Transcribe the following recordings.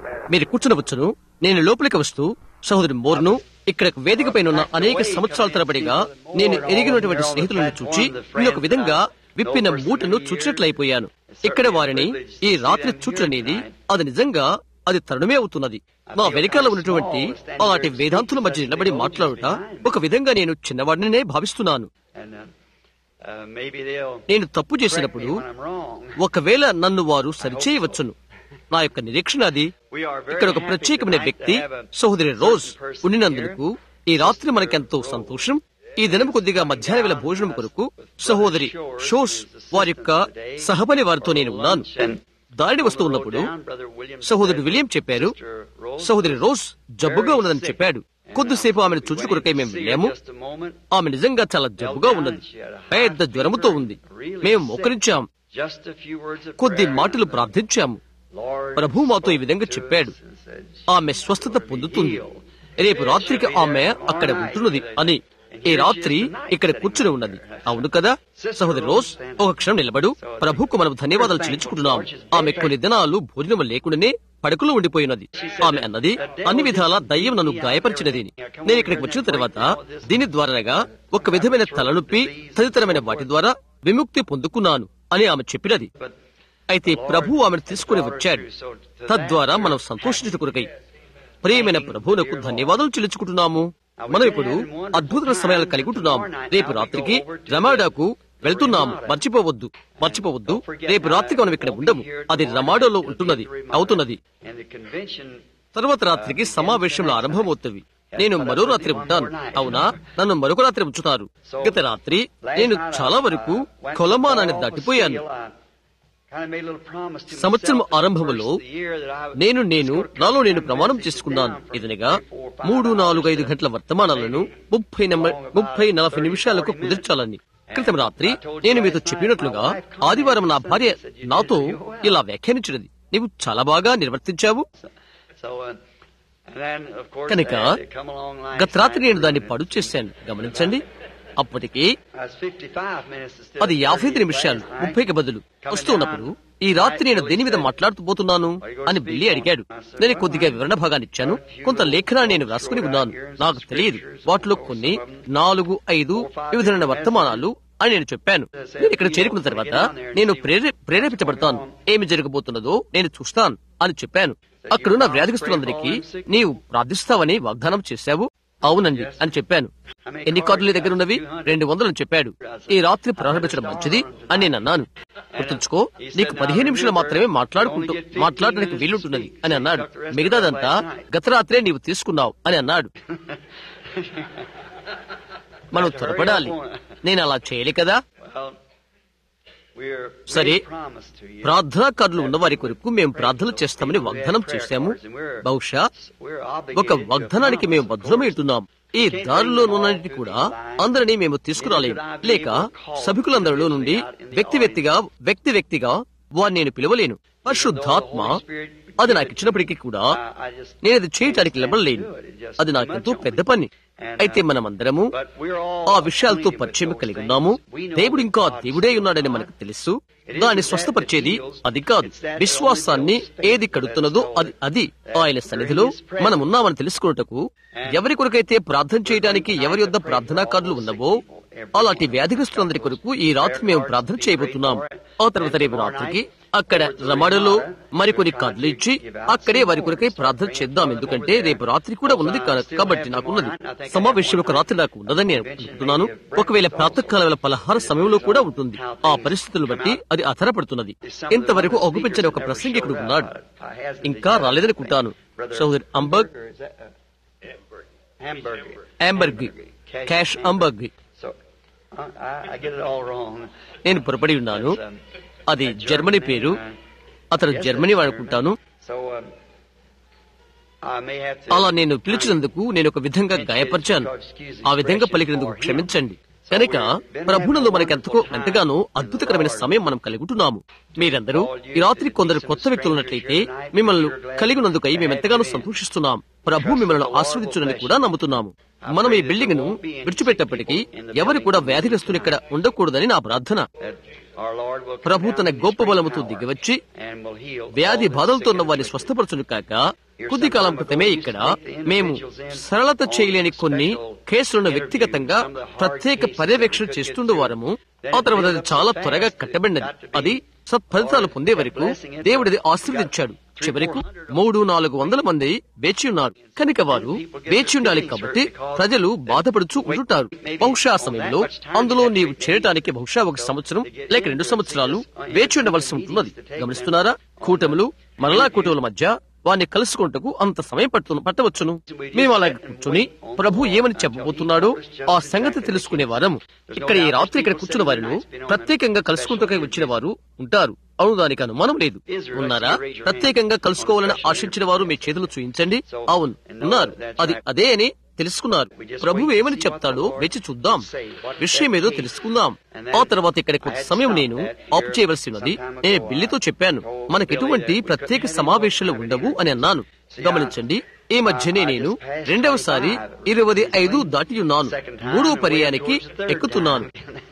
మీరు కూర్చునవచ్చును నేను లోపలికి వస్తూ సహోదరి మోర్ను ఇక్కడ వేదిక పైన ఉన్న అనేక సంవత్సరాల తరబడిగా నేను ఎరిగినటువంటి స్నేహితులను చూచి ఈ ఒక విధంగా విప్పిన మూటను చూచినట్లయిపోయాను ఇక్కడ వారిని ఈ రాత్రి చూచనేది అది నిజంగా అది తరుణమే అవుతున్నది నా వెనకాల ఉన్నటువంటి అలాంటి వేదాంతుల మధ్య నిలబడి మాట్లాడుట ఒక విధంగా నేను చిన్నవాడినే భావిస్తున్నాను And uh, uh, maybe they'll నేను తప్పు correct me చేసినప్పుడు when I'm wrong. ఒకవేళ నన్ను వారు సరిచేయవచ్చును నా యొక్క నిరీక్షణ అది We are very ఇక్కడ ఒక happy ప్రత్యేకమైన tonight వ్యక్తి to have a సహోదరి రోజ్ certain person ఉండినందుకు ఈ రాత్రి మనకెంతో సంతోషం ఈ దినం కొద్దిగా మధ్యాహ్న వేళ భోజనం కొరకు సహోదరి షోస్ వారి యొక్క సహపని వారితో నేను ఉన్నాను దారిని వస్తూ ఉన్నప్పుడు సహోదరుడు విలియం చెప్పారు సహోదరి రోజ్ జబ్బుగా ఉన్నదని చెప్పాడు కొద్దిసేపు ఆమెను చూచు కొరకై మేము వెళ్ళాము ఆమె నిజంగా చాలా జబ్బుగా ఉన్నది పెద్ద జ్వరముతో ఉంది మేము మోకరించాం కొద్ది మాటలు ప్రార్థించాము ప్రభు మాతో ఈ విధంగా చెప్పాడు ఆమె స్వస్థత పొందుతుంది రేపు రాత్రికి ఆమె అక్కడ ఉంటున్నది అని ఈ రాత్రి ఇక్కడ కూర్చుని ఉన్నది అవును కదా సహోదరి రోజ్ ఒక క్షణం నిలబడు ప్రభుకు మనం ధన్యవాదాలు చెల్లించుకుంటున్నాం ఆమె కొన్ని దినాలు భోజనం లేకుండానే పడకలో ఉండిపోయినది ఆమె అన్నది అన్ని విధాల దయ్యం నన్ను గాయపరిచినది అని. నేను ఇక్కడికి వచ్చిన తర్వాత దీని ద్వారాగా ఒక విధమైన తలనొప్పి తదితరమైన వాటి ద్వారా విముక్తి పొందుకున్నాను అని ఆమె చెప్పినది అయితే ప్రభు ఆమెను తీసుకుని వచ్చాడు తద్వారా మనం సంతోషించుట కొరకై ప్రియమైన ప్రభువునకు ధన్యవాదాలు చెల్లించుకుంటున్నాము మనం ఇప్పుడు అద్భుతమైన సమయాలు కలిగి ఉంటున్నాం రేపు రాత్రికి రమాడాకు వెళ్తున్నాము మర్చిపోవద్దు మర్చిపోవద్దు రేపు రాత్రికి మనం ఇక్కడ ఉండము అది రమాడోలో ఉంటున్నది అవుతున్నది తర్వాత రాత్రికి సమావేశంలో ఆరంభమవుతుంది నేను మరో రాత్రి ఉంటాను అవునా నన్ను మరొక రాత్రి ఉంచుతారు గత రాత్రి నేను చాలా వరకు కొలమానాన్ని దాటిపోయాను సంవత్సరం ఆరంభంలో నేను నేను నాలో నేను ప్రమాణం చేసుకున్నాను ఇదనగా మూడు నాలుగు ఐదు గంటల వర్తమానాలను ముప్పై నెంబర్ ముప్పై నలభై నిమిషాలకు కుదిర్చాలని క్రితం రాత్రి నేను మీతో చెప్పినట్లుగా ఆదివారం నా భార్య నాతో ఇలా వ్యాఖ్యానించినది నీవు చాలా బాగా నిర్వర్తించావు కనుక గత రాత్రి నేను దాన్ని పడు చేశాను గమనించండి అప్పటికి అది యాభై ఐదు నిమిషాలు ముప్పైకి బదులు వస్తూ ఉన్నప్పుడు ఈ రాత్రి నేను దేని మీద మాట్లాడుతూ పోతున్నాను అని బిల్లి అడిగాడు నేను కొద్దిగా వివరణ భాగాన్ని ఇచ్చాను కొంత లేఖనాన్ని నేను రాసుకుని ఉన్నాను నాకు తెలియదు వాటిలో కొన్ని నాలుగు ఐదు వివిధమైన వర్తమానాలు అని నేను చెప్పాను నేను ఇక్కడ చేరుకున్న తర్వాత నేను ప్రేరే ప్రేరేపించబడతాను ఏమి జరగబోతున్నదో నేను చూస్తాను అని చెప్పాను అక్కడున్న వ్యాధిగ్రస్తులందరికీ నీవు ప్రార్థిస్తావని వాగ్దానం చేశావు అవునండి అని చెప్పాను ఎన్ని కార్డులు నీ దగ్గర ఉన్నవి రెండు వందలు అని చెప్పాడు ఈ రాత్రి ప్రారంభించడం మంచిది అని నేను అన్నాను గుర్తుంచుకో నీకు పదిహేను నిమిషాలు మాత్రమే మాట్లాడుకుంటూ మాట్లాడడానికి వీలుంటున్నది అని అన్నాడు మిగతాదంతా గత రాత్రే నీవు తీసుకున్నావు అని అన్నాడు మనం త్వరపడాలి నేను అలా చేయలే కదా సరే ప్రార్థనా కార్డులు ఉన్న వారి కొరకు మేము ప్రార్థన చేస్తామని వాగ్దానం చేశాము బహుశా ఒక వాగ్దానానికి మేము భద్రమైతున్నాం ఈ దారిలోనున్నటి కూడా అందరినీ మేము తీసుకురాలేము లేక సభికులందరిలో నుండి వ్యక్తి వ్యక్తిగా వ్యక్తి వ్యక్తిగా వారిని నేను పిలవలేను పరిశుద్ధాత్మ అది నాకు ఇచ్చినప్పటికీ కూడా నేను అది చేయటానికి నిలబడలేను అది నాకెంతో పెద్ద పని అయితే మనమందరము ఆ విషయాలతో పరిచయం కలిగి ఉన్నాము దేవుడు ఇంకా దేవుడే ఉన్నాడని మనకు తెలుసు దాన్ని స్వస్థపరిచేది అది కాదు విశ్వాసాన్ని ఏది కడుతున్నదో అది అది ఆయన సన్నిధిలో మనం ఉన్నామని తెలుసుకున్నటకు ఎవరి కొరకైతే ప్రార్థన చేయడానికి ఎవరి యొద్ద ప్రార్థనా కార్డులు ఉన్నవో అలాంటి వ్యాధిగ్రస్తులందరి కొరకు ఈ రాత్రి మేము ప్రార్థన చేయబోతున్నాం ఆ తర్వాత రేపు రాత్రికి అక్కడ రమణలో మరికొన్ని కార్డులు ఇచ్చి అక్కడే వారి కొరకై ప్రార్థన చేద్దాం ఎందుకంటే రేపు రాత్రి కూడా ఉన్నది కా- కాబట్టి నాకున్నది సమావేశం ఒక రాత్రి నాకు ఉన్నదని నేను అనుకుంటున్నాను ఒకవేళ ప్రాతకాల వేళ పలహార సమయంలో కూడా ఉంటుంది ఆ పరిస్థితులను బట్టి అది ఆధారపడుతున్నది ఇంతవరకు అగుపించని ఒక ప్రసంగికుడు ఉన్నాడు ఇంకా రాలేదనుకుంటాను సోదరి అంబర్గ్ అంబర్గ్ క్యాష్ Amberg So, uh, I, I get it all wrong. నేను పొరపడి ఉన్నాను అది జర్మనీ పేరు అతను జర్మనీ వాడుకుంటాను So, um, I may have to. అలా నేను పిలిచినందుకు నేను ఒక విధంగా గాయపరిచాను ఆ విధంగా పలికినందుకు క్షమించండి కనుక ప్రభునందు మనకి ఎంతకో ఎంతగానో అద్భుతకరమైన సమయం మనం కలిగి ఉంటున్నాము మీరందరూ ఈ రాత్రి కొందరు కొత్త వ్యక్తులు ఉన్నట్లయితే మిమ్మల్ని కలిగి ఉన్నందుకై మేము ఎంతగానో సంతోషిస్తున్నాం ప్రభు మిమ్మల్ని ఆశీర్వదించునని కూడా నమ్ముతున్నాము మనం ఈ బిల్డింగ్ ను విడిచిపెట్టేప్పటికీ ఎవరు కూడా వ్యాధిగ్రస్తులు ఇక్కడ ఉండకూడదని నా ప్రార్థన that Our Lord will come Prabhu down తన in his గొప్ప great బలముతో power దిగివచ్చి and will heal వ్యాధి all the బాధలతో sick ఉన్న and వారిని afflicted. స్వస్థపరచును కాక కొద్ది కాలం క్రితమే ఇక్కడ మేము సరళత చేయలేని కొన్ని కేసులను వ్యక్తిగతంగా ప్రత్యేక పర్యవేక్షణ చేస్తుండేవారము ఆ తర్వాత అది చాలా త్వరగా కట్టబడినది అది సత్ఫలితాలు పొందే వరకు దేవుడిది ఆశీర్వదించాడు చివరకు మూడు నాలుగు వందల మంది వేచి ఉన్నారు కనుక వారు వేచి ఉండాలి కాబట్టి ప్రజలు బాధపడుచూ ఉంటుంటారు బహుశా ఆ సమయంలో అందులో నీవు చేరటానికి బహుశా ఒక సంవత్సరం లేక రెండు సంవత్సరాలు వేచి ఉండవలసి ఉంటున్నది గమనిస్తున్నారా కూటములు మరలా కూటముల మధ్య వారిని కలుసుకుంటకు అంత సమయం పట్టు పట్టవచ్చును మేము అలాగే కూర్చొని ప్రభు ఏమని చెప్పబోతున్నాడో ఆ సంగతి తెలుసుకునే వారం ఇక్కడ ఈ రాత్రి ఇక్కడ కూర్చున్న వారిలో ప్రత్యేకంగా కలుసుకుంటూ వచ్చిన వారు ఉంటారు అవును దానికి అనుమానం లేదు ఉన్నారా ప్రత్యేకంగా కలుసుకోవాలని ఆశించిన వారు మీ చేతులు చూయించండి అవును ఉన్నారు అది అదే అని తెలుసుకున్నారు ప్రభు ఏమని చెప్తాడో వేచి చూద్దాం విషయం ఏదో తెలుసుకుందాం ఆ తర్వాత ఇక్కడ కొంత సమయం నేను ఆపు చేయవలసి ఉన్నది నేను బిల్లితో చెప్పాను మనకు ఎటువంటి ప్రత్యేక సమావేశాలు ఉండవు అని అన్నాను గమనించండి ఈ మధ్యనే నేను రెండవసారి ఇరవై ఐదు దాటి ఉన్నాను మూడో పర్యానికి ఎక్కుతున్నాను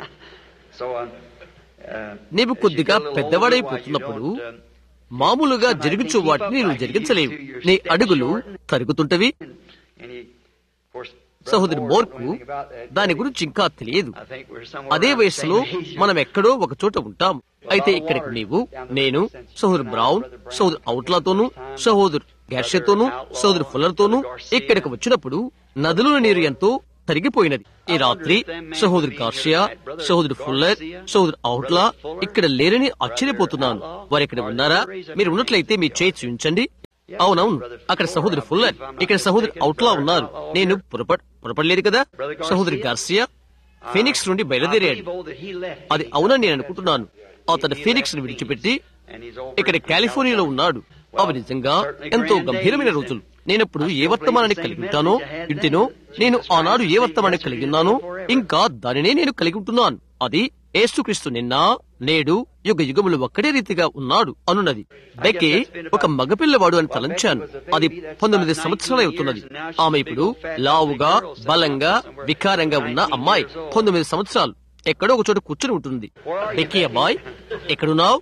So, um, uh, నీవు కొద్దిగా పెద్దవాడైపోతున్నప్పుడు మామూలుగా జరుగుచు వాటిని నువ్వు జరిగించలేవు నీ అడుగులు తరుగుతుంటవి and he, of course, సహోదరి Brother మోర్కు Moore, anything about that, దాని గురించి ఇంకా తెలియదు I think we're somewhere అదే around the వయసులో same age. మనం ఎక్కడో ఒక చోట ఉంటాం అయితే ఇక్కడికి నీవు నేను సహోదరు బ్రౌన్ సహోదరు అవుట్లాతోనూ సహోదరు గ్యాషతోనూ సహోదరు ఫుల్లర్తోనూ ఇక్కడికి వచ్చినప్పుడు నదుల నీరు ఎంతో తరిగిపోయినది ఈ రాత్రి సహోదరు గార్షియా సహోదరు ఫుల్లర్ సహోదరు అవుట్లా ఇక్కడ లేరని ఆశ్చర్యపోతున్నాను వారు ఇక్కడ ఉన్నారా మీరు ఉన్నట్లయితే మీ చేయి చూపించండి అవునవును అక్కడ సహోదరి ఫుల్లర్ ఇక్కడ సహోదరి అవుట్లా ఉన్నారు నేను పొరప పొరపడలేదు కదా సహోదరి గార్సియా ఫినిక్స్ నుండి I బయలుదేరాడు believe, oh, that he left అది అవునని నేను అనుకుంటున్నాను అతను ఫీనిక్స్ ను విడిచిపెట్టి and he's over ఇక్కడ in కాలిఫోర్నియాలో ఉన్నాడు అవి నిజంగా ఎంతో గంభీరమైన రోజులు నేనప్పుడు ఏ వర్తమానాన్ని కలిగి ఉంటానో ఇంటినో నేను ఆనాడు ఏ వర్తమానాన్ని కలిగి ఉన్నానో ఇంకా దానినే నేను కలిగి ఉంటున్నాను అది ఏసుక్రీస్తు నిన్న నేడు యుగ యుగములు ఒక్కడే రీతిగా ఉన్నాడు అనున్నది బెకే ఒక మగపిల్లవాడు అని తలంచాను అది పంతొమ్మిది సంవత్సరాలు అవుతున్నది ఆమె ఇప్పుడు లావుగా బలంగా వికారంగా ఉన్న అమ్మాయి పంతొమ్మిది సంవత్సరాలు ఎక్కడో ఒక చోట కూర్చుని ఉంటుంది బెక్కీ అమ్మాయి ఎక్కడున్నావు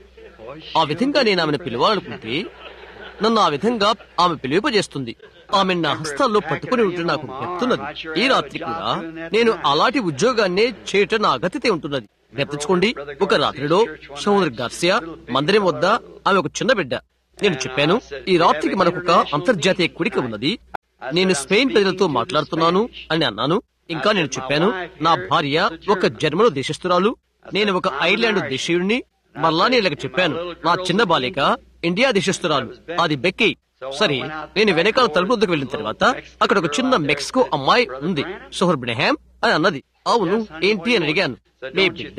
ఆ విధంగా నేను ఆమెను పిలవాలనుకుంటే నన్ను ఆ విధంగా ఆమె పిలువజేస్తుంది ఆమె నా హస్తాల్లో పట్టుకుని ఉంటే నాకు చెప్తున్నది ఈ రాత్రి కూడా నేను అలాంటి ఉద్యోగాన్నే చేయటం నా అగత్యతే ఉంటున్నది గుర్తుంచుకోండి ఒక రాత్రిలో సహోదరి గార్సియా మందిరం వద్ద ఆమె ఒక చిన్న బిడ్డ నేను చెప్పాను ఈ రాత్రికి మనకు ఒక అంతర్జాతీయ కుడిక ఉన్నది నేను స్పెయిన్ ప్రజలతో మాట్లాడుతున్నాను అని అన్నాను ఇంకా నేను చెప్పాను నా భార్య ఒక జర్మను దేశస్తురాలు నేను ఒక ఐర్లాండ్ దేశీయుడిని మళ్ళా నేను ఇలాగ చెప్పాను నా చిన్న బాలిక ఇండియా దేశస్తురాలు అది బెక్కి సరే నేను వెనకాల తలుపు వద్దకు వెళ్ళిన తర్వాత అక్కడ ఒక చిన్న మెక్సికో అమ్మాయి ఉంది సోహర్ బ్రహాం అని అన్నది అవును ఏంటి అని అడిగాను మీ బిడ్డ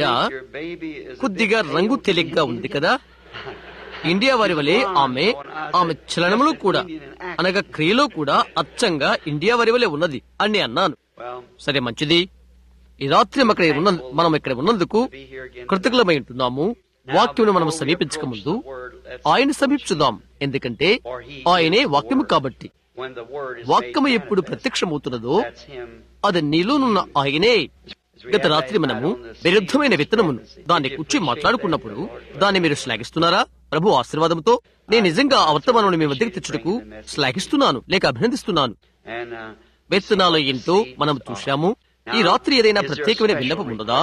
కొద్దిగా రంగు తెలిగ్గా ఉంది కదా ఇండియా వారి వలె ఆమె ఆమె చలనములో కూడా అనగా క్రియలో కూడా అచ్చంగా ఇండియా వారి వలె ఉన్నది అని నేను అన్నాను Well, సరే మంచిది ఈ రాత్రి అక్కడ ఉన్న మనం ఇక్కడ ఉన్నందుకు కృతజ్ఞమై ఉంటున్నాము వాక్యమును మనం సమీపించక ముందు ఆయన సమీపించుదాం ఎందుకంటే ఆయనే వాక్యము కాబట్టి when the word is వాక్యము made ఎప్పుడు manifest, ప్రత్యక్షమవుతున్నదో that's him. అది నీలోనున్న ఆయనే గత రాత్రి మనము విరుద్ధమైన విత్తనమును దాన్ని కూర్చి మాట్లాడుకున్నప్పుడు దాన్ని మీరు శ్లాఘిస్తున్నారా ప్రభు ఆశీర్వాదంతో నేను నిజంగా ఆ వర్తమానం మీ వద్దకు తెచ్చుటకు శ్లాఘిస్తున్నాను లేక అభినందిస్తున్నాను And, uh, విత్తనాలు ఏంటో మనం చూశాము ఈ రాత్రి ఏదైనా ప్రత్యేకమైన విన్నపం ఉన్నదా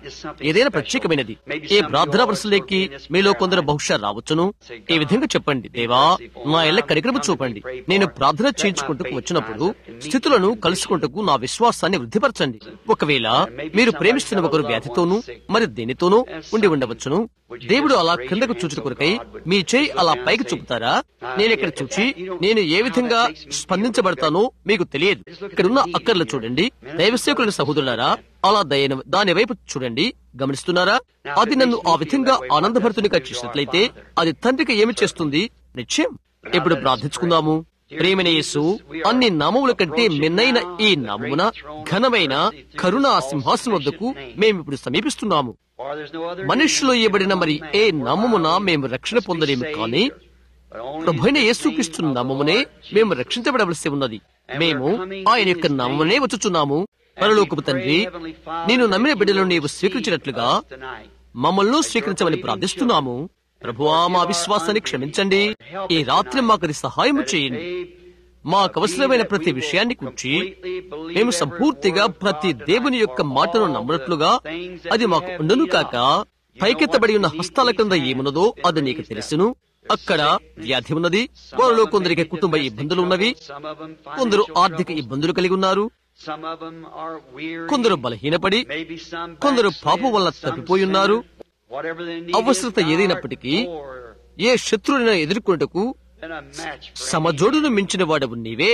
ఏదైనా ప్రత్యేకమైనది ఏ ప్రార్థనా ప్రశ్నలోకి మీలో కొందరు బహుశా రావచ్చును ఈ విధంగా చెప్పండి దేవా నా ఎల్ల కనికరము చూపండి నేను ప్రార్థన చేయించుకుంటూ వచ్చినప్పుడు స్థితులను కలుసుకుంటూ నా విశ్వాసాన్ని వృద్ధిపరచండి ఒకవేళ మీరు ప్రేమిస్తున్న ఒకరు వ్యాధితోనూ మరి దేనితోనూ ఉండి ఉండవచ్చును దేవుడు అలా క్రిందకు చూచుట కొరకై మీ చేయి అలా పైకి చూపుతారా నేను ఇక్కడ చూచి నేను ఏ విధంగా స్పందించబడతానో మీకు తెలియదు ఇక్కడున్న అక్కర్లు చూడండి దైవసేకులైన సహోదరులారా అలా దయన దాని వైపు చూడండి గమనిస్తున్నారా అది నన్ను ఆ విధంగా ఆనందభరితునిగా చేసినట్లయితే అది తండ్రికి ఏమి చేస్తుంది నిశ్చయం ఇప్పుడు ప్రార్థించుకుందాము ప్రేమైన యేసు అన్ని నామముల కంటే మిన్నైన ఈ నామమున ఘనమైన కరుణా సింహాసనం వద్దకు మేము ఇప్పుడు సమీపిస్తున్నాము For there's no other మనుష్యులు ఇవ్వబడిన మరి ఏ నామమున మేము రక్షణ పొందలేము కానీ ప్రభుైన యేసుక్రీస్తు నామమునే మేము రక్షించబడవలసి ఉన్నది మేము ఆయన యొక్క నామమునే వచ్చుచున్నాము పరలోకపు తండ్రి నేను నమ్మిన బిడ్డలను నీవు స్వీకరించినట్లుగా మమ్మల్ని స్వీకరించమని ప్రార్థిస్తున్నాము ప్రభువా మా విశ్వాసాన్ని క్షమించండి ఈ రాత్రి మాకు అది సహాయం చేయండి మాకు అవసరమైన ప్రతి విషయాన్ని కూర్చి మేము సంపూర్తిగా ప్రతి దేవుని యొక్క మాటను నమ్మినట్లుగా అది మాకు ఉండును కాక పైకెత్తబడి ఉన్న హస్తాల క్రింద ఏమున్నదో అది నీకు తెలుసును అక్కడ వ్యాధి ఉన్నది వారిలో కొందరికి కుటుంబ ఇబ్బందులు ఉన్నవి కొందరు ఆర్థిక ఇబ్బందులు కలిగి ఉన్నారు కొందరు బలహీనపడి కొందరు పాపం వల్ల తప్పిపోయి ఉన్నారు అవసరత ఏదైనప్పటికీ ఏ శత్రువునైనా ఎదుర్కొంటకు సమజోడును మించిన వాడవు నీవే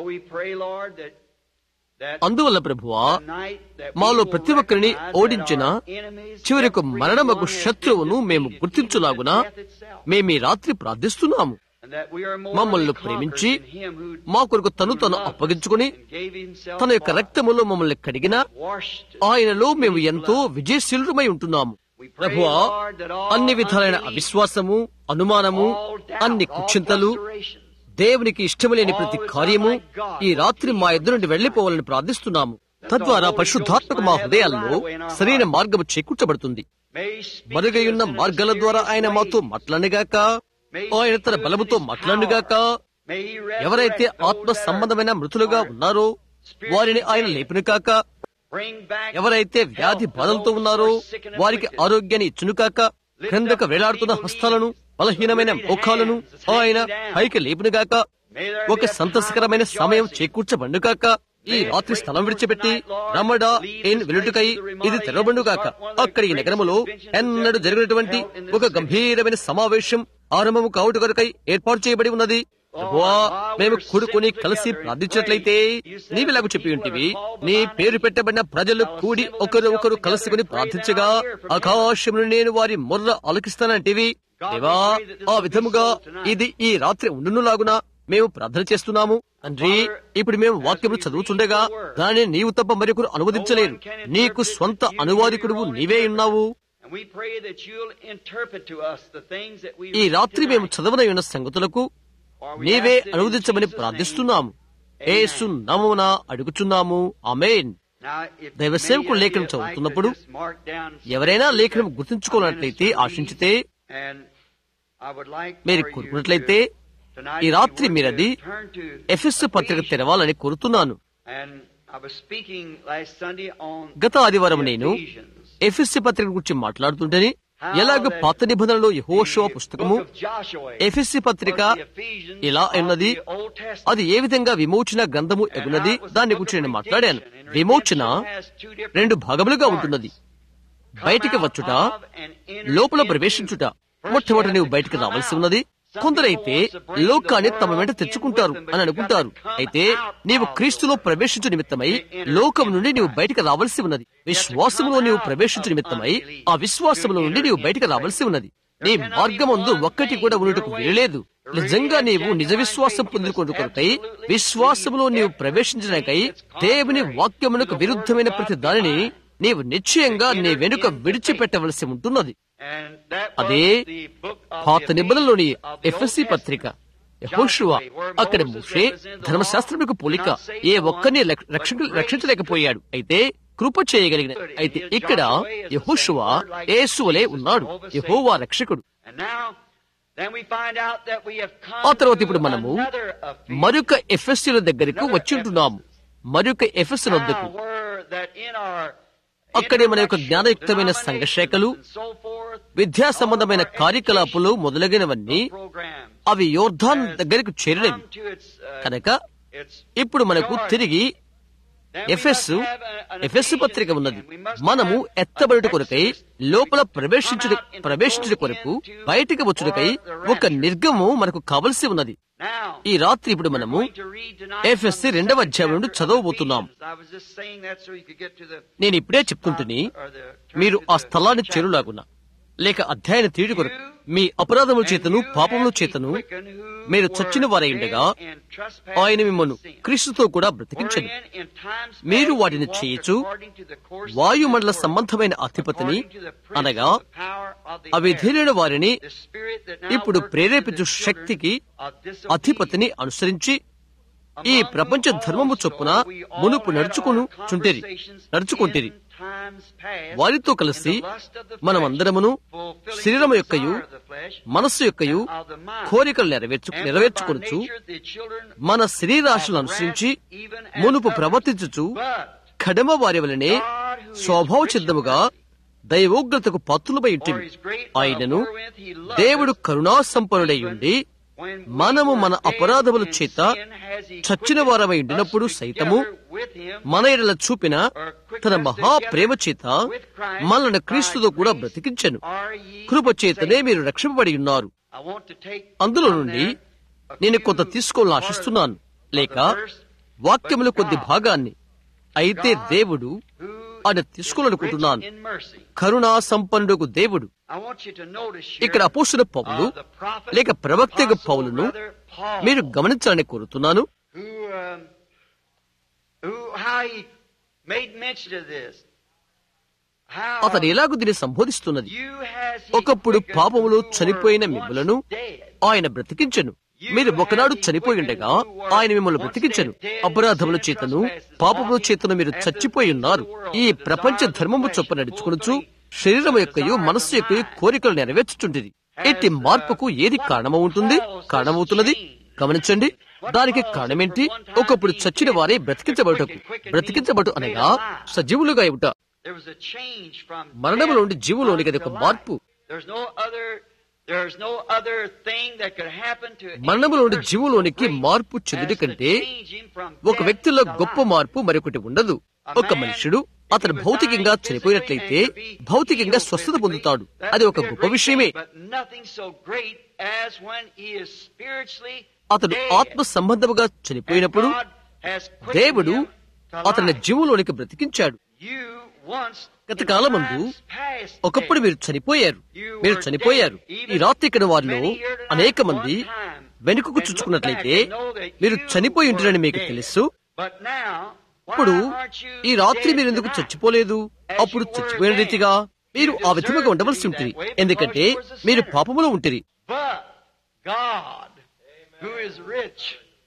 అందువల్ల ప్రభువా మాలో ప్రతి ఒక్కరిని ఓడించిన చివరకు మరణమగు శత్రువును మేము గుర్తించులాగున మేము ఈ రాత్రి ప్రార్థిస్తున్నాము మమ్మల్ని ప్రేమించి మా కొరకు తను తను అప్పగించుకుని తన యొక్క రక్తములో మమ్మల్ని కడిగిన ఆయనలో మేము ఎంతో విజయశీలుమై ఉంటున్నాము ప్రభువా అన్ని విధాలైన అవిశ్వాసము అనుమానము అన్ని కుక్షింతలు దేవునికి ఇష్టము లేని ప్రతి కార్యము ఈ రాత్రి మా ఎదురు నుండి వెళ్లిపోవాలని ప్రార్థిస్తున్నాము తద్వారా పరిశుద్ధాత్మక మా హృదయాల్లో సరైన మార్గము చేకూర్చబడుతుంది మరుగయున్న మార్గాల ద్వారా ఆయన మాతో మాట్లాడిగాక ఆయన తన బలముతో మాట్లాడిగాక ఎవరైతే ఆత్మ సంబంధమైన మృతులుగా ఉన్నారో వారిని ఆయన లేపిన కాక ఎవరైతే వ్యాధి బాధలతో ఉన్నారో వారికి ఆరోగ్యాన్ని ఇచ్చును కాక క్రిందకు వేలాడుతున్న హస్తాలను బలహీనమైన మోఖాలను ఆయన పైకి లేపునుగాక ఒక సంతోషకరమైన సమయం చేకూర్చబండుగాక ఈ రాత్రి స్థలం విడిచిపెట్టి రమ్మడా ఏన్ వెలుటుకై ఇది తెరవబండుగాక అక్కడ ఈ నగరములో ఎన్నడూ జరిగినటువంటి ఒక గంభీరమైన సమావేశం ఆరంభము కావుట కొరకై ఏర్పాటు చేయబడి ఉన్నది ప్రభువా, మేము కూడుకొని కలిసి ప్రార్థించినట్లయితే నీవిలాగు చెప్పి ఉంటివి నీ పేరు పెట్టబడిన ప్రజలు కూడి ఒకరు ఒకరు కలుసుకుని ప్రార్థించగా ఆకాశమును నేను వారి మొర్ర ఆలకిస్తానంటివి దేవా ఆ విధముగా ఇది ఈ రాత్రి ఉండునులాగున మేము ప్రార్థన చేస్తున్నాము తండ్రి ఇప్పుడు మేము వాక్యము చదువుతుండగా దానిని నీవు తప్ప మరొకరు అనువదించలేరు నీకు స్వంత అనువాదికుడు నీవే ఉన్నావు And we pray that you'll interpret to us the things that we ఈ read రాత్రి మేము tonight. చదవనై ఉన్న సంగతులకు For we నీవే ask it in అనువదించమని Jesus' ప్రార్థిస్తున్నాము name. ఏసు Amen. నామమున అడుగుచున్నాము ఆమెన్ Now, if దైవ many సేవకుడు of లేఖనం you would like to చదువుతున్నప్పుడు just mark down ఎవరైనా scriptures లేఖనం that గుర్తుంచుకోవాలట్లయితే our minister ఆశించితే reads, and I would like మీరు for you కోరుకున్నట్లయితే to- tonight, ఈ if you రాత్రి would, మీరది to turn to ఎఫ్ఎస్ పత్రిక Ephesians. తెరవాలని కోరుతున్నాను And I was speaking last Sunday on గత ఆదివారం the నేను Ephesians. ఎఫ్ఎస్ పత్రిక గురించి మాట్లాడుతుంటేని ఎలాగ పాత నిబంధనలో యహోషువ The పుస్తకము book of Joshua ఎఫ్ఎస్సి పత్రిక was the Ephesians ఇలా of ఉన్నది the Old Testament. అది ఏ విధంగా విమోచన గ్రంథము ఎగునది దాని గురించి నేను మాట్లాడాను విమోచన రెండు భాగములుగా ఉంటున్నది బయటికి వచ్చుట లోపల ప్రవేశించుట మొట్టమొదటి నీవు బయటికి రావాల్సి ఉన్నది కొందరైతే లోకాన్ని తమ వెంట తెచ్చుకుంటారు అని అనుకుంటారు అయితే నీవు క్రీస్తులో ప్రవేశించు నిమిత్తమై లోకం నుండి నీవు బయటికి రావాల్సి ఉన్నది విశ్వాసములో నీవు ప్రవేశించు నిమిత్తమై ఆ విశ్వాసములో నుండి నీవు బయటికి రావాల్సి ఉన్నది నీ మార్గమందు ఒక్కటి కూడా ఉండటకు వీలలేదు నిజంగా నీవు నిజ విశ్వాసం పొందుకుంటు కొరకై విశ్వాసములో నీవు ప్రవేశించడానికై దేవుని వాక్యమునకు విరుద్ధమైన ప్రతి దానిని నీవు నిశ్చయంగా నీ వెనుక విడిచిపెట్టవలసి ఉంటున్నది And that was అదే the book of పాత the నిబంధనలోని Ephesians of the Old ఎఫ్ఎస్సి Testament. పత్రిక యెహోషువ అక్కడ మోషే ధర్మశాస్త్రములకు పోలిక ఏ ఒక్కరిని రక్ష- రక్ష- రక్షించలేకపోయాడు అయితే కృప చేయగలిగిన అయితే ఇక్కడ యెహోషువ యేసువలే ఉన్నాడు యెహోవా రక్షకుడు And now, then we find out that we have come ఆ తర్వాత to ఇప్పుడు మనము another Ephesians. మరొక ఎఫ్ఎస్సీల దగ్గరకు వచ్చి ఉంటున్నాము మరొక ఎఫ్ఎస్ వద్దకు Now, where that in our అక్కడే మన యొక్క intellectual జ్ఞానయుక్తమైన సంఘశాఖలు, denominations and so forth, విద్యా సంబంధమైన కార్యకలాపాలు మొదలగినవన్నీ programs అవి యోర్ధాన్ has దగ్గరకు చేరినవి come to its, uh, కనుక its ఇప్పుడు మనకు తిరిగి Then we ఎఫెస్ must have a- an ఎఫెస్ Ephesians పత్రిక ఉన్నది again. We must మనము have ఎత్తబడుట an కొరకై Exodus. లోపల We ప్రవేశించుట come out and ప్రవేశించుట go కొరకు into బయటికి వచ్చుటకై for the ఒక rapture. నిర్గము మనకు కావలసి ఉన్నది Now, ఈ రాత్రి ఇప్పుడు we're మనము going to read tonight ఎఫెస్సి from the రెండవ second అధ్యాయం నుండి chapter of చదవబోతున్నాం. Ephesians. I was just saying that so you could get to the నేను ఇప్పుడే చెప్తుంటుని or the మీరు turn ఆ to the స్థలాన్ని chapter. చేరులాగున లేక అధ్యాయాన్ని తీడి కొరకు మీ అపరాధముల చేతను పాపముల చేతను మీరు చచ్చిన వారై ఉండగా ఆయన మిమ్మల్ని క్రీస్తుతో కూడా బ్రతికించను మీరు వాటిని చేయొచ్చు వాయుమండల సంబంధమైన అధిపతిని అనగా అవిధేయులైన వారిని ఇప్పుడు ప్రేరేపించు శక్తికి అధిపతిని అనుసరించి ఈ ప్రపంచ ధర్మము చొప్పున మునుపు నడుచుకును చుంటిరి నడుచుకుంటిరి times past, వారితో కలిసి in the lust of the flesh, మనమందరమును fulfilling శరీరము the యొక్కయు desire of the flesh, మనస్సు యొక్కయు and of the mind. కోరికలు నెరవేర్చు And were by నెరవేర్చుకొనుచు nature the children మన of శరీరాశలను wrath, అనుసరించి even as మునుపు others. ప్రవర్తించుచు But కడమ వారి వలనే God, who is స్వభావ rich in సిద్ధముగా mercy, దైవోగ్రతకు పాత్రులమై for ఉంటుంది his great love ఆయనను wherewith he loved దేవుడు us, కరుణా సంపన్నుడై ఉండి when we మనము were మన dead అపరాధముల in చేత sin, has he చచ్చిన quickened వారమై us ఉండినప్పుడు together సైతము with him, మన ఎడల చూపిన తన మహా ప్రేమ చేత మనల్ని క్రీస్తుతో కూడా బ్రతికించెను are ye కృప చేతనే saved. మీరు రక్షింపబడి ఉన్నారు I want to take అందులో from నుండి there a నేను few కొంత తీసుకోవాలని words ఆశిస్తున్నాను లేక of the verse, వాక్యముల కొద్ది భాగాన్ని అయితే దేవుడు who ఆయన is తీసుకోవాలనుకుంటున్నాను rich in mercy. కరుణా సంపన్నుడు దేవుడు I want you to notice here, ఇక్కడ అపోసిన పౌలు uh, the prophet, లేక ప్రవక్తగా apostle, పౌలును brother Paul, మీరు గమనించాలని కోరుతున్నాను who, um, who, how he made mention of this. How అతను ఎలాగో దీన్ని సంబోధిస్తున్నది you has he ఒకప్పుడు quickened పాపములో who were చనిపోయిన once మిమ్మలను dead. ఆయన బ్రతికించెను మీరు ఒకనాడు చనిపోయి ఉండగా ఆయన మిమ్మల్ని బ్రతికించెను అపరాధముల చేతను పాపముల చేతను మీరు చచ్చిపోయి ఉన్నారు ఈ ప్రపంచ ధర్మము చొప్పున నడుచుకొనుచు శరీరము యొక్కయు మనస్సు యొక్కయు కోరికలు నెరవేర్చుచుంటుంది ఇట్టి మార్పుకు ఏది కారణము ఉంటుంది కారణమవుతున్నది గమనించండి దానికి కారణమేంటి ఒకప్పుడు చచ్చిన వారే బ్రతికించబడుటకు బ్రతికించబడు అనగా సజీవులుగా ఇవుట There was a change from మరణము death నుండి జీవులోనికి అది ఒక unto మార్పు life. There's no other there's no other thing that could happen to any మరణము నుండి person జీవులోనికి so great మార్పు as చెందుట to కంటే change him from ఒక death వ్యక్తిలో to గొప్ప life. మార్పు మరొకటి ఉండదు ఒక మనుషుడు అతను భౌతికంగా చనిపోయినట్లయితే భౌతికంగా స్వస్థత పొందుతాడు అది ఒక గొప్ప విషయమే But nothing so great as when he is spiritually అతడు dead. ఆత్మ సంబంధముగా చనిపోయినప్పుడు And God has quickened దేవుడు him to అతని life. జీవులోనికి బ్రతికించాడు You once గత in కాలమందు times past ఒకప్పుడు dead. మీరు చనిపోయారు మీరు చనిపోయారు ఈ రాత్రి ఇక్కడ వారిలో అనేక మంది వెనుకకు చుచ్చుకున్నట్లయితే మీరు చనిపోయి ఉంటారని మీకు తెలుసు But now, ఇప్పుడు why aren't you ఈ రాత్రి dead మీరు ఎందుకు tonight? చచ్చిపోలేదు అప్పుడు చచ్చిపోయిన రీతిగా మీరు ఆ విధముగా ఉండవలసి ఉంటుంది ఎందుకంటే మీరు పాపములో ఉంటుంది But God, who is rich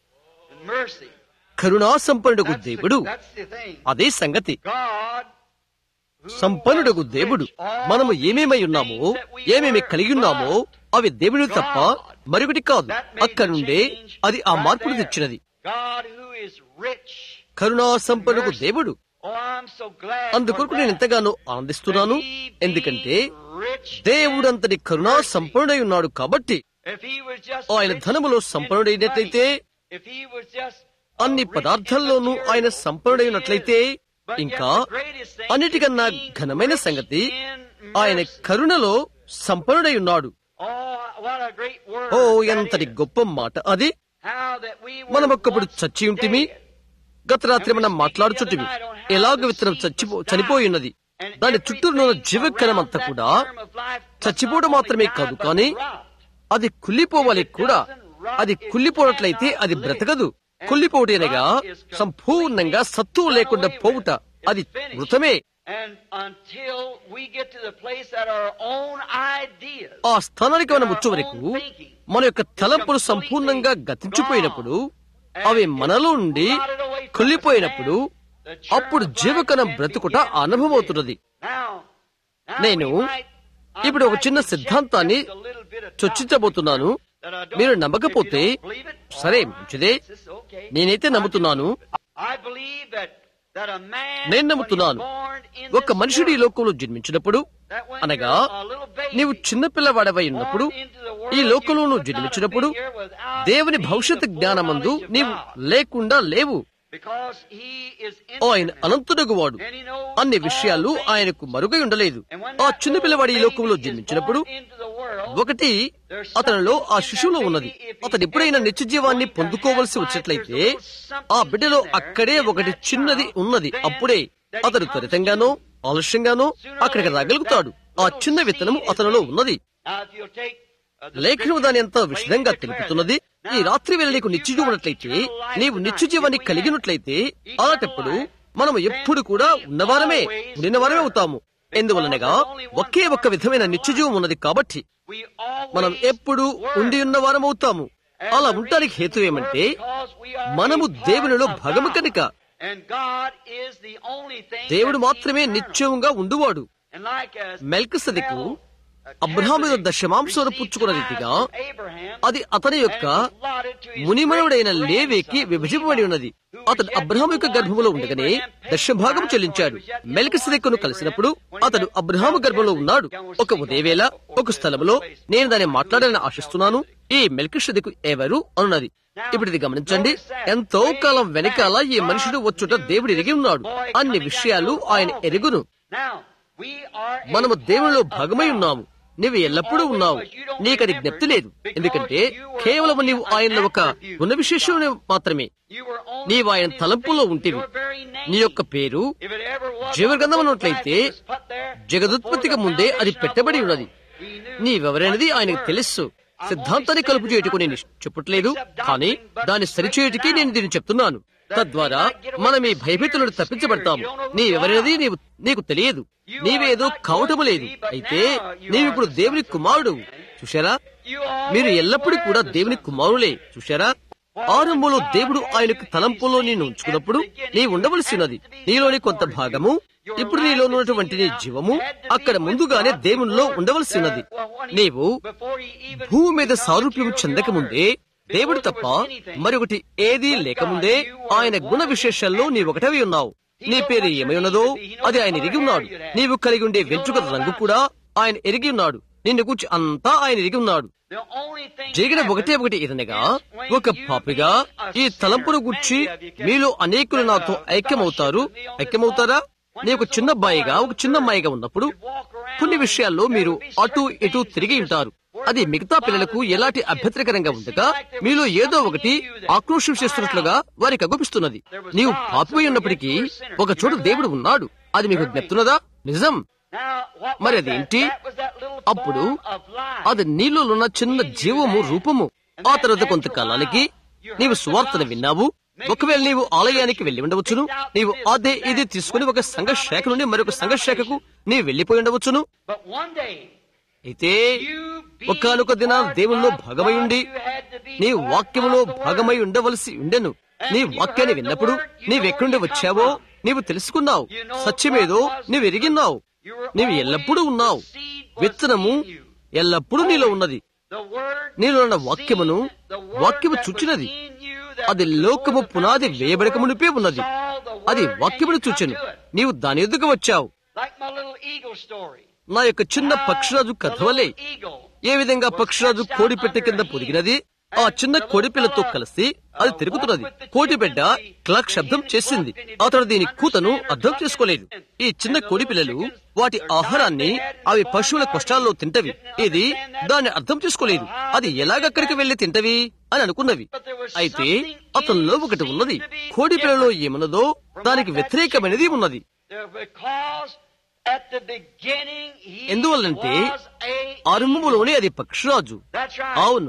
in mercy, కరుణా సంపన్నుడు that's the, దేవుడు that's the thing. అదే సంగతి God, who సంపన్నుడగు was దేవుడు rich, all మనము these ఏమేమై ఉన్నామో things that we ఏమేమి were, కలిగి ఉన్నామో అవి దేవుడు తప్ప మరొకటి కాదు that made అక్కడ the నుండే change అది ఆ right మార్పును there. తెచ్చినది God who is rich. కరుణా సంపన్నుడు దేవుడు Oh, I'm so glad అందుకొరకు for నేను that. ఎంతగానో ఆనందిస్తున్నాను That he being ఎందుకంటే rich దేవుడు in అంతటి కరుణా mercy. సంపన్నుడై ఉన్నాడు కాబట్టి If he was just ఆయన rich ధనములో in సంపన్నుడైనట్లయితే money, if he was just అన్ని rich in పదార్థాల్లోనూ material, ఆయన సంపన్నుడై which he ఉన్నట్లయితే is, but yet ఇంకా the greatest thing అన్నిటికన్నా is being ఘనమైన rich సంగతి in ఆయన mercy. కరుణలో సంపన్నుడై ఉన్నాడు Oh, what a great word oh that ఎంతటి is. గొప్ప మాట అది How that we were మనం ఒక్కప్పుడు once చచ్చి ఉంటిమి dead. గత రాత్రి మనం మాట్లాడుచుంటిమి ఎలాగ విత్తనం చచ్చిపో చనిపోయి ఉన్నది దాని చుట్టూరున్న జీవకణం అంతా కూడా చచ్చిపోవడం మాత్రమే కాదు కానీ అది కుళ్ళిపోవాలి కూడా అది కుళ్ళిపోవట్లయితే అది బ్రతకదు కుళ్ళిపోవటేనగా సంపూర్ణంగా సత్తువు లేకుండా పోవుట అది మృతమే And until we get to the place that our own ideas ఆ స్థానానికి మనం వచ్చే వరకు మన యొక్క తలంపులు సంపూర్ణంగా గతించిపోయినప్పుడు అవి మనలో నుండి కుళ్ళిపోయినప్పుడు అప్పుడు జీవకణం బ్రతుకుట అనుభవమవుతున్నది Now, now నేను we might- I ఇప్పుడు ఒక might చిన్న reject సిద్ధాంతాన్ని just a little bit of చొచ్చించబోతున్నాను doctrine that I don't- మీరు if you నమ్మకపోతే don't believe it, సరే all right, మంచిదే this is okay. నేనైతే నమ్ముతున్నాను I believe that that a man నేను when నమ్ముతున్నాను he's born in ఒక this మనుషుడు ఈ world, లోకంలో జన్మించినప్పుడు that when అనగా you're a little baby, నీవు చిన్న పిల్లవాడవై ఉన్నప్పుడు born into the world, ఈ లోకంలో you నువ్వు could not have జన్మించినప్పుడు been here without దేవుని being భవిష్యత్తు the full జ్ఞానమందు knowledge of నీవు God. లేకుండా లేవు Because he is ఆయన infinite, అనంతుడగు వాడు and he knows అన్ని all విషయాలు things. ఆయనకు మరుగై ఉండలేదు And when ఆ that చిన్న little పిల్లవాడు ఈ baby లోకంలో is జన్మించినప్పుడు born into the world, ఒకటి అతనిలో ఆ శిశువులో ఉన్నది అతను ఎప్పుడైనా నిత్య జీవాన్ని పొందుకోవలసి వచ్చినట్లయితే ఆ బిడ్డలో అక్కడే ఒకటి చిన్నది ఉన్నది అప్పుడే అతడు త్వరితంగానో ఆలస్యంగానో అక్కడికి రాగలుగుతాడు ఆ చిన్న విత్తనం అతనిలో ఉన్నది Now, if you'll take, uh, the లేఖనం దాని ఎంత scripture విషదంగా plainly తెలుపుతున్నది declares, ఈ రాత్రి వేళ నీకు నిత్య జీవం ఉన్నట్లయితే నీవు నిత్య జీవాన్ని కలిగినట్లయితే అలాంటప్పుడు మనం ఎప్పుడు కూడా ఉన్నవారమే ఉండినవారమే అవుతాము ఎందువలనగా ఒకే ఒక్క విధమైన నిత్య జీవం ఉన్నది కాబట్టి we always మనం ఎప్పుడు ఉండి ఉన్నవారం అవుతాము అలా ఉండటానికి హేతు ఏమంటే మనము దేవునిలో భాగము కనుక And God is the only thing దేవుడు that's మాత్రమే eternal. నిత్యంగా ఉండువాడు And like as మెల్కిసెదెకు Mel- Abraham యొక్క దశమాంశమును received పుచ్చుకున్న tithes రీతిగా from Abraham, అది అతని యొక్క and was allotted to his మునిమనుడైన great లేవేకి grandson, విభజింపబడి Levi, ఉన్నది who అతడు was yet అబ్రహాం యొక్క born గర్భములో to ఉండగానే Abraham, paid దశభాగం tithes, చెల్లించాడు for he was yet మెల్కిసెదెక్కును born to కలిసినప్పుడు Abraham, అతడు when అబ్రహాము గర్భంలో ఉన్నాడు ఒక ఉదయవేళ ఒక స్థలములో నేను దాన్ని మాట్లాడాలని ఆశిస్తున్నాను ఈ మెల్కిసెదెకు ఎవరు అనున్నది ఇప్పుడు ఇది గమనించండి ఎంతో కాలం వెనకాల ఈ మనుషుడు వచ్చుట దేవుడు ఎరిగి ఉన్నాడు అన్ని విషయాలు ఆయన ఎరుగును Now, we are a మనము దేవునిలో part of భాగమై God. ఉన్నాము నీవు ఎల్లప్పుడూ ఉన్నావు నీకది జ్ఞప్తి లేదు ఎందుకంటే కేవలం నీవు ఆయనలో ఒక గుణ విశేషం మాత్రమే You were only నీవు ఆయన in his తలంపులో face, ఉంటివి your very name. నీ యొక్క పేరు If it ever was జీవగ్రంథం on the book of ఉన్నట్లయితే life, it was put there జగదుత్పత్తికి before the ముందే అది foundation of పెట్టబడి the ఉన్నది world. He knew నీవెవరనేది what you ఆయనకు were. తెలుసు I'm సిద్ధాంతాన్ని only కలుపు saying చేయటకు this నేను not చెప్పట్లేదు except కానీ doctrine, but దాన్ని సరిచేయటికి నేను దీన్ని చెప్తున్నాను తద్వారా మనం ఈ భయభీతులను తప్పించబడతాము నీవెవరనేది నీవు నీకు తెలియదు నీవేదో కావటము లేదు అయితే నీవిప్పుడు దేవుని కుమారుడు చూశారా You are మీరు ఎల్లప్పుడూ కూడా దేవుని కుమారులే చూశారా ఆరంభంలో దేవుడు ఆయనకు తలంపులో నేను ఉంచుకున్నప్పుడు నీ ఉండవలసినది నీలోని కొంత భాగము ఇప్పుడు నీలో ఉన్నటువంటి నీ జీవము అక్కడ ముందుగానే దేవునిలో ఉండవలసినది నీవు భూమి మీద సారూప్యం చెందకముందే దేవుడు తప్ప మరొకటి ఏదీ లేకముందే ఆయన గుణ విశేషాల్లో నీ ఒకటవి ఉన్నావు నీ పేరు ఏమై ఉన్నదో అది ఆయన ఎరిగి ఉన్నాడు నీవు కలిగి ఉండే వెంట్రుక రంగు కూడా ఆయన ఎరిగి ఉన్నాడు నిన్ను కూర్చి అంతా ఆయన ఎరిగి ఉన్నాడు జరిగిన ఒకటే ఒకటి ఏదనగా ఒక పాపిగా ఈ తలంపును గుర్చి మీలో అనేకులు నాతో ఐక్యమవుతారు ఐక్యమవుతారా నీ ఒక చిన్న అబ్బాయిగా ఒక చిన్న అమ్మాయిగా ఉన్నప్పుడు కొన్ని విషయాల్లో మీరు అటు ఇటు తిరిగి ఉంటారు అది మిగతా పిల్లలకు ఎలాంటి అభ్యంతరకరంగా ఉండగా మీలో ఏదో ఒకటి ఆక్రోషం చేస్తున్నట్లుగా వారికి అగుపిస్తున్నది నీవు పాపిపోయి ఉన్నప్పటికీ ఒక చోట దేవుడు ఉన్నాడు అది మీకు జ్ఞప్తున్నదా నిజం మరి అదేంటి అప్పుడు అది నీలో ఉన్న చిన్న జీవము రూపము ఆ తర్వాత కొంతకాలానికి నీవు సువార్తను విన్నావు ఒకవేళ నీవు ఆలయానికి వెళ్లి ఉండవచ్చును నీవు అదే ఇది తీసుకుని ఒక సంఘ శాఖ నుండి మరొక సంఘ శాఖకు నీవు వెళ్లిపోయి ఉండవచ్చును అయితే ఒకనొక దిన దేవుల్లో భాగమై ఉండి నీ వాక్యములో భాగమై ఉండవలసి ఉండెను నీ వాక్యాన్ని విన్నప్పుడు నీవెక్కడుండి వచ్చావో నీవు తెలుసుకున్నావు సత్యమేదో నీవు ఎరిగిన్నావు నీవు ఎల్లప్పుడూ ఉన్నావు విత్తనము ఎల్లప్పుడూ నీలో ఉన్నది నీలో ఉన్న వాక్యమును వాక్యము చుచ్చినది అది లోకము పునాది వేయబడక మునిపే ఉన్నది అది వాక్యమును చూచెను నీవు దాని ఎదుగు వచ్చావు నా యొక్క చిన్న పక్షిరాజు కథ వలె ఏ విధంగా పక్షిరాజు కోడి పెట్టె కింద పొదిగినది ఆ చిన్న కోడిపిల్లతో కలిసి అది తిరుగుతున్నది కోడిబిడ్డ క్లాక్ శబ్దం చేసింది అతడు దీని కూతను అర్థం చేసుకోలేదు ఈ చిన్న కోడిపిల్లలు వాటి ఆహారాన్ని అవి పశువుల కష్టాల్లో తింటవి ఇది దాన్ని అర్థం చేసుకోలేదు అది ఎలాగక్కడికి వెళ్లి తింటవి అని అనుకున్నవి అయితే అతనిలో ఒకటి ఉన్నది కోడిపిల్లలో ఏమున్నదో దానికి వ్యతిరేకమైనది ఉన్నది ఎందువల్లంటే ఆరంభంలోనే అది పక్షిరాజు అవును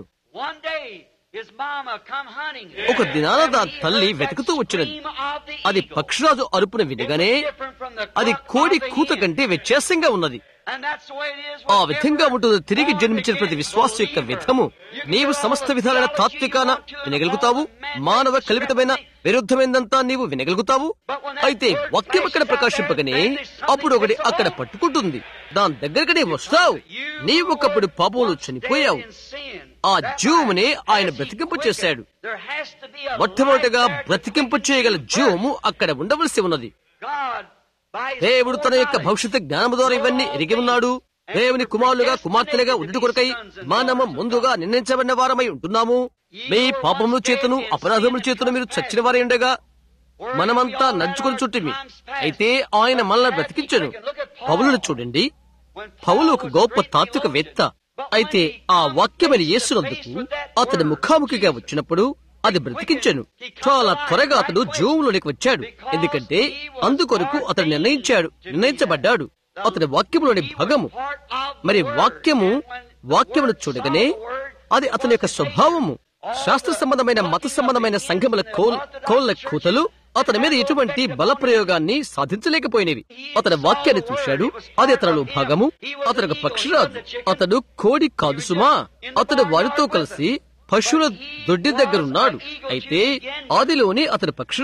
ఒక దినాన దాని తల్లి వెతుకుతూ వచ్చినది అది పక్షిరాజు అరుపున వినగానే అది కోడి కూత కంటే వ్యత్యాసంగా ఉన్నది ఆ విధంగా ఉంటుంది తిరిగి జన్మించిన ప్రతి విశ్వాస యొక్క విధము నీవు సమస్త విధాలైన తాత్వికాన వినగలుగుతావు మానవ కల్పితమైన విరుద్ధమైనంతా నీవు వినగలుగుతావు అయితే వాక్యం అక్కడ ప్రకాశింపగానే అప్పుడు ఒకటి అక్కడ పట్టుకుంటుంది దాని దగ్గరకనే వస్తావు నీవు ఒకప్పుడు పాపంలో చనిపోయావు ఆ జీవమునే ఆయన బ్రతికింపు చేశాడు మొట్టమొదటిగా బ్రతికింపు చేయగల జీవము అక్కడ ఉండవలసి ఉన్నది దేవుడు తన యొక్క భవిష్యత్తు జ్ఞానము ద్వారా ఇవన్నీ ఎరిగి ఉన్నాడు దేవుని కుమారులుగా కుమార్తెలుగా ఉండుట కొరకై మానవ ముందుగా నిర్ణయించబడిన వారమై ఉంటున్నాము మీ పాపముల చేతను అపరాధముల చేతను మీరు చచ్చిన వారై ఉండగా మనమంతా నడుచుకుని చుట్టిమి అయితే ఆయన మనల్ని బ్రతికించను పౌలును చూడండి పౌలు ఒక గొప్ప తాత్వికవేత్త అయితే ఆ వాక్యమైన యేసునందుకు అతడు ముఖాముఖిగా వచ్చినప్పుడు అది బ్రతికించాను చాలా త్వరగా అతడు జీవంలోనికి వచ్చాడు ఎందుకంటే అందుకొరకు అతడు నిర్ణయించాడు నిర్ణయించబడ్డాడు అతని వాక్యములోని భాగము మరి వాక్యము వాక్యమును చూడగానే అది అతని యొక్క స్వభావము శాస్త్ర సంబంధమైన మత సంబంధమైన సంఘముల కోల్ కోళ్ల కూతలు అతని మీద ఎటువంటి బల ప్రయోగాన్ని సాధించలేకపోయినవి అతని వాక్యాన్ని చూశాడు అది అతనిలో భాగము అతను ఒక పక్షిరాజు అతడు కోడి కాదు సుమా అతడు వారితో కలిసి పశువుల దొడ్డి దగ్గరున్నాడు అయితే ఆదిలోని అతని పక్షిరాజు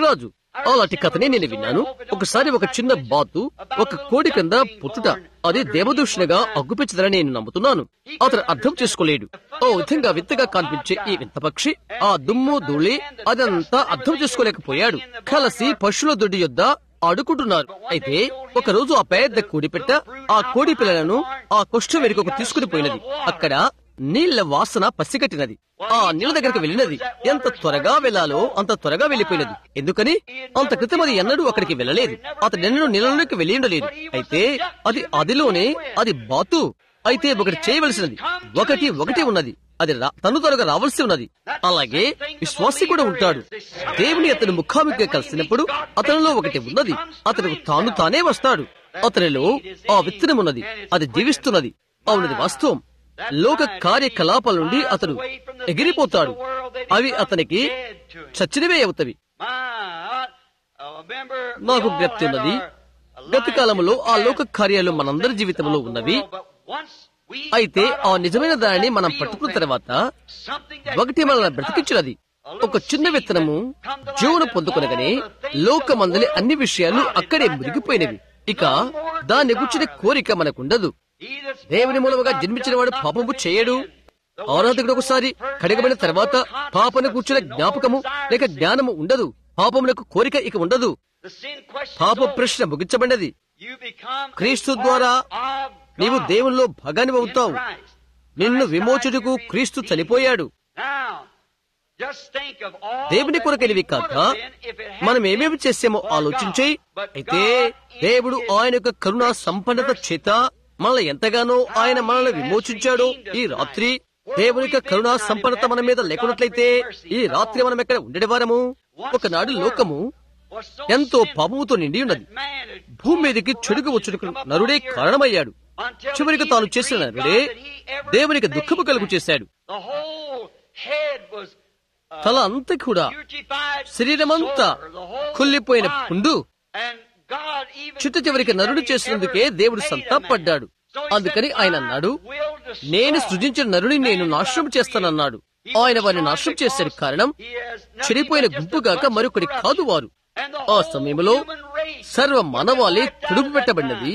అలాంటి కథనే నేను విన్నాను ఒకసారి ఒక చిన్న బాతు ఒక కోడి కింద పుట్టుట అది దేవదూషణగా అగ్గుపెచ్చదని నేను నమ్ముతున్నాను అతను అర్థం చేసుకోలేడు ఓ విధంగా వింతగా కనిపించే ఈ వింత పక్షి ఆ దుమ్ము ధూళి అదంతా అర్థం చేసుకోలేకపోయాడు కలిసి పశువుల దొడ్డి యొద్ద ఆడుకుంటున్నారు అయితే ఒక రోజు ఆ పెద్ద కోడి పెట్ట ఆ కోడి పిల్లలను ఆ కుష్ఠ వెనుకకు తీసుకుని పోయినది అక్కడ నీళ్ల వాసన పసిగట్టినది ఆ నీళ్ళ దగ్గరకు వెళ్ళినది ఎంత త్వరగా వెళ్లాలో అంత త్వరగా వెళ్లిపోయినది ఎందుకని అంత క్రితం అది ఎన్నడూ అక్కడికి వెళ్ళలేదు అతడు ఎన్నడూ నీళ్ళలోకి వెళ్ళి ఉండలేదు అయితే అది అదిలోనే అది బాతు అయితే ఒకటి చేయవలసినది ఒకటి ఒకటి ఉన్నది అది రా- తను త్వరగా రావాల్సి ఉన్నది అలాగే విశ్వాసి కూడా ఉంటాడు దేవుని అతను ముఖాముఖిగా కలిసినప్పుడు అతనిలో ఒకటి ఉన్నది అతను తాను తానే వస్తాడు అతనిలో ఆ విత్తనం ఉన్నది అది జీవిస్తున్నది అవునది వాస్తవం లోక కార్యకలాపాల నుండి అతడు ఎగిరిపోతాడు అవి అతనికి చచ్చినవే అవుతవి నాకు జ్ఞప్తి ఉన్నది గతి కాలంలో ఆ లోక కార్యాలు మనందరి జీవితంలో ఉన్నవి అయితే ఆ నిజమైన దానిని మనం పట్టుకున్న తర్వాత ఒకటి మనల్ని బ్రతికించినది ఒక చిన్న విత్తనము జీవన పొందుకొనగానే లోకమందలి అన్ని విషయాలు అక్కడే మురిగిపోయినవి ఇక దాన్ని గుర్చిన కోరిక మనకుండదు దేవుని మూలముగా జన్మించిన వాడు పాపము చేయడు ఆరాధకుడు ఒకసారి కడగబడిన తర్వాత పాపను కూర్చున్న జ్ఞాపకము లేక జ్ఞానము ఉండదు పాపమునకు కోరిక ఇక ఉండదు పాప ప్రశ్న ముగించబడినది క్రీస్తు ద్వారా నీవు దేవునిలో భాగాన్ని అవుతావు నిన్ను విమోచుటకు క్రీస్తు చనిపోయాడు దేవుని కొరకనివి కాక మనం ఏమేమి చేసామో ఆలోచించి అయితే దేవుడు ఆయన యొక్క కరుణా సంపన్నత చేత మనల్ని ఎంతగానో ఆయన మనల్ని విమోచించాడో ఈ రాత్రి దేవుని యొక్క కరుణా సంపన్నత మన మీద లేకున్నట్లయితే ఈ రాత్రి మనం ఎక్కడ ఉండేవారము ఒకనాడు లోకము ఎంతో పాపముతో నిండి ఉన్నది భూమి మీదకి చెడుగు వచ్చుటకు నరుడే కారణమయ్యాడు చివరికి తాను చేసిన నరుడే దేవునికి దుఃఖము కలుగు చేశాడు తల అంతా కూడా శరీరమంతా కుళ్ళిపోయిన పుండు చిట్ట చివరికి నరుడు చేసినందుకే దేవుడు సంతాపడ్డాడు అందుకని ఆయన అన్నాడు నేను సృజించిన నరుని నేను నాశనం చేస్తానన్నాడు ఆయన వారిని నాశనం చేశాడు కారణం చెడిపోయిన గుంపుగాక మరొకటి కాదు వారు ఆ సమయంలో సర్వ మానవాళి తుడుపు పెట్టబడినది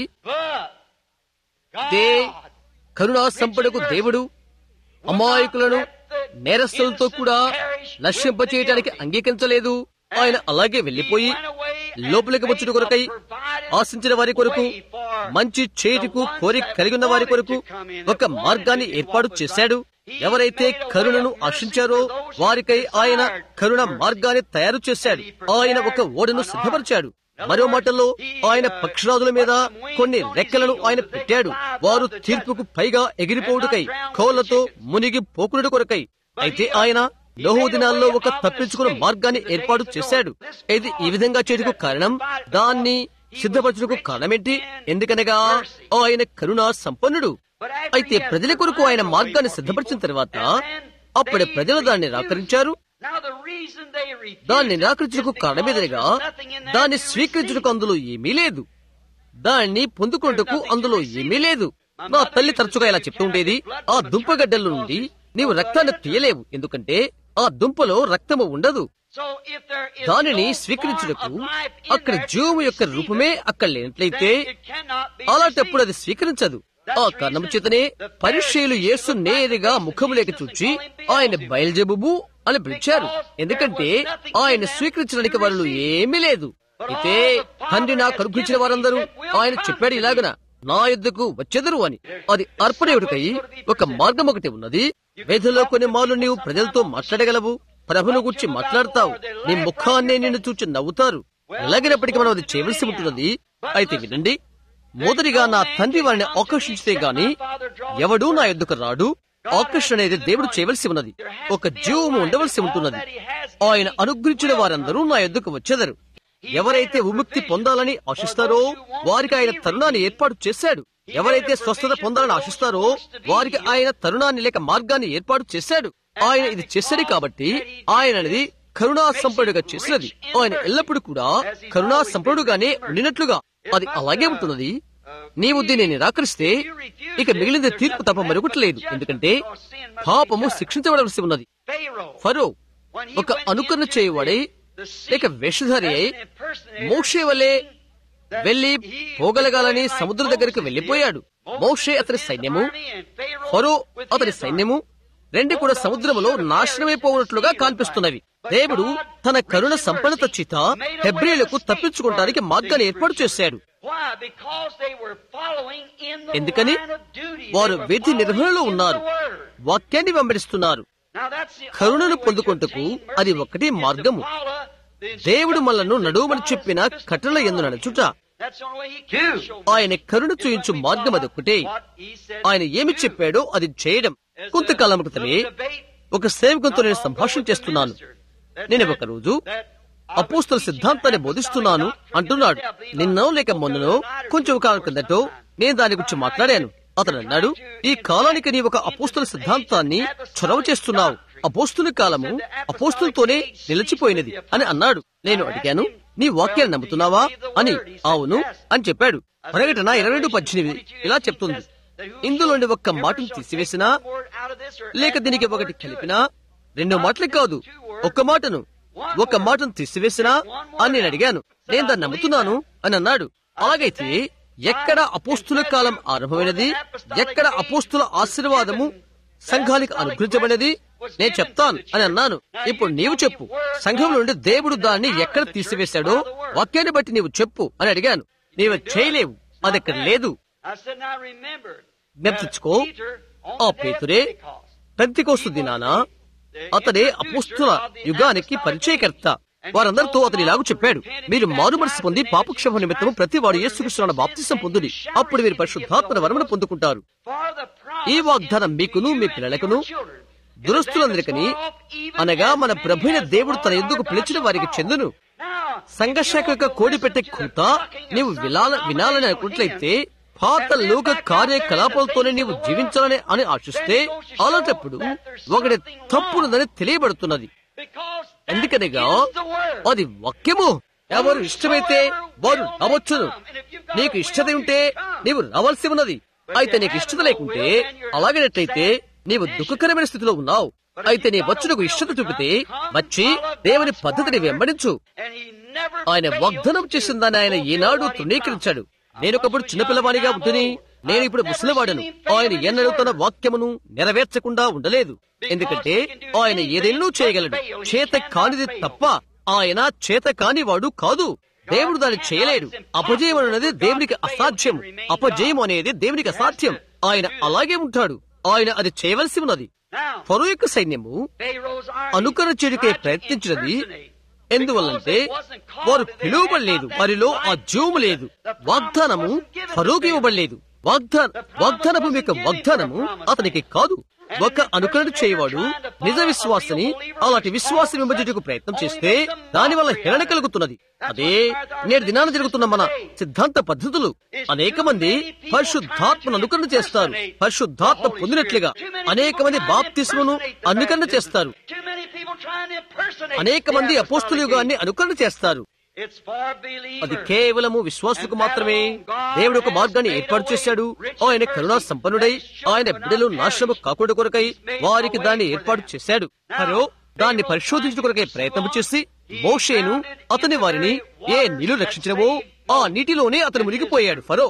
దే కరుణా సంపడకు దేవుడు అమాయకులను నేరస్తులతో కూడా నశింపచేయటానికి అంగీకరించలేదు ఆయన అలాగే వెళ్లిపోయి లోపలికి వచ్చుట కొరకై ఆశించిన వారి కొరకు మంచి చేటుకు కోరిక కలిగి ఉన్న వారి కొరకు ఒక మార్గాన్ని ఏర్పాటు చేశాడు ఎవరైతే కరుణను ఆశించారో వారికై ఆయన కరుణ మార్గాన్ని తయారు చేశాడు ఆయన ఒక ఓడను సిద్ధపరిచాడు మరో మాటల్లో ఆయన పక్షరాజుల మీద కొన్ని రెక్కలను ఆయన పెట్టాడు వారు తీర్పుకు పైగా ఎగిరిపోవుటకై కోళ్లతో మునిగి పోకుడు కొరకై అయితే ఆయన లోహో దినాల్లో ఒక తప్పించుకున్న మార్గాన్ని ఏర్పాటు చేశాడు ఇది ఈ విధంగా చేయటకు కారణం దాన్ని సిద్ధపరచుటకు కారణమేంటి ఎందుకనగా ఆయన కరుణా సంపన్నుడు అయితే ప్రజల కొరకు ఆయన మార్గాన్ని సిద్ధపరిచిన తర్వాత అప్పుడే ప్రజలు దాన్ని నిరాకరించారు దాన్ని నిరాకరించుటకు కారణమేదనగా దాన్ని స్వీకరించుటకు అందులో ఏమీ లేదు దాన్ని పొందుకుంటకు అందులో ఏమీ లేదు నా తల్లి తరచుగా ఇలా చెప్తూ ఉండేది ఆ దుంపగడ్డల నుండి నీవు రక్తాన్ని తీయలేవు ఎందుకంటే ఆ దుంపలో రక్తము ఉండదు దానిని స్వీకరించుటకు అక్కడ జీవము యొక్క రూపమే అక్కడ లేనట్లయితే అలాంటప్పుడు అది స్వీకరించదు ఆ కారణం చేతనే పరిచయులు యేసు నేరుగా ముఖములేక చూచి ఆయన బయలుజబుబు అని పిలిచారు ఎందుకంటే ఆయన స్వీకరించడానికి వారిలో ఏమీ లేదు అయితే తండ్రి నా కనుపించిన వారందరూ ఆయన చెప్పాడు ఇలాగన నా యుద్ధకు వచ్చెదరు అని అది అర్పణయుడికై ఒక మార్గం ఒకటి ఉన్నది వేదలో కొన్ని మార్లు నీవు ప్రజలతో మాట్లాడగలవు ప్రభును గురించి మాట్లాడతావు నీ ముఖాన్నే నిన్ను చూచి నవ్వుతారు ఎలాగైనప్పటికీ మనం అది చేయవలసి ఉంటున్నది అయితే వినండి మొదటిగా నా తండ్రి వారిని ఆకర్షించితే గాని ఎవడూ నా ఎద్దుకు రాడు ఆకర్షణ అనేది దేవుడు చేయవలసి ఉన్నది ఒక జీవము ఉండవలసి ఉంటున్నది ఆయన అనుగ్రహించిన వారందరూ నా ఎద్దుకు వచ్చేదరు ఎవరైతే విముక్తి పొందాలని ఆశిస్తారో వారికి ఆయన తరుణాన్ని ఏర్పాటు చేశాడు ఎవరైతే స్వస్థత పొందాలని ఆశిస్తారో వారికి ఆయన తరుణాన్ని లేక మార్గాన్ని ఏర్పాటు చేశాడు ఆయన ఇది చేశాడు కాబట్టి ఆయన అనేది కరుణా సంపన్నుడుగా చేసినది ఆయన ఎల్లప్పుడూ కూడా కరుణా సంపన్నుడుగానే ఉండినట్లుగా అది అలాగే ఉంటున్నది నీవు దీన్ని నిరాకరిస్తే ఇక మిగిలిన తీర్పు తప్ప మరొకటి లేదు ఎందుకంటే పాపము శిక్షించబడవలసి ఉన్నది ఫరో ఒక అనుకరణ చేయవాడై లేక వేషధారి అయి మోషే వలె వెళ్లి పోగలగాలని సముద్రం దగ్గరికి వెళ్లిపోయాడు మోషే అతని సైన్యము ఫరో అతని సైన్యము రెండు కూడా సముద్రములో నాశనమైపోయినట్లుగా కనిపిస్తున్నవి దేవుడు తన కరుణ సంపన్నత చేత హెబ్రిలకు తప్పించుకోవడానికి మార్గాన్ని ఏర్పాటు చేశాడు ఎందుకని వారు విధి నిర్వహణలో ఉన్నారు వాక్యాన్ని వెంబడిస్తున్నారు కరుణను పొందుకుంటకు అది ఒకటి మార్గము దేవుడు మనలను నడువమని చెప్పిన కట్టల ఎందు నడుచుట ఆయన కరుణ చూయించు మార్గం అదొక్కటే ఆయన ఏమి చెప్పాడో అది చేయడం కొంతకాలం క్రితమే ఒక సేవకునితో నేను సంభాషణ చేస్తున్నాను నేను ఒక రోజు అపోస్తల సిద్ధాంతాన్ని బోధిస్తున్నాను అంటున్నాడు నిన్నో లేక మొన్ననో కొంచెం కాలం కిందటో నేను దాని గురించి మాట్లాడాను అతను అన్నాడు ఈ కాలానికి నీ ఒక అపోస్తుల సిద్ధాంతాన్ని చొరవ చేస్తున్నావు అపోస్తుల కాలము అపోస్తులతోనే నిలిచిపోయినది అని అన్నాడు నేను అడిగాను నీ వాక్యాన్ని నమ్ముతున్నావా అని అవును అని చెప్పాడు ప్రకటన ఇరవై రెండు పద్దెనిమిది ఇలా చెప్తుంది ఇందులోని ఒక్క మాటను తీసివేసినా లేక దీనికి ఒకటి కలిపినా రెండు మాటలు కాదు ఒక్క మాటను ఒక మాటను తీసివేసినా అని నేను అడిగాను నేను దాన్ని నమ్ముతున్నాను అని అన్నాడు అలాగైతే ఎక్కడ అపోస్తుల కాలం ఆరంభమైనది ఎక్కడ అపోస్తుల ఆశీర్వాదము సంఘానికి అనుగ్రహించబడినది నేను చెప్తాను అని అన్నాను ఇప్పుడు నీవు చెప్పు సంఘం నుండి దేవుడు దాన్ని ఎక్కడ తీసివేశాడో వాక్యాన్ని బట్టి నీవు చెప్పు అని అడిగాను నీవు చేయలేవు అది అక్కడ లేదు జ్ఞప్తించుకో ఆ పేతురే పెంతికోస్తు దినాన అతడే అపుస్తుల యుగానికి పరిచయకర్త వారందరితో అతని ఇలాగ చెప్పాడు మీరు మారు మనసు పొంది పాపక్షమ నిమిత్తము ప్రతి వాడు యేసుకృష్ణ బాప్తిసం పొందుడి అప్పుడు మీరు పరిశుద్ధాత్మన వరమును పొందుకుంటారు ఈ వాగ్దానం మీకును మీ పిల్లలకును దురస్తులందరికని అనగా మన ప్రభుైన దేవుడు తన ఎందుకు పిలిచిన వారికి చెందును సంఘశాఖ యొక్క కోడి పెట్టే కూత నీవు వినాల వినాలని అనుకున్నట్లయితే పాత లోక కార్యకలాపాలతోనే నీవు జీవించాలని అని ఆశిస్తే అలాంటప్పుడు ఒకటి తప్పునుదని తెలియబడుతున్నది ఎందుకనగా అది వాక్యము ఎవరు ఇష్టమైతే వారు రావచ్చును నీకు ఇష్టత ఉంటే నీవు రావాల్సి ఉన్నది అయితే నీకు ఇష్టత లేకుంటే అలాగేనట్లయితే నీవు దుఃఖకరమైన స్థితిలో ఉన్నావు అయితే నీ వచ్చునకు ఇష్టత చూపితే వచ్చి దేవుని పద్ధతిని వెంబడించు ఆయన వాగ్దానం చేసిన దాన్ని ఆయన ఈనాడు తృణీకరించాడు నేను ఒకప్పుడు చిన్నపిల్లవాడిగా ఉంటుంది నేను ఇప్పుడు ముసలివాడను ఆయన ఎన్నడూ తన వాక్యమును నెరవేర్చకుండా ఉండలేదు ఎందుకంటే ఆయన ఏదైనా చేయగలడు చేత కానిది తప్ప ఆయన చేత కానివాడు కాదు దేవుడు దాన్ని చేయలేడు అపజయం అనేది దేవునికి అసాధ్యం అపజయం అనేది దేవునికి అసాధ్యం ఆయన అలాగే ఉంటాడు ఆయన అది చేయవలసి ఉన్నది ఫరో యొక్క సైన్యము అనుకరణ చేయుటకై ప్రయత్నించినది ఎందువల్లంటే వారు పిలువబడలేదు వారిలో ఆ జీవము లేదు వాగ్దానము ఫరోకి ఇవ్వబడలేదు వాగ్దాన వాగ్దానపు యొక్క వాగ్దానము అతనికి కాదు ఒక అనుకరణ చేయవాడు నిజ విశ్వాసని అలాంటి విశ్వాసం విభజించుకు ప్రయత్నం చేస్తే దానివల్ల హేళన కలుగుతున్నది అదే నేడు దినాన జరుగుతున్న మన సిద్ధాంత పద్ధతులు అనేక మంది పరిశుద్ధాత్మను అనుకరణ చేస్తారు పరిశుద్ధాత్మ పొందినట్లుగా అనేక మంది బాప్తిస్మును అనుకరణ చేస్తారు అనేక మంది అపోస్తుల యుగాన్ని అనుకరణ చేస్తారు అది కేవలము విశ్వాసులకు మాత్రమే దేవుడు ఒక మార్గాన్ని ఏర్పాటు చేశాడు ఆయన కరుణా సంపన్నుడై ఆయన బిడ్డలు నాశనము కాకుండా కొరకై వారికి దాన్ని ఏర్పాటు చేశాడు మరో దాన్ని పరిశోధించడం కొరకై ప్రయత్నం చేసి మోషేను అతని వారిని ఏ నీళ్లు రక్షించినవో ఆ నీటిలోనే అతను మునిగిపోయాడు ఫరో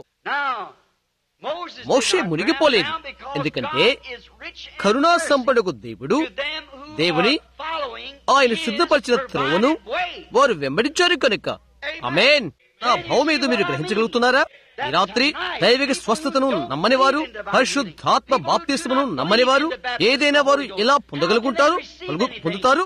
మోషే మునిగిపోలేదు ఎందుకంటే కరుణా సంపడకు దేవుడు దేవుని ఆయన సిద్ధపరిచిన త్రోవను వారు వెంబడించారు కనుక అమేన్ నా భౌమేదు మీరు గ్రహించగలుగుతున్నారా ఈ రాత్రి దైవిక స్వస్థతను నమ్మని వారు పరిశుద్ధాత్మ బాప్తిస్మను నమ్మని వారు ఏదైనా వారు ఎలా పొందగలుగుంటారు పొందుతారు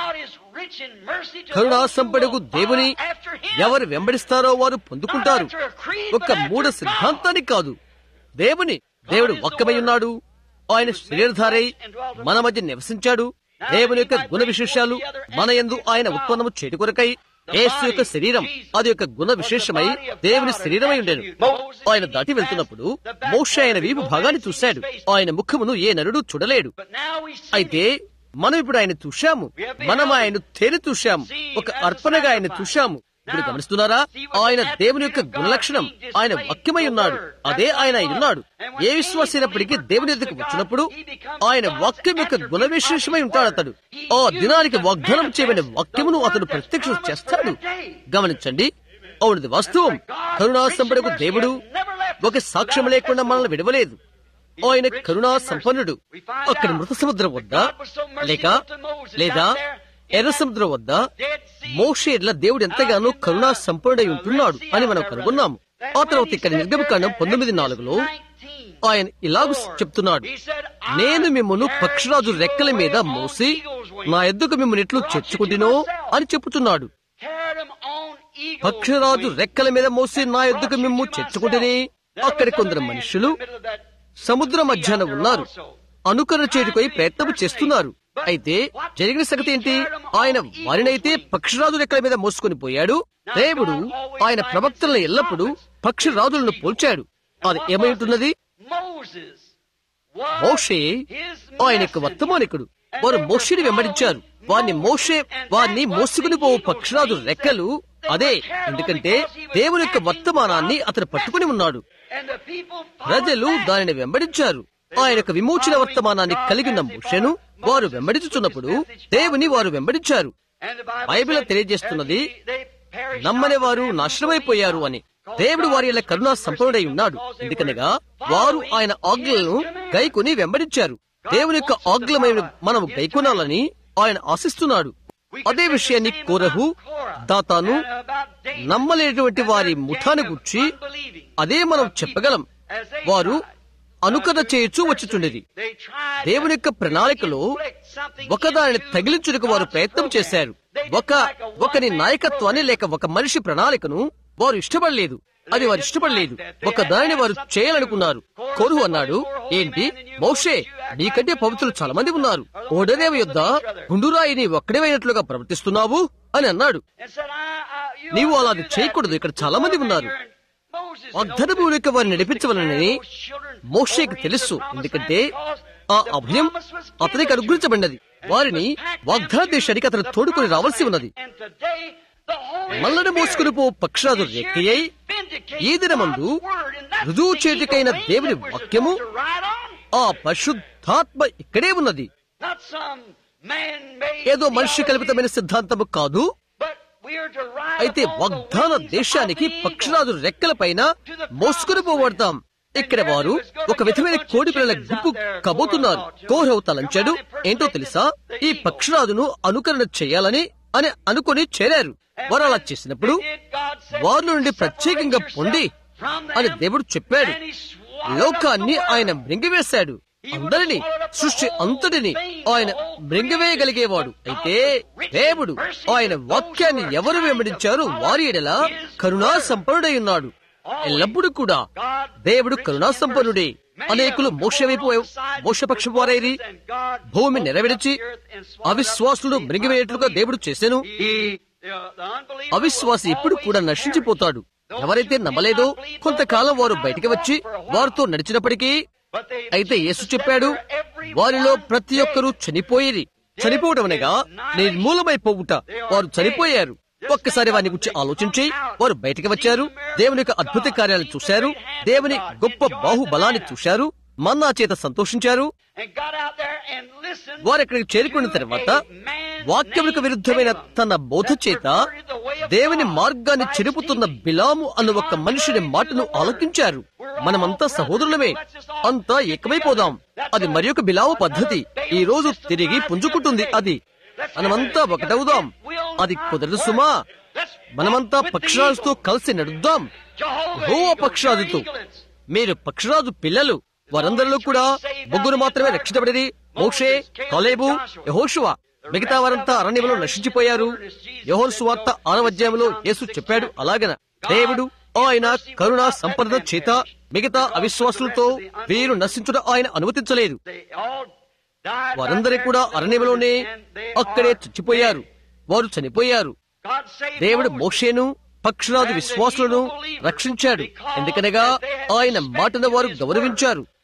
కరుణా సంపడకు దేవుని ఎవరు వెంబడిస్తారో వారు పొందుకుంటారు ఒక మూఢ సిద్ధాంతానికి కాదు దేవుని దేవుడు ఒక్కమై ఉన్నాడు ఆయన శరీరధారై మన మధ్య నివసించాడు దేవుని యొక్క గుణ విశేషాలు మన ఎందు ఆయన ఉత్పన్నము చేటు కొరకై యేసు యొక్క శరీరం అది యొక్క గుణ విశేషమై దేవుని శరీరమై ఉండేను ఆయన దాటి వెళ్తున్నప్పుడు మోష ఆయన వీపు భాగాన్ని చూశాడు ఆయన ముఖమును ఏ నరుడు చూడలేడు అయితే మనం ఇప్పుడు ఆయన చూశాము మనం ఆయన తేలి చూశాము ఒక అర్పణగా ఆయన చూశాము ఇప్పుడు గమనిస్తున్నారా ఆయన దేవుని యొక్క గుణలక్షణం ఆయన వాక్యమై ఉన్నాడు అదే ఆయన అయి ఉన్నాడు ఏ విశ్వాసైనప్పటికీ దేవుని ఎదుకు వచ్చినప్పుడు ఆయన వాక్యం యొక్క గుణ విశేషమై ఉంటాడు అతడు ఆ దినానికి వాగ్దానం చేయబడిన వాక్యమును అతడు ప్రత్యక్షం చేస్తాడు గమనించండి అవునది వాస్తవం కరుణా సంపడకు దేవుడు ఒక సాక్ష్యం లేకుండా మనల్ని విడవలేదు ఆయన కరుణా సంపన్నుడు అక్కడ మృత సముద్రం వద్ద లేక లేదా ఎర్ర సముద్రం వద్ద మోషేడ్ల దేవుడు ఎంతగానో కరుణా సంపన్నుడై ఉంటున్నాడు అని మనం కనుగొన్నాము ఆ తర్వాత ఇక్కడ నిర్గమకాండం పంతొమ్మిది నాలుగులో ఆయన ఇలాగ చెప్తున్నాడు నేను మిమ్మల్ని పక్షిరాజు రెక్కల మీద మోసి నా ఎద్దుకు మిమ్మల్ని ఎట్లు చేర్చుకుంటునో అని చెప్పుతున్నాడు పక్షిరాజు రెక్కల మీద మోసి నా ఎద్దుకు మిమ్ము చేర్చుకుంటేనే అక్కడ కొందరు మనుషులు సముద్ర మధ్యాహ్నం ఉన్నారు అనుకరణ చేరుకొని ప్రయత్నం చేస్తున్నారు అయితే జరిగిన సంగతి ఏంటి ఆయన వారినైతే పక్షిరాజు రెక్కల మీద మోసుకొని పోయాడు దేవుడు ఆయన ప్రవక్తలను ఎల్లప్పుడూ పక్షిరాజులను పోల్చాడు అది ఏమై ఉంటున్నది మోషే ఆయన యొక్క వర్తమానికుడు వారు మోషిని వెంబడించారు వారిని మోషే వారిని మోసుకుని పోవు పక్షిరాజు రెక్కలు అదే ఎందుకంటే దేవుని యొక్క వర్తమానాన్ని అతను పట్టుకుని ఉన్నాడు ప్రజలు దానిని వెంబడించారు ఆయన యొక్క విమోచన వర్తమానాన్ని కలిగిన మోషను వారు వెంబడించుచున్నప్పుడు దేవుని వారు వెంబడించారు బైబిల్ తెలియజేస్తున్నది నమ్మని వారు నాశనమైపోయారు అని దేవుడు వారి ఇలా కరుణా సంపన్నుడై ఉన్నాడు ఎందుకనగా వారు ఆయన ఆజ్ఞలను గైకొని వెంబడించారు దేవుని యొక్క ఆజ్ఞలమైన మనము గైకొనాలని ఆయన ఆశిస్తున్నాడు అదే విషయాన్ని కోరహు దాతాను నమ్మలేనటువంటి వారి ముఠాను గుర్చి అదే మనం చెప్పగలం వారు అనుకరణ చేయొచ్చు వచ్చుచుండేది దేవుని యొక్క ప్రణాళికలో ఒకదానిని తగిలించుటకు వారు ప్రయత్నం చేశారు ఒక ఒకని నాయకత్వాన్ని లేక ఒక మనిషి ప్రణాళికను వారు ఇష్టపడలేదు అది వారు ఇష్టపడలేదు ఒక దానిని వారు చేయాలనుకున్నారు కోరు అన్నాడు ఏంటి మౌషే నీకంటే పవిత్రులు చాలా మంది ఉన్నారు ఓడరేవు యొద్ద గుండురాయిని ఒక్కడేమైనట్లుగా ప్రవర్తిస్తున్నావు అని అన్నాడు నీవు అలా చేయకూడదు ఇక్కడ చాలా మంది ఉన్నారు వాగ్దానము యొక్క వారిని నడిపించవలనని మోషేకి తెలుసు ఎందుకంటే ఆ అభయం అతనికి అనుగ్రహించబడినది వారిని వాగ్దాన దేశానికి అతను తోడుకొని రావాల్సి ఉన్నది మల్లన మోసుకుని పో పక్షరాజు రెక్కయ్యై ఈ దినమందు రుజువు చేతికైన దేవుని వాక్యము ఆ పరిశుద్ధాత్మ ఇక్కడే ఉన్నది ఏదో మనిషి కల్పితమైన సిద్ధాంతము కాదు అయితే వాగ్దాన దేశానికి పక్షరాజు రెక్కల పైన మోసుకుని పోబడతాం ఇక్కడ వారు ఒక విధమైన కోడి పిల్లల గుంపు కబోతున్నారు కోరవు తలంచాడు ఏంటో తెలుసా ఈ పక్షరాజును అనుకరణ చేయాలని అని అనుకుని చేరారు వారు అలా చేసినప్పుడు వారి నుండి ప్రత్యేకంగా పొంది అని దేవుడు చెప్పాడు లోకాన్ని ఆయన మృంగివేశాడు అందరిని సృష్టి అంతటిని ఆయన మృంగివేయగలిగేవాడు అయితే దేవుడు ఆయన వాక్యాన్ని ఎవరు వెంబడించారు వారి ఎడల కరుణా సంపన్నుడై ఉన్నాడు ఎల్లప్పుడూ కూడా దేవుడు కరుణా సంపన్నుడే అనేకులు మోక్ష వైపు మోక్షపక్షం వారైరి భూమి నెరవేర్చి అవిశ్వాసులను మృంగివేయట్లుగా దేవుడు చేశాను అవిశ్వాసి ఇప్పుడు కూడా నశించిపోతాడు ఎవరైతే నమ్మలేదో కొంతకాలం వారు బయటికి వచ్చి వారితో నడిచినప్పటికీ అయితే యేసు చెప్పాడు వారిలో ప్రతి ఒక్కరూ చనిపోయేది చనిపోవడం అనగా నిర్మూలమైపోవుట వారు చనిపోయారు ఒక్కసారి వారిని గురించి ఆలోచించి వారు బయటికి వచ్చారు దేవుని యొక్క అద్భుత కార్యాలను చూశారు దేవుని గొప్ప బాహుబలాన్ని చూశారు మన్నా చేత సంతోషించారు వారు ఇక్కడికి చేరుకున్న తర్వాత వాక్యములకు విరుద్ధమైన తన బోధ చేత దేవుని మార్గాన్ని చెరుపుతున్న బిలాము అన్న ఒక మనిషిని మాటను ఆలకించారు మనమంతా సహోదరులమే అంతా ఏకమైపోదాం అది మరి ఒక బిలాము పద్ధతి ఈ రోజు తిరిగి పుంజుకుంటుంది అది మనమంతా ఒకటవుదాం అది కుదరదు సుమా మనమంతా పక్షరాజుతో కలిసి నడుద్దాం యెహోవా పక్షరాజుతో మీరు పక్షరాజు పిల్లలు వారందరిలో కూడా ముగ్గురు మాత్రమే రక్షించబడిరి మోషే కలేబు యహోషువ మిగతా వారంతా అరణ్యంలో నశించిపోయారు యహోన్ సువార్త ఆనవద్యంలో యేసు చెప్పాడు అలాగన దేవుడు ఆయన కరుణ సంపద చేత మిగతా అవిశ్వాసులతో వీరు నశించుట ఆయన అనుమతించలేదు వారందరి కూడా అరణ్యంలోనే అక్కడే చచ్చిపోయారు వారు చనిపోయారు దేవుడు మోషేను పక్షరాజు విశ్వాసులను రక్షించాడు ఎందుకనగా ఆయన మాటను వారు గౌరవించారు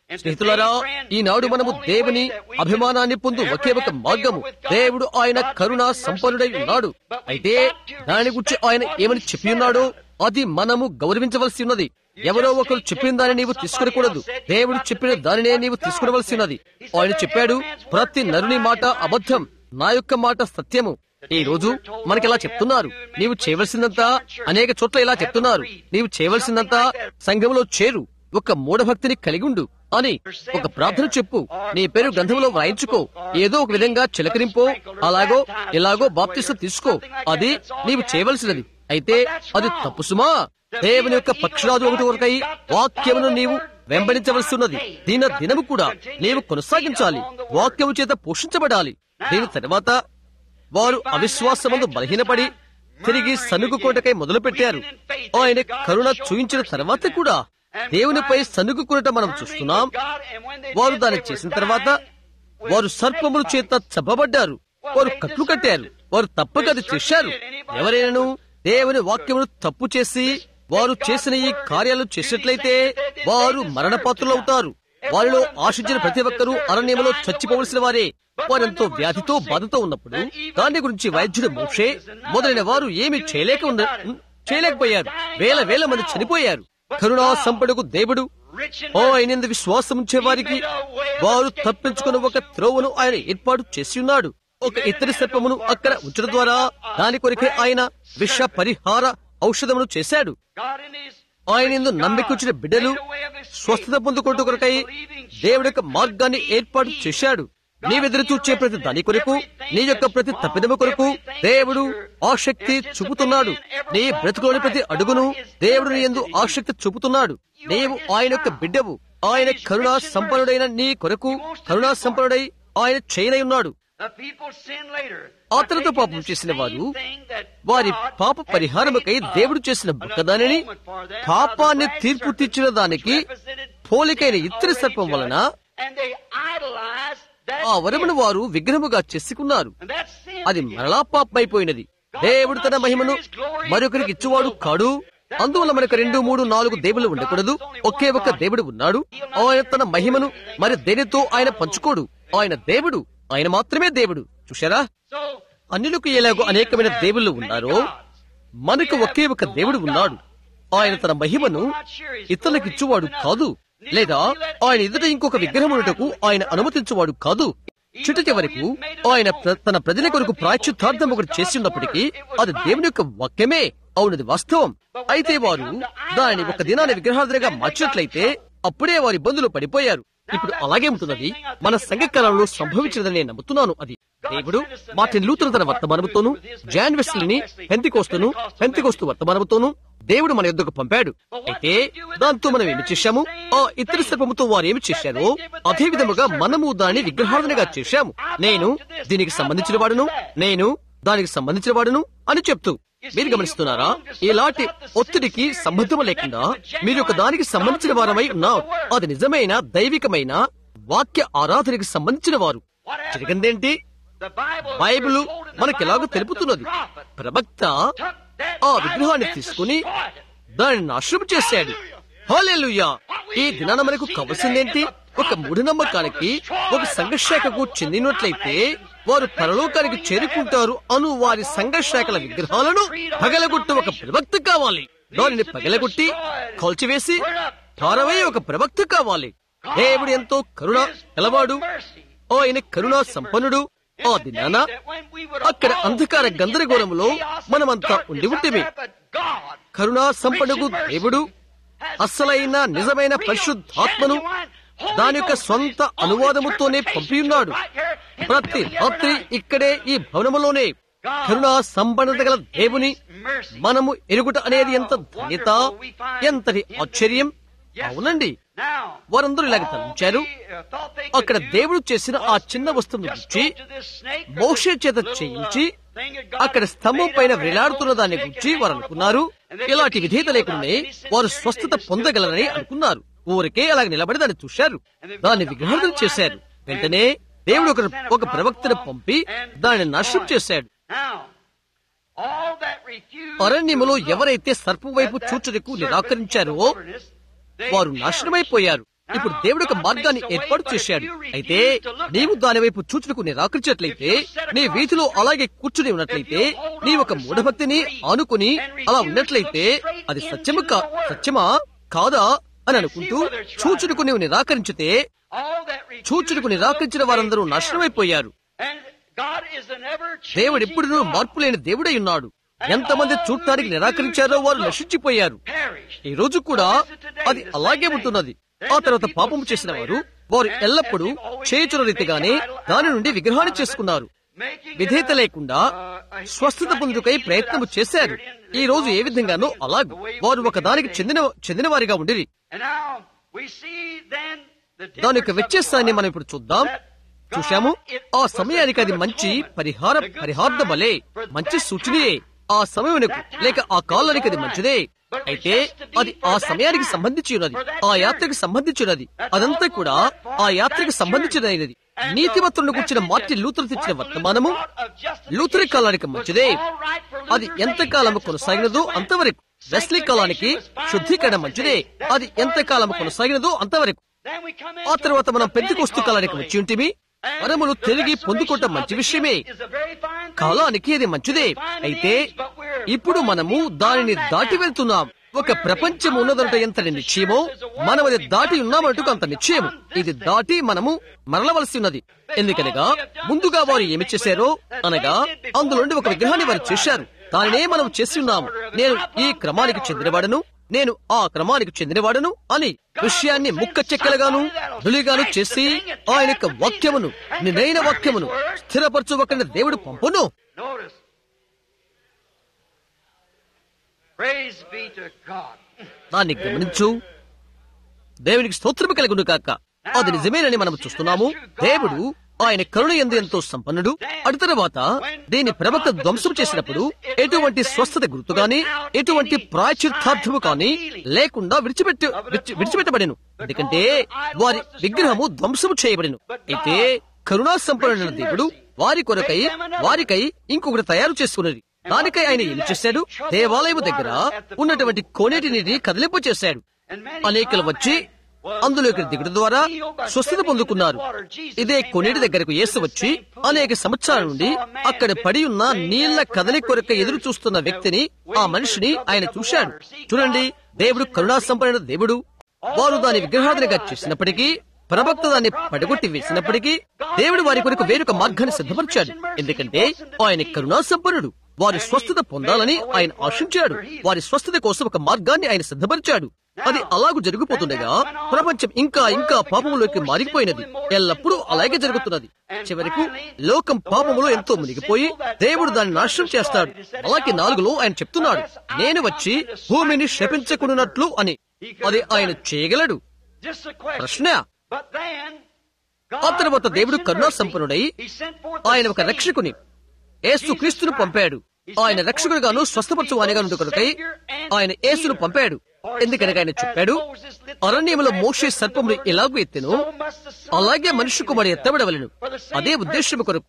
స్నేహితులారా ఈనాడు మనము దేవుని అభిమానాన్ని పొందు ఒకే ఒక మార్గము దేవుడు ఆయన కరుణ సంపన్నుడై ఉన్నాడు అయితే దాని గురించి ఆయన ఏమని చెప్పి ఉన్నాడో అది మనము గౌరవించవలసి ఉన్నది ఎవరో ఒకరు చెప్పిన దాన్ని నీవు తీసుకునకూడదు దేవుడు చెప్పిన దానినే నీవు తీసుకునవలసి ఉన్నది ఆయన చెప్పాడు ప్రతి నరుని మాట అబద్ధం నా యొక్క మాట సత్యము ఈ రోజు మనకి ఇలా చెప్తున్నారు నీవు చేయవలసిందంతా అనేక చోట్ల ఇలా చెప్తున్నారు నీవు చేయవలసిందంతా సంఘంలో చేరు ఒక మూఢభక్తిని కలిగి ఉండు అని ఒక ప్రార్థన చెప్పు నీ పేరు గ్రంథంలో వ్రాయించుకో ఏదో ఒక విధంగా చిలకరింపో అలాగో ఇలాగో బాప్తిస్తం తీసుకో అది నీవు చేయవలసినది అయితే అది తప్పు సుమా దేవుని యొక్క పక్షరాజు ఒకటి కొరకై వాక్యమును నీవు వెంబడించవలసి ఉన్నది దీని దినము కూడా నీవు కొనసాగించాలి వాక్యము చేత పోషించబడాలి దీని తర్వాత వారు అవిశ్వాసమందు బలహీనపడి తిరిగి సనుగు కోటకై మొదలు పెట్టారు ఆయన కరుణ చూయించిన తర్వాత కూడా దేవునిపై సనుగు కొనట మనం చూస్తున్నాం వారు దాన్ని చేసిన తర్వాత వారు సర్పముల చేత చంపబడ్డారు వారు కట్లు కట్టారు వారు తప్పక అది చేశారు ఎవరైనాను దేవుని వాక్యమును తప్పు చేసి వారు చేసిన ఈ కార్యాలు చేసినట్లయితే వారు మరణపాత్రులవుతారు వారిలో ఆశించిన ప్రతి ఒక్కరూ అరణ్యంలో చచ్చిపోవలసిన వారే వారెంతో వ్యాధితో బాధతో ఉన్నప్పుడు దాని గురించి వైద్యుడు మోషే మొదలైన వారు ఏమి చేయలేక ఉన్న చేయలేకపోయారు వేల వేల మంది చనిపోయారు కరుణా సంపడకు దేవుడు ఓ ఆయన విశ్వాసం ఉంచే వారికి వారు తప్పించుకున్న ఒక త్రోవను ఆయన ఏర్పాటు చేసి ఉన్నాడు ఒక ఇతరి సర్పమును అక్కడ ఉంచడం ద్వారా దాని కొరికే ఆయన విష పరిహార ఔషధమును చేశాడు ఆయన ఎందు నమ్మికొచ్చిన బిడ్డలు స్వస్థత పొందుకుంటూ కొరకై దేవుడి యొక్క మార్గాన్ని ఏర్పాటు చేశాడు నీవెదురు చూచే ప్రతి దాని కొరకు నీ యొక్క ప్రతి తప్పిదము కొరకు దేవుడు ఆసక్తి చూపుతున్నాడు నీ బ్రతుకులోని ప్రతి అడుగును దేవుడు నీ ఎందు ఆసక్తి చూపుతున్నాడు నీవు ఆయన యొక్క బిడ్డవు ఆయన కరుణా సంపన్నుడైన నీ కొరకు కరుణా సంపన్నుడై ఆయన చేయనై ఉన్నాడు ఆ తర్వాత పాపం చేసిన వారు వారి పాప పరిహారముకై దేవుడు చేసిన బుక్కదానిని పాపాన్ని తీర్పు తీర్చిన దానికి పోలికైన ఇతర సర్పం వలన ఆ వరమును వారు విగ్రహముగా చేసుకున్నారు అది మరలా పాపమైపోయినది దేవుడు తన మహిమను మరొకరికి ఇచ్చువాడు కాడు అందువల్ల మనకు రెండు మూడు నాలుగు దేవుళ్ళు ఉండకూడదు ఒకే ఒక్క దేవుడు ఉన్నాడు ఆయన తన మహిమను మరి దేనితో ఆయన పంచుకోడు ఆయన దేవుడు ఆయన మాత్రమే దేవుడు చూశారా అన్యులకు ఎలాగో అనేకమైన దేవుళ్ళు ఉన్నారో మనకు ఒకే ఒక దేవుడు ఉన్నాడు ఆయన తన మహిమను ఇతరులకిచ్చువాడు కాదు లేదా ఆయన ఎదుట ఇంకొక విగ్రహం ఉన్నటకు ఆయన అనుమతించువాడు కాదు చిట్ట చివరకు ఆయన ప్ర- తన ప్రజల కొరకు ప్రాచ్యుతార్థం ఒకటి చేసి ఉన్నప్పటికీ అది దేవుని యొక్క వాక్యమే అవునది వాస్తవం అయితే వారు దానిని ఒక దినాన్ని విగ్రహార్థగా మార్చినట్లయితే అప్పుడే వారి ఇబ్బందులు పడిపోయారు ఇప్పుడు అలాగే ఉంటున్నది మన సంఘకాలంలో సంభవించినదని నేను నమ్ముతున్నాను అది దేవుడు మార్టిన్ లూథర్ తన వర్తమానముతోను జాన్ వెస్లీని పెంతికోస్తును పెంతికోస్తు వర్తమానముతోను దేవుడు మన యొద్దకు పంపాడు అయితే దాంతో మనం ఏమి చేశాము ఆ ఇతర సర్పముతో వారు ఏమి చేశారో అదే విధముగా మనము దాన్ని విగ్రహార్థనగా చేశాము నేను దీనికి సంబంధించిన వాడును నేను దానికి సంబంధించిన వాడును అని చెప్తూ మీరు గమనిస్తున్నారా ఇలాంటి ఒత్తిడికి సంబంధం లేకుండా మీరు ఒక దానికి సంబంధించిన వారమై ఉన్నారు అది నిజమైన దైవికమైన వాక్య ఆరాధనకి సంబంధించిన వారు జరిగిందేంటి బైబిల్ మనకెలాగో తెలుపుతున్నది ప్రవక్త ఆ విగ్రహాన్ని తీసుకుని దానిని నాశనం చేశాడు హల్లెలూయా ఈ దినాన మనకు కావలసిందేంటి ఒక మూఢనమ్మకానికి ఒక సంఘశాఖకు చెందినట్లయితే వారు పరలోకానికి చేరుకుంటారు అను వారి సంఘశాఖల విగ్రహాలను పగలగొట్టు ఒక ప్రవక్త కావాలి దానిని పగలగొట్టి కాల్చివేసి పారవే ఒక ప్రవక్త కావాలి దేవుడు ఎంతో కరుణ కలవాడు ఆయన కరుణా సంపన్నుడు ఆ దినాన అక్కడ అంధకార గందరగోళములో మనమంతా ఉండి ఉంటేమే కరుణా సంపన్నుడు దేవుడు అసలైన నిజమైన పరిశుద్ధాత్మను దాని యొక్క సొంత అనువాదముతోనే పంపియున్నాడు ప్రతి రాత్రి ఇక్కడే ఈ భవనములోనే కరుణా సంపన్నత గల దేవుని మనము ఎరుగుట అనేది ఎంత ధన్యత ఎంతటి ఆశ్చర్యం అవునండి వారందరూ ఇలాగ తలంచారు అక్కడ దేవుడు చేసిన ఆ చిన్న వస్తువును గురించి మోషే చేత చేయించి అక్కడ స్తంభం పైన వేలాడుతున్న దాన్ని గురించి వారు అనుకున్నారు ఇలాంటి విధేయత లేకుండానే వారు స్వస్థత పొందగలరని అనుకున్నారు ఊరికే అలాగ నిలబడి దాన్ని చూశారు దాన్ని విగ్రహార్థన చేశారు వెంటనే దేవుడు ఒక ఒక ప్రవక్తను పంపి దానిని నాశనం చేశాడు అరణ్యములో ఎవరైతే సర్పం వైపు చూచుటకు నిరాకరించారో వారు నాశనమైపోయారు ఇప్పుడు దేవుడు ఒక మార్గాన్ని ఏర్పాటు చేశాడు అయితే నీవు దాని వైపు చూచుటకు నిరాకరించినట్లయితే నీ వీధిలో అలాగే కూర్చుని ఉన్నట్లయితే నీ ఒక మూఢభక్తిని ఆనుకుని అలా ఉన్నట్లయితే అది సత్యము కా సత్యమా కాదా అని అనుకుంటూ చూచుటకు నీవు నిరాకరించితే చూచుటకు నిరాకరించిన వారందరూ నాశనమైపోయారు దేవుడు ఎప్పుడూ మార్పు లేని దేవుడై ఉన్నాడు ఎంతమంది చూడటానికి నిరాకరించారో వారు నశించిపోయారు ఈ రోజు కూడా అది అలాగే ఉంటున్నది ఆ తర్వాత పాపం చేసిన వారు వారు ఎల్లప్పుడూ చేయుచున్న రీతిగానే దాని నుండి విగ్రహాన్ని చేసుకున్నారు విధేయత లేకుండా స్వస్థత పొందుకై ప్రయత్నం చేశారు ఈ రోజు ఏ విధంగానో అలాగూ వారు ఒక దానికి చెందిన చెందిన వారిగా ఉండిరి దాని యొక్క వ్యత్యాసాన్ని మనం ఇప్పుడు చూద్దాం చూశాము ఆ సమయానికి అది మంచి పరిహార పరిహార్థ బలే మంచి సూచనయే ఆ సమయమునకు లేక ఆ కాలానికి అది మంచిదే అయితే అది ఆ సమయానికి సంబంధించి ఉన్నది ఆ యాత్రకు సంబంధించి ఉన్నది అదంతా కూడా ఆ యాత్రకు సంబంధించినది నీతిమత్తులను కూర్చిన మార్టిన్ లూథర్ తెచ్చిన వర్తమానము లూథరి కాలానికి మంచిదే అది ఎంతకాలము కొనసాగినదో అంతవరకు వెస్లీ కాలానికి శుద్ధీకరణ మంచిదే అది ఎంతకాలము కొనసాగినదో అంతవరకు ఆ తర్వాత మనం పెద్దకొస్తు కాలానికి వచ్చి ఉంటిమి వరములు తిరిగి పొందుకోవటం మంచి విషయమే కాలానికి ఇది మంచిదే అయితే ఇప్పుడు మనము దానిని దాటి వెళ్తున్నాం ఒక ప్రపంచం ఉన్నదంట ఎంతటి నిశ్చయమో మనం అది దాటి ఉన్నామంటూ అంత నిశ్చయము ఇది దాటి మనము మరలవలసి ఉన్నది ఎందుకనగా ముందుగా వారు ఏమి చేశారో అనగా అందులోండి ఒక విగ్రహాన్ని వారు చేశారు దానినే మనం చేసి ఉన్నాము నేను ఈ క్రమానికి చెందినవాడను నేను ఆ క్రమానికి చెందినవాడను అని విషయాన్ని ముక్క చెక్కలుగాను నులిగాను చేసి ఆయన యొక్క వాక్యమును నిన్నైన వాక్యమును స్థిరపరచువకని దేవుడు పంపును దాన్ని గమనించు దేవునికి స్తోత్రము కలుగును కాక అది నిజమేనని మనం చూస్తున్నాము దేవుడు ఆయన కరుణ ఎందు ఎంతో సంపన్నుడు అటు తర్వాత దీని ప్రవక్త ధ్వంసం చేసినప్పుడు ఎటువంటి స్వస్థత గుర్తు గాని ఎటువంటి ప్రాచిర్థార్థము కాని లేకుండా విడిచిపెట్టి విడిచిపెట్టబడెను ఎందుకంటే వారి విగ్రహము ధ్వంసము చేయబడిను అయితే కరుణా సంపన్నుడైన దేవుడు వారి కొరకై వారికై ఇంకొకటి తయారు చేసుకున్నది దానికై ఆయన ఏం చేశాడు దేవాలయం దగ్గర ఉన్నటువంటి కోనేటి నీటిని కదిలింపు చేశాడు అనేకలు వచ్చి అందులోకి దిగుడు ద్వారా స్వస్థత పొందుకున్నారు ఇదే కొనేటి దగ్గరకు యేసు వచ్చి అనేక సంవత్సరాల నుండి అక్కడ పడి ఉన్న నీళ్ల కదలి కొరక ఎదురు చూస్తున్న వ్యక్తిని ఆ మనిషిని ఆయన చూశాడు చూడండి దేవుడు కరుణా సంపన్న దేవుడు వారు దాని విగ్రహాధనగా చేసినప్పటికీ ప్రవక్త దాన్ని పడగొట్టి వేసినప్పటికీ దేవుడు వారి కొరకు వేరొక మార్గాన్ని సిద్ధపరిచాడు ఎందుకంటే ఆయన కరుణా సంపన్నుడు వారి స్వస్థత పొందాలని ఆయన ఆశించాడు వారి స్వస్థత కోసం ఒక మార్గాన్ని ఆయన సిద్ధపరిచాడు అది అలాగూ జరిగిపోతుండగా ప్రపంచం ఇంకా ఇంకా పాపములోకి మారిపోయినది ఎల్లప్పుడూ అలాగే జరుగుతున్నది చివరకు లోకం పాపములో ఎంతో మునిగిపోయి దేవుడు దాన్ని నాశనం చేస్తాడు అలాగే నాలుగులో ఆయన చెప్తున్నాడు నేను వచ్చి భూమిని శపించకున్నట్లు అని అది ఆయన చేయగలడు ప్రశ్న ఆ తర్వాత దేవుడు కరుణా సంపన్నుడై ఆయన ఒక రక్షకుని యేసు క్రీస్తును పంపాడు ఆయన రక్షకుడుగాను స్వస్థపరచువానిగా నుండి కొరకై ఆయన యేసును పంపాడు ఎందుకనగా ఆయన చెప్పాడు అరణ్యంలో మోషే సర్పములు ఎలాగూ ఎత్తెను అలాగే మనిషి కుమారి ఎత్తబడవలను అదే ఉద్దేశం కొరకు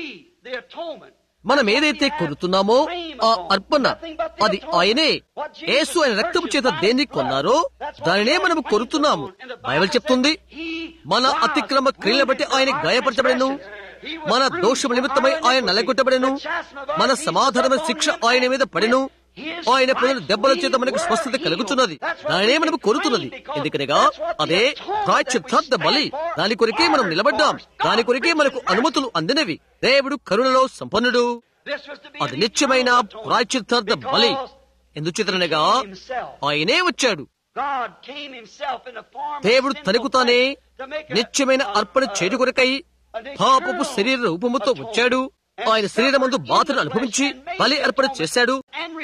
మనం ఏదైతే కొరుతున్నామో ఆ అర్పణ అది ఆయనే యేసు ఆయన రక్తము చేత దేన్ని కొన్నారో దానినే మనం కొరుతున్నాము బైబిల్ చెప్తుంది మన అతిక్రమ క్రియల బట్టి ఆయన గాయపరచబడను మన దోషము నిమిత్తమై ఆయన నలగొట్టబడెను మన సమాధానమైన శిక్ష ఆయన మీద పడెను ఆయన ప్రజల దెబ్బల చేత మనకు స్వస్థత కలుగుతున్నది దానినే మనం కోరుతున్నది ఎందుకనగా అదే ప్రాయచిత్తార్థ బలి దాని కొరికే మనం నిలబడ్డాం దాని కొరికే మనకు అనుమతులు అందినవి దేవుడు కరుణలో సంపన్నుడు అది నిత్యమైన ప్రాయచిత్తార్థ బలి ఎందుచేతనగా ఆయనే వచ్చాడు దేవుడు తనకు తానే నిత్యమైన అర్పణ చేటు కొరకై పాపపు శరీర రూపముతో వచ్చాడు ఆయన శరీరమందు బాధను అనుభవించి బలి అర్పణ చేశాడు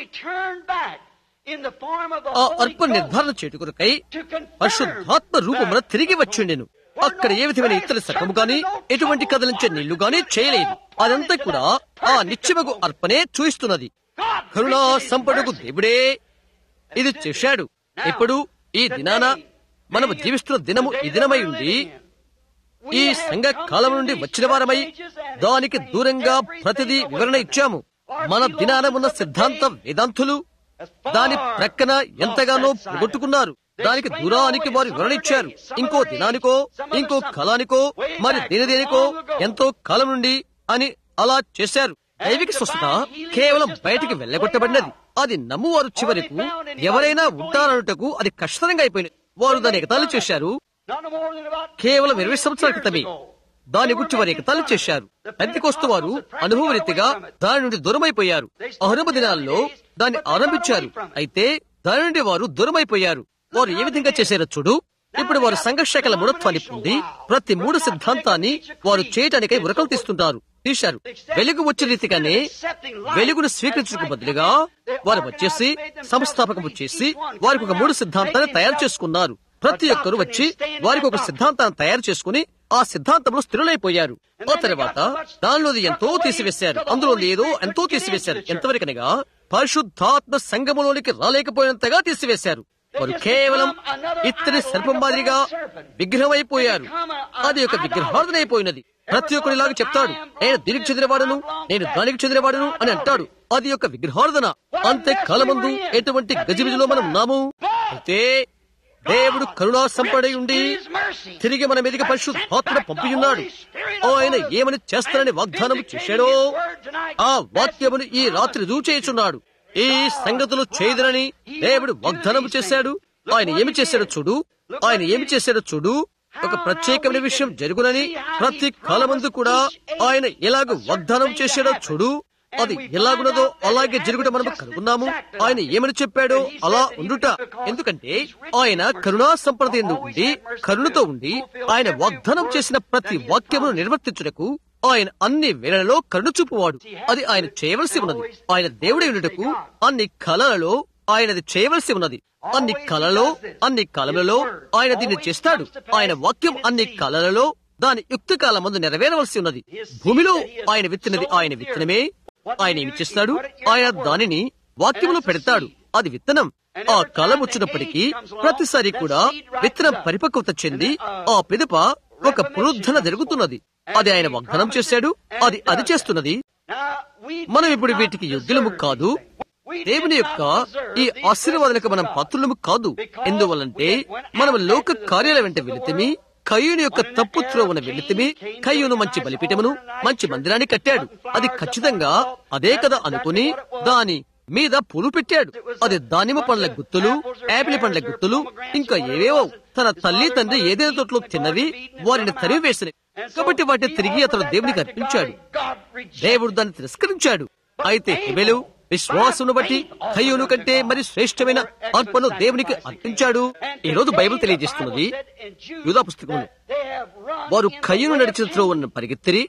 ఆ అర్పణ నిర్ధారణ చేటు కొరకై పరిశుద్ధాత్మ రూపమున తిరిగి వచ్చిండెను అక్కడ ఏ విధమైన ఇతర సకము గాని ఎటువంటి కదలించే నీళ్లు గాని చేయలేదు అదంతా కూడా ఆ నిత్యమగు అర్పణే చూయిస్తున్నది కరుణా సంపడుకు దేవుడే ఇది చేశాడు ఇప్పుడు ఈ దినాన మనము జీవిస్తున్న దినము ఈ దినమై ఉండి ఈ సంఘ కాలం నుండి వచ్చిన వారమై దానికి దూరంగా ప్రతిదీ వివరణ ఇచ్చాము మన దినాన ఉన్న సిద్ధాంత వేదాంతులు దాని ప్రక్కన ఎంతగానో పోగొట్టుకున్నారు దానికి దూరానికి వారు వివరణిచ్చారు ఇంకో దినానికో ఇంకో కాలానికో మరి దేని దేనికో ఎంతో కాలం నుండి అని అలా చేశారు దైవిక స్వస్థత కేవలం బయటికి వెళ్ళగొట్టబడినది అది నమ్మువారు చివరకు ఎవరైనా ఉంటారనుటకు అది కష్టంగా అయిపోయింది వారు దాన్ని ఎగతాళి చేశారు కేవలం ఇరవై సంవత్సరాల క్రితమే దాని గురించి వారు ఎగతాళి చేశారు పెద్దకొస్తు వారు అనుభవ రీతిగా దాని నుండి దూరమైపోయారు అహనుమ దినాల్లో దాన్ని ఆరంభించారు అయితే దాని నుండి వారు దూరమైపోయారు వారు ఏ విధంగా చేశారో చూడు ఇప్పుడు వారు సంఘర్షకల ముడత్వాన్ని పొంది ప్రతి మూడు సిద్ధాంతాన్ని వారు చేయటానికై ఉరకలు తీస్తుంటారు తీశారు వెలుగు వచ్చే రీతిగానే వెలుగును స్వీకరించడానికి బదులుగా వారు వచ్చేసి సంస్థాపకము చేసి వారికి ఒక మూడు సిద్ధాంతాన్ని తయారు చేసుకున్నారు ప్రతి ఒక్కరు వచ్చి వారికి ఒక సిద్ధాంతాన్ని తయారు చేసుకుని ఆ సిద్ధాంతంలో స్థిరులైపోయారు ఆ తర్వాత దానిలోది ఎంతో తీసివేశారు అందులో ఏదో ఎంతో తీసివేశారు ఎంతవరకనగా పరిశుద్ధాత్మ సంగములోనికి రాలేకపోయినంతగా తీసివేశారు వారు కేవలం ఇత్తడి సర్పం మాదిరిగా విగ్రహమైపోయారు అది ఒక విగ్రహార్థనైపోయినది ప్రతి ఒక్కరు ఇలాగ చెప్తాడు నేను దీనికి చెందినవాడును నేను దానికి చెందినవాడును అని అంటాడు అది ఒక విగ్రహార్థన అంతే కాలమందు ఎటువంటి గజిబిజిలో మనం ఉన్నాము అయితే దేవుడు కరుణా సంపడై ఉండి తిరిగి మన మీదకి పరిశుద్ధాత్మ పంపియున్నాడు ఆయన ఏమని చేస్తానని వాగ్దానం చేశాడో ఆ వాక్యమును ఈ రాత్రి దూచేయుచున్నాడు ఈ సంగతులు చేయదనని దేవుడు వాగ్దానం చేశాడు ఆయన ఏమి చేశాడో చూడు ఆయన ఏమి చేశాడో చూడు ఒక ప్రత్యేకమైన విషయం జరుగునని ప్రతి కాలమందు కూడా ఆయన ఎలాగ వాగ్దానం చేశాడో చూడు అది ఎలాగున్నదో అలాగే జరుగుట మనం కనుగొన్నాము ఆయన ఏమని చెప్పాడో అలా ఉండుట ఎందుకంటే ఆయన కరుణా సంప్రదాయ ఉండి కరుణతో ఉండి ఆయన వాగ్దానం చేసిన ప్రతి వాక్యమును నిర్వర్తించుటకు ఆయన అన్ని వేళలలో కరుణ చూపువాడు అది ఆయన చేయవలసి ఉన్నది ఆయన దేవుడి ఉండుటకు అన్ని కళలలో ఆయనది చేయవలసి ఉన్నది అన్ని కళలో అన్ని కాలములలో ఆయన దీన్ని చేస్తాడు ఆయన వాక్యం అన్ని కాలాలలో దాని యుక్త కాలం ముందు నెరవేరవలసి ఉన్నది భూమిలో ఆయన విత్తినది ఆయన విత్తనమే ఆయన ఏమి చేస్తాడు ఆయన దానిని వాక్యములో పెడతాడు అది విత్తనం ఆ కాలం వచ్చినప్పటికీ ప్రతిసారి కూడా విత్తనం పరిపక్వత చెంది ఆ పిదప ఒక పునరుద్ధరణ జరుగుతున్నది అది ఆయన వాగ్దానం చేశాడు అది అది చేస్తున్నది మనం ఇప్పుడు వీటికి యోగ్యులము కాదు దేవుని యొక్క ఈ ఆశీర్వాదానికి మనం పాత్రులము కాదు ఎందువల్లంటే మనం లోక కార్యాల వెంట వెళితేమి కయ్యూని యొక్క తప్పు త్రోవన వెళితేమి కయ్యూను మంచి బలిపీఠమును మంచి మందిరాన్ని కట్టాడు అది ఖచ్చితంగా అదే కదా అనుకుని దాని మీద పూలు పెట్టాడు అది దానిమ్మ పండ్ల గుత్తులు యాపిల్ పండ్ల గుత్తులు ఇంకా ఏవేవో తన తల్లి తండ్రి ఏదైనా తోటలో తిన్నవి వారిని తరివి వేసినవి కాబట్టి వాటిని తిరిగి అతను దేవునికి అర్పించాడు దేవుడు దాన్ని తిరస్కరించాడు అయితే హిబెలు విశ్వాసమును బట్టి కయ్యూను కంటే మరి శ్రేష్టమైన అర్పణను దేవునికి అర్పించాడు ఈ రోజు బైబిల్ తెలియజేస్తున్నది యూదా పుస్తకంలో వారు కయ్యూను నడిచిన త్రోవను పరిగెత్తిరి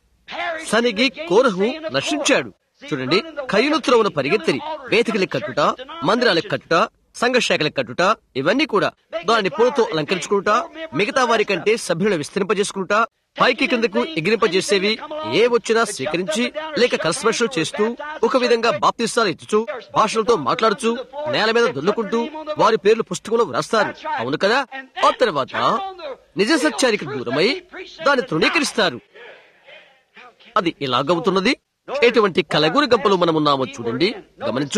సనిగి కోరహు నశించాడు చూడండి కయ్యూను త్రోవను పరిగెత్తిరి వేదికలకు కట్టుట మందిరాలకు కట్టుట సంఘశాఖలకు కట్టుట ఇవన్నీ కూడా దాన్ని పూలతో అలంకరించుకుంట మిగతా వారి కంటే సభ్యులను విస్తరింపజేసుకుంటా పైకి కిందకు ఎగిరింపజేసేవి ఏ వచ్చినా స్వీకరించి లేక కల్స్పర్శలు చేస్తూ ఒక విధంగా బాప్తిస్తాలు ఇచ్చుచు భాషలతో మాట్లాడుచు నేల మీద దొల్లుకుంటూ వారి పేర్లు పుస్తకంలో వ్రాస్తారు అవును కదా ఆ తర్వాత నిజ సత్యానికి దూరమై దాన్ని తృణీకరిస్తారు అది ఎలాగవుతున్నది ఎటువంటి కలగూరి గంపలు మనం ఉన్నామో చూడండి గమనించు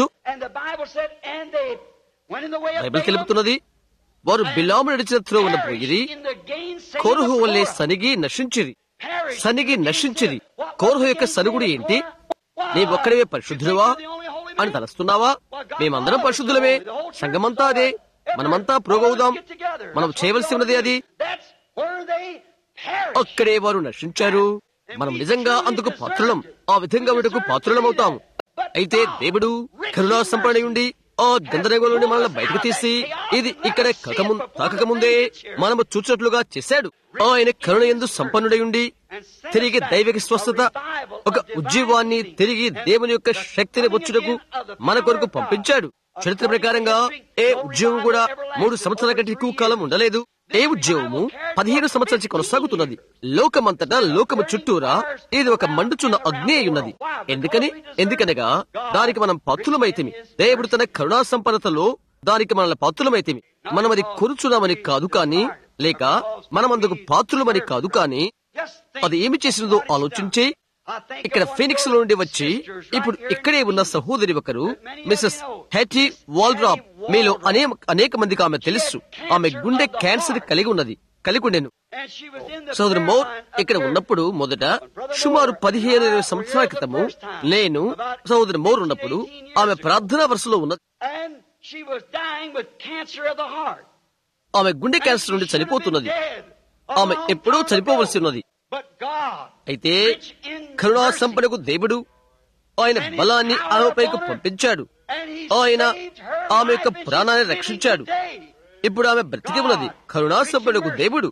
బైబిల్ తెలుపుతున్నది వారు బిలాము నడిచిన త్రోవన పోయిరి కోరుహు వల్లే సనిగి నశించిరి సనిగి నశించిరి కోరుహు యొక్క సనుగుడు ఏంటి నీవొక్కడవే పరిశుద్ధుడువా అని తలస్తున్నావా మేమందరం పరిశుద్ధులమే సంఘమంతా అదే మనమంతా ప్రోగవుదాం మనం చేయవలసి ఉన్నది అది అక్కడే వారు నశించారు మనం నిజంగా అందుకు పాత్రులం ఆ విధంగా వీటికి పాత్రులమవుతాము అయితే దేవుడు కరుణా సంపడి ఉండి ఆ గందరగోళం నుండి మనల్ని బయటకు తీసి ఇది ఇక్కడ కకము తాకకముందే మనము చూచినట్లుగా చేశాడు ఆయన కరుణ ఎందు సంపన్నుడై ఉండి తిరిగి దైవిక స్వస్థత ఒక ఉజ్జీవాన్ని తిరిగి దేవుని యొక్క శక్తిని వచ్చుటకు మన కొరకు పంపించాడు చరిత్ర ప్రకారంగా ఏ ఉద్యోగం కూడా మూడు సంవత్సరాల కంటే ఎక్కువ కాలం ఉండలేదు ఏ ఉద్యోగము పదిహేను సంవత్సరాల నుంచి కొనసాగుతున్నది లోకమంతటా లోకము చుట్టూరా ఇది ఒక మండుచున్న అగ్ని అయి ఉన్నది ఎందుకని ఎందుకనగా దానికి మనం పాత్రులమైతిమి దేవుడు తన కరుణా సంపన్నతలో దానికి మనల్ని పాత్రులమైతిమి మనం అది కొరుచున్నామని కాదు కాని లేక మనం అందుకు పాత్రులమని కాదు కాని అది ఏమి చేసినదో ఆలోచించి ఇక్కడ ఫీనిక్స్ లో నుండి వచ్చి ఇప్పుడు ఇక్కడే ఉన్న సహోదరి ఒకరు మిస్సెస్ హెటీ వాల్డ్రాప్ మీలో అనేక అనేక మందికి ఆమె తెలుసు ఆమె గుండె క్యాన్సర్ కలిగి ఉన్నది కలిగి ఉండెను సోదరు మోర్ ఇక్కడ ఉన్నప్పుడు మొదట సుమారు పదిహేను ఇరవై సంవత్సరాల క్రితము నేను సోదరు మోర్ ఉన్నప్పుడు ఆమె ప్రార్థనా వరుసలో ఉన్నది ఆమె గుండె క్యాన్సర్ నుండి చనిపోతున్నది ఆమె ఎప్పుడో చనిపోవలసి ఉన్నది అయితే కరుణా సంపదకు దేవుడు ఆయన బలాన్ని ఆమెపైకి పంపించాడు ఆయన ఆమె యొక్క ప్రాణాన్ని రక్షించాడు ఇప్పుడు ఆమె బ్రతికి ఉన్నది కరుణా సంపదకు దేవుడు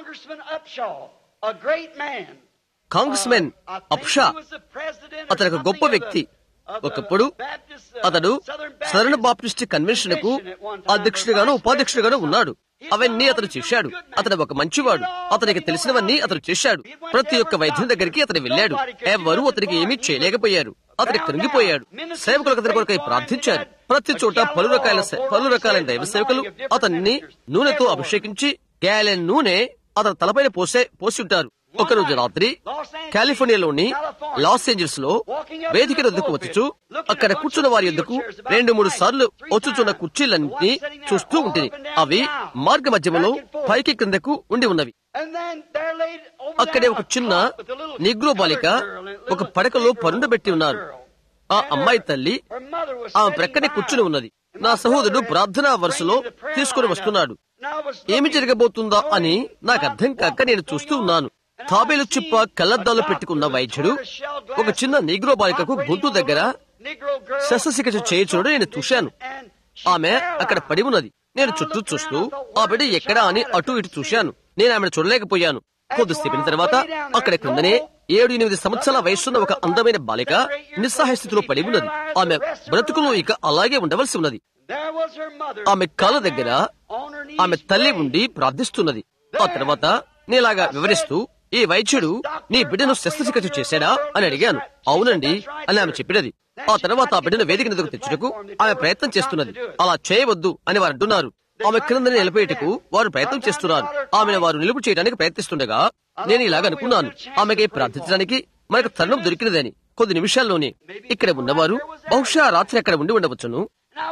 కాంగ్రెస్ మెన్ అప్షా అతను ఒక గొప్ప వ్యక్తి ఒకప్పుడు అతడు సరణ బాప్టిస్ట్ కన్వెన్షన్ కు అధ్యక్షుడిగాను ఉపాధ్యక్షుడిగాను ఉన్నాడు అవన్నీ అతను చేశాడు అతను ఒక మంచివాడు అతనికి తెలిసినవన్నీ అతను చేశాడు ప్రతి ఒక్క వైద్యుని దగ్గరికి అతను వెళ్ళాడు ఎవరు అతనికి ఏమీ చేయలేకపోయారు అతని కృంగిపోయాడు సేవకులకు అతని కొరకై ప్రార్థించారు ప్రతి చోట పలు రకాల పలు రకాలైన దైవ సేవకులు అతన్ని నూనెతో అభిషేకించి గ్యాలెన్ నూనె అతని తలపైన పోసే పోసి ఉంటారు ఒకరోజు రాత్రి కాలిఫోర్నియాలోని లాస్ ఏంజల్స్ లో వేదిక వద్దకు వచ్చుచు అక్కడ కూర్చున్న వారి ఎందుకు రెండు మూడు సార్లు వచ్చుచున్న కుర్చీలన్నీ చూస్తూ ఉంటుంది అవి మార్గ మధ్యములో పైకి క్రిందకు ఉండి ఉన్నవి అక్కడే ఒక చిన్న నిగ్రో బాలిక ఒక పడకలో పరుండబెట్టి ఉన్నారు ఆ అమ్మాయి తల్లి ఆమె ప్రక్కనే కూర్చుని ఉన్నది నా సహోదరుడు ప్రార్థనా వరుసలో తీసుకుని వస్తున్నాడు ఏమి జరగబోతుందా అని నాకు అర్థం కాక నేను చూస్తూ ఉన్నాను తాబేలు చిప్ప కళ్ళద్దాలు పెట్టుకున్న వైద్యుడు ఒక చిన్న నీగ్రో బాలికకు గొంతు దగ్గర శస్త్రచికిత్స చేయించడం నేను చూశాను ఆమె అక్కడ పడి ఉన్నది నేను చుట్టూ చూస్తూ ఆ బిడ్డ ఎక్కడా అని అటు ఇటు చూశాను నేను ఆమెను చూడలేకపోయాను కొద్దిసేపిన తర్వాత అక్కడ క్రిందనే ఏడు ఎనిమిది సంవత్సరాల వయసున్న ఒక అందమైన బాలిక నిస్సహాయ స్థితిలో పడి ఉన్నది ఆమె బ్రతుకులో ఇక అలాగే ఉండవలసి ఉన్నది ఆమె కాళ్ళ దగ్గర ఆమె తల్లి ఉండి ప్రార్థిస్తున్నది ఆ తర్వాత నేలాగా వివరిస్తూ ఈ వైద్యుడు నీ బిడ్డను శస్త్రచికిత్స చేశాడా అని అడిగాను అవునండి అని ఆమె చెప్పినది ఆ తర్వాత ఆ బిడ్డను వేదిక ఎదుగు తెచ్చుటకు ఆమె ప్రయత్నం చేస్తున్నది అలా చేయవద్దు అని వారు అంటున్నారు ఆమె క్రిందని నిలబేటకు వారు ప్రయత్నం చేస్తున్నారు ఆమెను వారు నిలుపు చేయడానికి ప్రయత్నిస్తుండగా నేను ఇలాగ అనుకున్నాను ఆమెకై ప్రార్థించడానికి మనకు తరుణం దొరికినదని కొద్ది నిమిషాల్లోనే ఇక్కడ ఉన్నవారు బహుశా రాత్రి అక్కడ ఉండి ఉండవచ్చును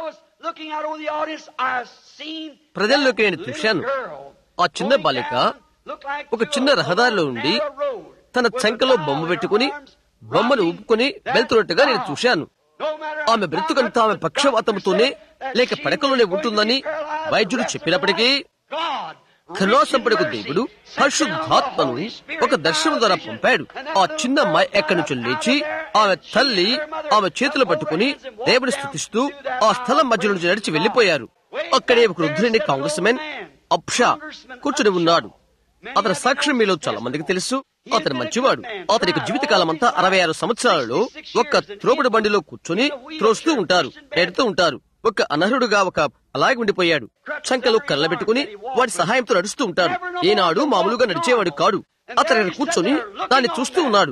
ప్రజల్లోకి నేను చూశాను ఆ చిన్న బాలిక ఒక చిన్న రహదారిలో ఉండి తన చంకలో బొమ్మ పెట్టుకుని బొమ్మను ఊపుకొని వెళ్తున్నట్టుగా నేను చూశాను ఆమె బ్రతుకంతా ఆమె పక్షవాతంతోనే లేక పడకలోనే ఉంటుందని వైద్యుడు చెప్పినప్పటికీ కరుణాసంపడకు దేవుడు పరిశుద్ధాత్మను ఒక దర్శనం ద్వారా పంపాడు ఆ చిన్న అమ్మాయి ఎక్కడి నుంచి లేచి ఆమె తల్లి ఆమె చేతులు పట్టుకుని దేవుని స్థుతిస్తూ ఆ స్థలం మధ్య నుంచి నడిచి వెళ్లిపోయారు అక్కడే ఒక వృద్ధుని కాంగ్రెస్ మెన్ అప్షా కూర్చుని ఉన్నాడు అతని సాక్ష్యం మీలో చాలా మందికి తెలుసు అతను మంచివాడు అతనికి జీవితకాలం అంతా అరవై ఆరు సంవత్సరాలలో ఒక్క త్రోపుడు బండిలో కూర్చొని త్రోస్తూ ఉంటారు ఎడుతూ ఉంటారు ఒక అనర్హుడుగా ఒక అలాగే ఉండిపోయాడు చంకలో కళ్ళబెట్టుకుని వాడి సహాయంతో నడుస్తూ ఉంటాడు ఏనాడు మామూలుగా నడిచేవాడు కాడు అతను అక్కడ కూర్చొని దాన్ని చూస్తూ ఉన్నాడు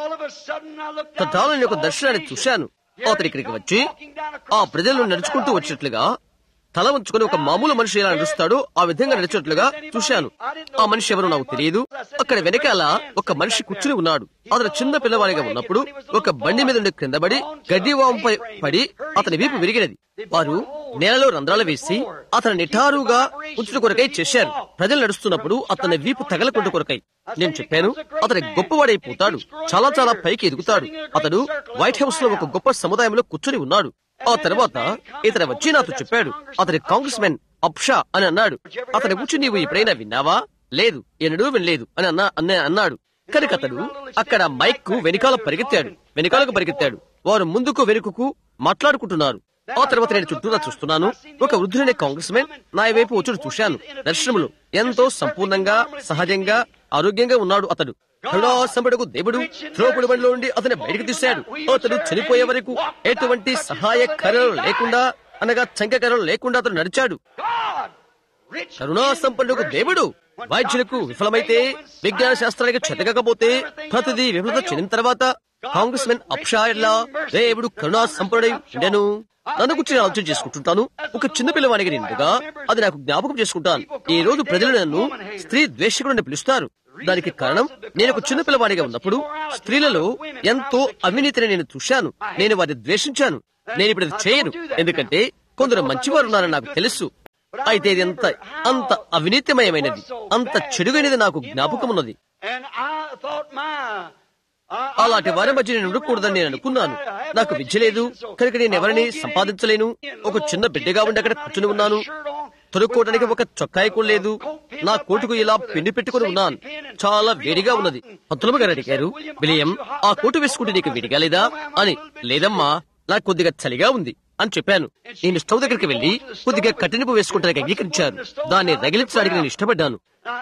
తద్వారా ఒక దర్శనాన్ని చూశాను అతను ఇక్కడికి వచ్చి ఆ ప్రజలను నడుచుకుంటూ వచ్చినట్లుగా తల ఉంచుకుని ఒక మామూలు మనిషి ఎలా నడుస్తాడో ఆ విధంగా నడిచినట్లుగా చూశాను ఆ మనిషి ఎవరో నాకు తెలియదు అక్కడ వెనకాల ఒక మనిషి కూర్చుని ఉన్నాడు అతను చిన్న పిల్లవాడిగా ఉన్నప్పుడు ఒక బండి మీద నుండి క్రిందబడి గడ్డివాంపై పడి అతని వీపు విరిగినది వారు నేలలో రంధ్రాలు వేసి అతని నిఠారుగా ఉంచుట కొరకై చేశారు ప్రజలు నడుస్తున్నప్పుడు అతని వీపు తగలకుంట కొరకై నేను చెప్పాను అతని గొప్పవాడైపోతాడు చాలా చాలా పైకి ఎదుగుతాడు అతడు వైట్ హౌస్ లో ఒక గొప్ప సముదాయంలో కూర్చుని ఉన్నాడు ఆ తర్వాత ఇతను వచ్చి నాతో చెప్పాడు అతని కాంగ్రెస్ మెన్ అప్షా అని అన్నాడు అతని గురించి నీవు ఎప్పుడైనా విన్నావా లేదు ఎన్నడూ వినలేదు అని అన్నా అన్న అన్నాడు కనుక అతడు అక్కడ మైక్ కు వెనకాల పరిగెత్తాడు వెనకాలకు పరిగెత్తాడు వారు ముందుకు వెనుకకు మాట్లాడుకుంటున్నారు ఆ తర్వాత నేను చుట్టూరా చూస్తున్నాను ఒక వృద్ధుడైన కాంగ్రెస్ మెన్ నా వైపు వచ్చుడు చూశాను దర్శనములు ఎంతో సంపూర్ణంగా సహజంగా ఆరోగ్యంగా ఉన్నాడు అతడు కరుణాసంపడకు దేవుడు త్రోపుడు బండిలో నుండి అతని బయటకు తీశాడు అతడు చనిపోయే వరకు ఎటువంటి సహాయ కర్రలు లేకుండా అనగా చంక కర్రలు లేకుండా అతను నడిచాడు కరుణా సంపన్నుకు దేవుడు వైద్యులకు విఫలమైతే విజ్ఞాన శాస్త్రానికి చెతకకపోతే ప్రతిదీ విఫలత చెందిన తర్వాత కాంగ్రెస్ మెన్ అప్షాయర్లా దేవుడు కరుణా సంపన్నుడై ఉండెను నన్ను గురించి నేను ఆలోచన చేసుకుంటుంటాను ఒక చిన్న పిల్లవాడికి నిండుగా అది నాకు జ్ఞాపకం చేసుకుంటాను ఈ రోజు ప్రజలు నన్ను స్త్రీ ద్వేషకుడు పిలుస్తారు దానికి కారణం నేను ఒక చిన్న పిల్లవాడిగా ఉన్నప్పుడు స్త్రీలలో ఎంతో అవినీతిని నేను చూశాను నేను వారిని ద్వేషించాను నేను ఇప్పుడు అది చేయను ఎందుకంటే కొందరు మంచివారు ఉన్నారని నాకు తెలుసు అయితే ఇది అంత అంత అవినీతిమయమైనది అంత చెడుగైనది నాకు జ్ఞాపకం ఉన్నది అలాంటి వారి మధ్య నేను ఉండకూడదని నేను అనుకున్నాను నాకు విద్య లేదు కనుక నేను ఎవరిని సంపాదించలేను ఒక చిన్న బిడ్డగా ఉండి అక్కడ కూర్చుని ఉన్నాను తొడుక్కోవడానికి ఒక చొక్కాయి కూడా లేదు నా కోటుకు ఇలా పిండి పెట్టుకుని ఉన్నాను చాలా వేడిగా ఉన్నది పంతులమ్మ గారు అడిగారు విలియం ఆ కోటు వేసుకుంటే నీకు వేడిగా లేదా అని లేదమ్మా నాకు కొద్దిగా చలిగా ఉంది అని చెప్పాను నేను స్టవ్ దగ్గరికి వెళ్లి కొద్దిగా కట్టినిపు వేసుకుంటానికి అంగీకరించాను దాన్ని రగిలించడానికి నేను ఇష్టపడ్డాను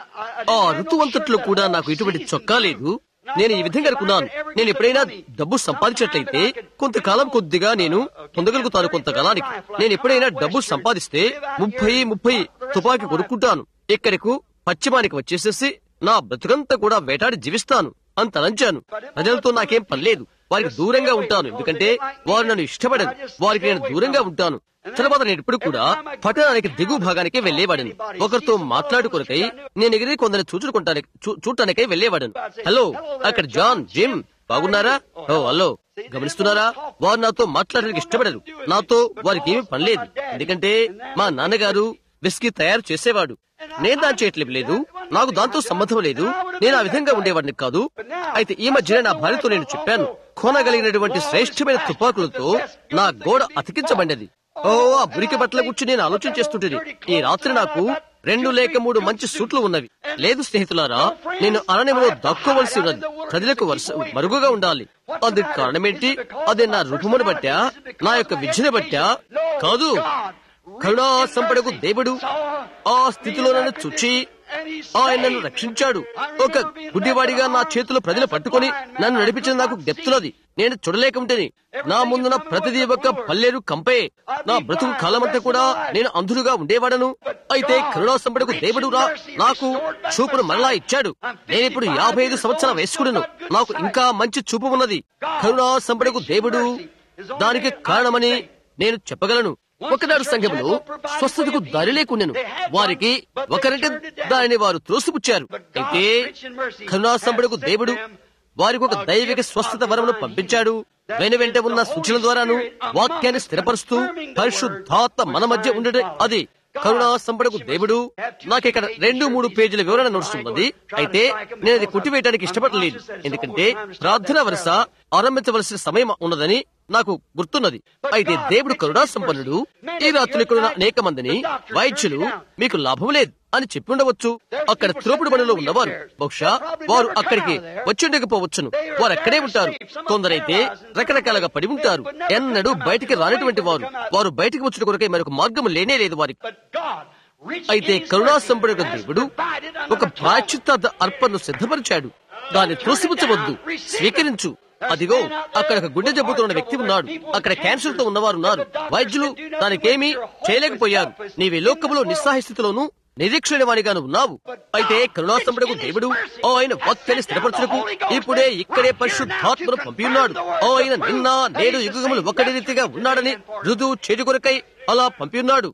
ఆ ఋతువంతట్లో కూడా నాకు ఇటువంటి చొక్కా లేదు నేను ఈ విధంగా అనుకున్నాను నేను ఎప్పుడైనా డబ్బు సంపాదించినట్లయితే కొంతకాలం కొద్దిగా నేను పొందగలుగుతాను కొంతకాలానికి నేను ఎప్పుడైనా డబ్బు సంపాదిస్తే ముప్పై ముప్పై తుపాకీ కొనుక్కుంటాను ఇక్కడకు పశ్చిమానికి వచ్చేసేసి నా బ్రతుకంతా కూడా వేటాడి జీవిస్తాను అని తలంచాను ప్రజలతో నాకేం పని లేదు వారికి దూరంగా ఉంటాను ఎందుకంటే వారు నన్ను ఇష్టపడరు వారికి నేను దూరంగా ఉంటాను తర్వాత నేను ఇప్పుడు కూడా పట్టణానికి దిగువ భాగానికి వెళ్లేవాడను ఒకరితో మాట్లాడుకొనకై నేను ఎగిరి కొందరిని చూచుకుంటానికి చూడటానికై వెళ్లేవాడను హలో అక్కడ జాన్ జిమ్ బాగున్నారా ఓ హలో గమనిస్తున్నారా వారు నాతో మాట్లాడడానికి ఇష్టపడరు నాతో వారికి ఏమీ పని లేదు ఎందుకంటే మా నాన్నగారు విస్కీ తయారు చేసేవాడు నేను దాని చేయట్లేదు లేదు నాకు దాంతో సంబంధం లేదు నేను ఆ విధంగా ఉండేవాడిని కాదు అయితే ఈ మధ్యనే నా భార్యతో నేను చెప్పాను కొనగలిగినటువంటి శ్రేష్టమైన తుపాకులతో నా గోడ అతికించబడినది ఓ ఆ బురికి బట్టల గురించి నేను ఆలోచన చేస్తుంటేది ఈ రాత్రి నాకు రెండు లేక మూడు మంచి సూట్లు ఉన్నవి లేదు స్నేహితులారా నేను అరణ్యంలో దక్కోవలసి ఉన్నది ప్రజలకు వరుస మరుగుగా ఉండాలి అందుకు కారణమేంటి అది నా రూపమును బట్టా నా యొక్క విద్యను బట్టా కాదు కరుణా సంపడకు దేవుడు ఆ స్థితిలో నన్ను చుచ్చి ఆయన నన్ను రక్షించాడు ఒక గుడ్డివాడిగా నా చేతిలో ప్రజలు పట్టుకొని నన్ను నడిపించిన నాకు గెప్తున్నది నేను చూడలేక ఉంటేని నా ముందున ప్రతిదీ ఒక పల్లెరు కంపే నా బ్రతుకు కాలమంతా కూడా నేను అంధుడుగా ఉండేవాడను అయితే కరుణా సంపడకు దేవుడు రా నాకు చూపును మరలా ఇచ్చాడు నేను ఇప్పుడు యాభై ఐదు సంవత్సరాల వేసుకున్నాను నాకు ఇంకా మంచి చూపు ఉన్నది కరుణా సంపడకు దేవుడు దానికి కారణమని నేను చెప్పగలను ఒకనాడు సంఘంలో స్వస్థతకు దారి లేకుండాను వారికి ఒకరంటే దానిని వారు త్రోసిపుచ్చారు అయితే కరుణాసంబడుకు దేవుడు వారికి ఒక దైవిక స్వస్థత వరమును పంపించాడు వెను వెంట ఉన్న సూచనల ద్వారాను వాక్యాన్ని స్థిరపరుస్తూ పరిశుద్ధాత్మ మన మధ్య ఉండడం అది కరుణా సంపడకు దేవుడు నాకిక్కడ రెండు మూడు పేజీల వివరణ నడుస్తున్నది అయితే నేను అది కొట్టివేయడానికి ఇష్టపడలేదు ఎందుకంటే ప్రార్థన వరుస ఆరంభించవలసిన సమయం ఉన్నదని నాకు గుర్తున్నది అయితే దేవుడు కరుణా సంపన్నుడు ఈ రాత్రి ఇక్కడ ఉన్న అనేక మందిని వైద్యులు మీకు లాభం లేదు అని చెప్పి ఉండవచ్చు అక్కడ త్రోపుడు పనిలో ఉన్నవారు బహుశా వారు అక్కడికి వచ్చిండకపోవచ్చును వారు అక్కడే ఉంటారు కొందరైతే రకరకాలుగా పడి ఉంటారు ఎన్నడూ బయటికి రానటువంటి వారు వారు బయటికి వచ్చిన కొరకై మరొక మార్గం లేనే లేదు వారికి అయితే కరుణా సంపడుక దేవుడు ఒక ప్రాచిత్త అర్పణను సిద్ధపరిచాడు దాన్ని త్రోసిపుచ్చవద్దు స్వీకరించు అదిగో అక్కడ ఒక గుండె జబ్బుతో ఉన్న వ్యక్తి ఉన్నాడు అక్కడ క్యాన్సర్ తో ఉన్నవారు ఉన్నారు వైద్యులు దానికేమీ చేయలేకపోయారు నీవి లోకములో నిస్సహాయ స్థితిలోను నిరీక్షణ వాణిగాను ఉన్నావు అయితే కరుణాసంబడకు దేవుడు ఓ ఆయన వాక్యాన్ని స్థిరపరచుటకు ఇప్పుడే ఇక్కడే పరిశుద్ధాత్మను పంపి ఉన్నాడు ఓ ఆయన నిన్న నేడు యుగములు ఒకటి రీతిగా ఉన్నాడని రుజువు చేటు కొరకై అలా పంపి ఉన్నాడు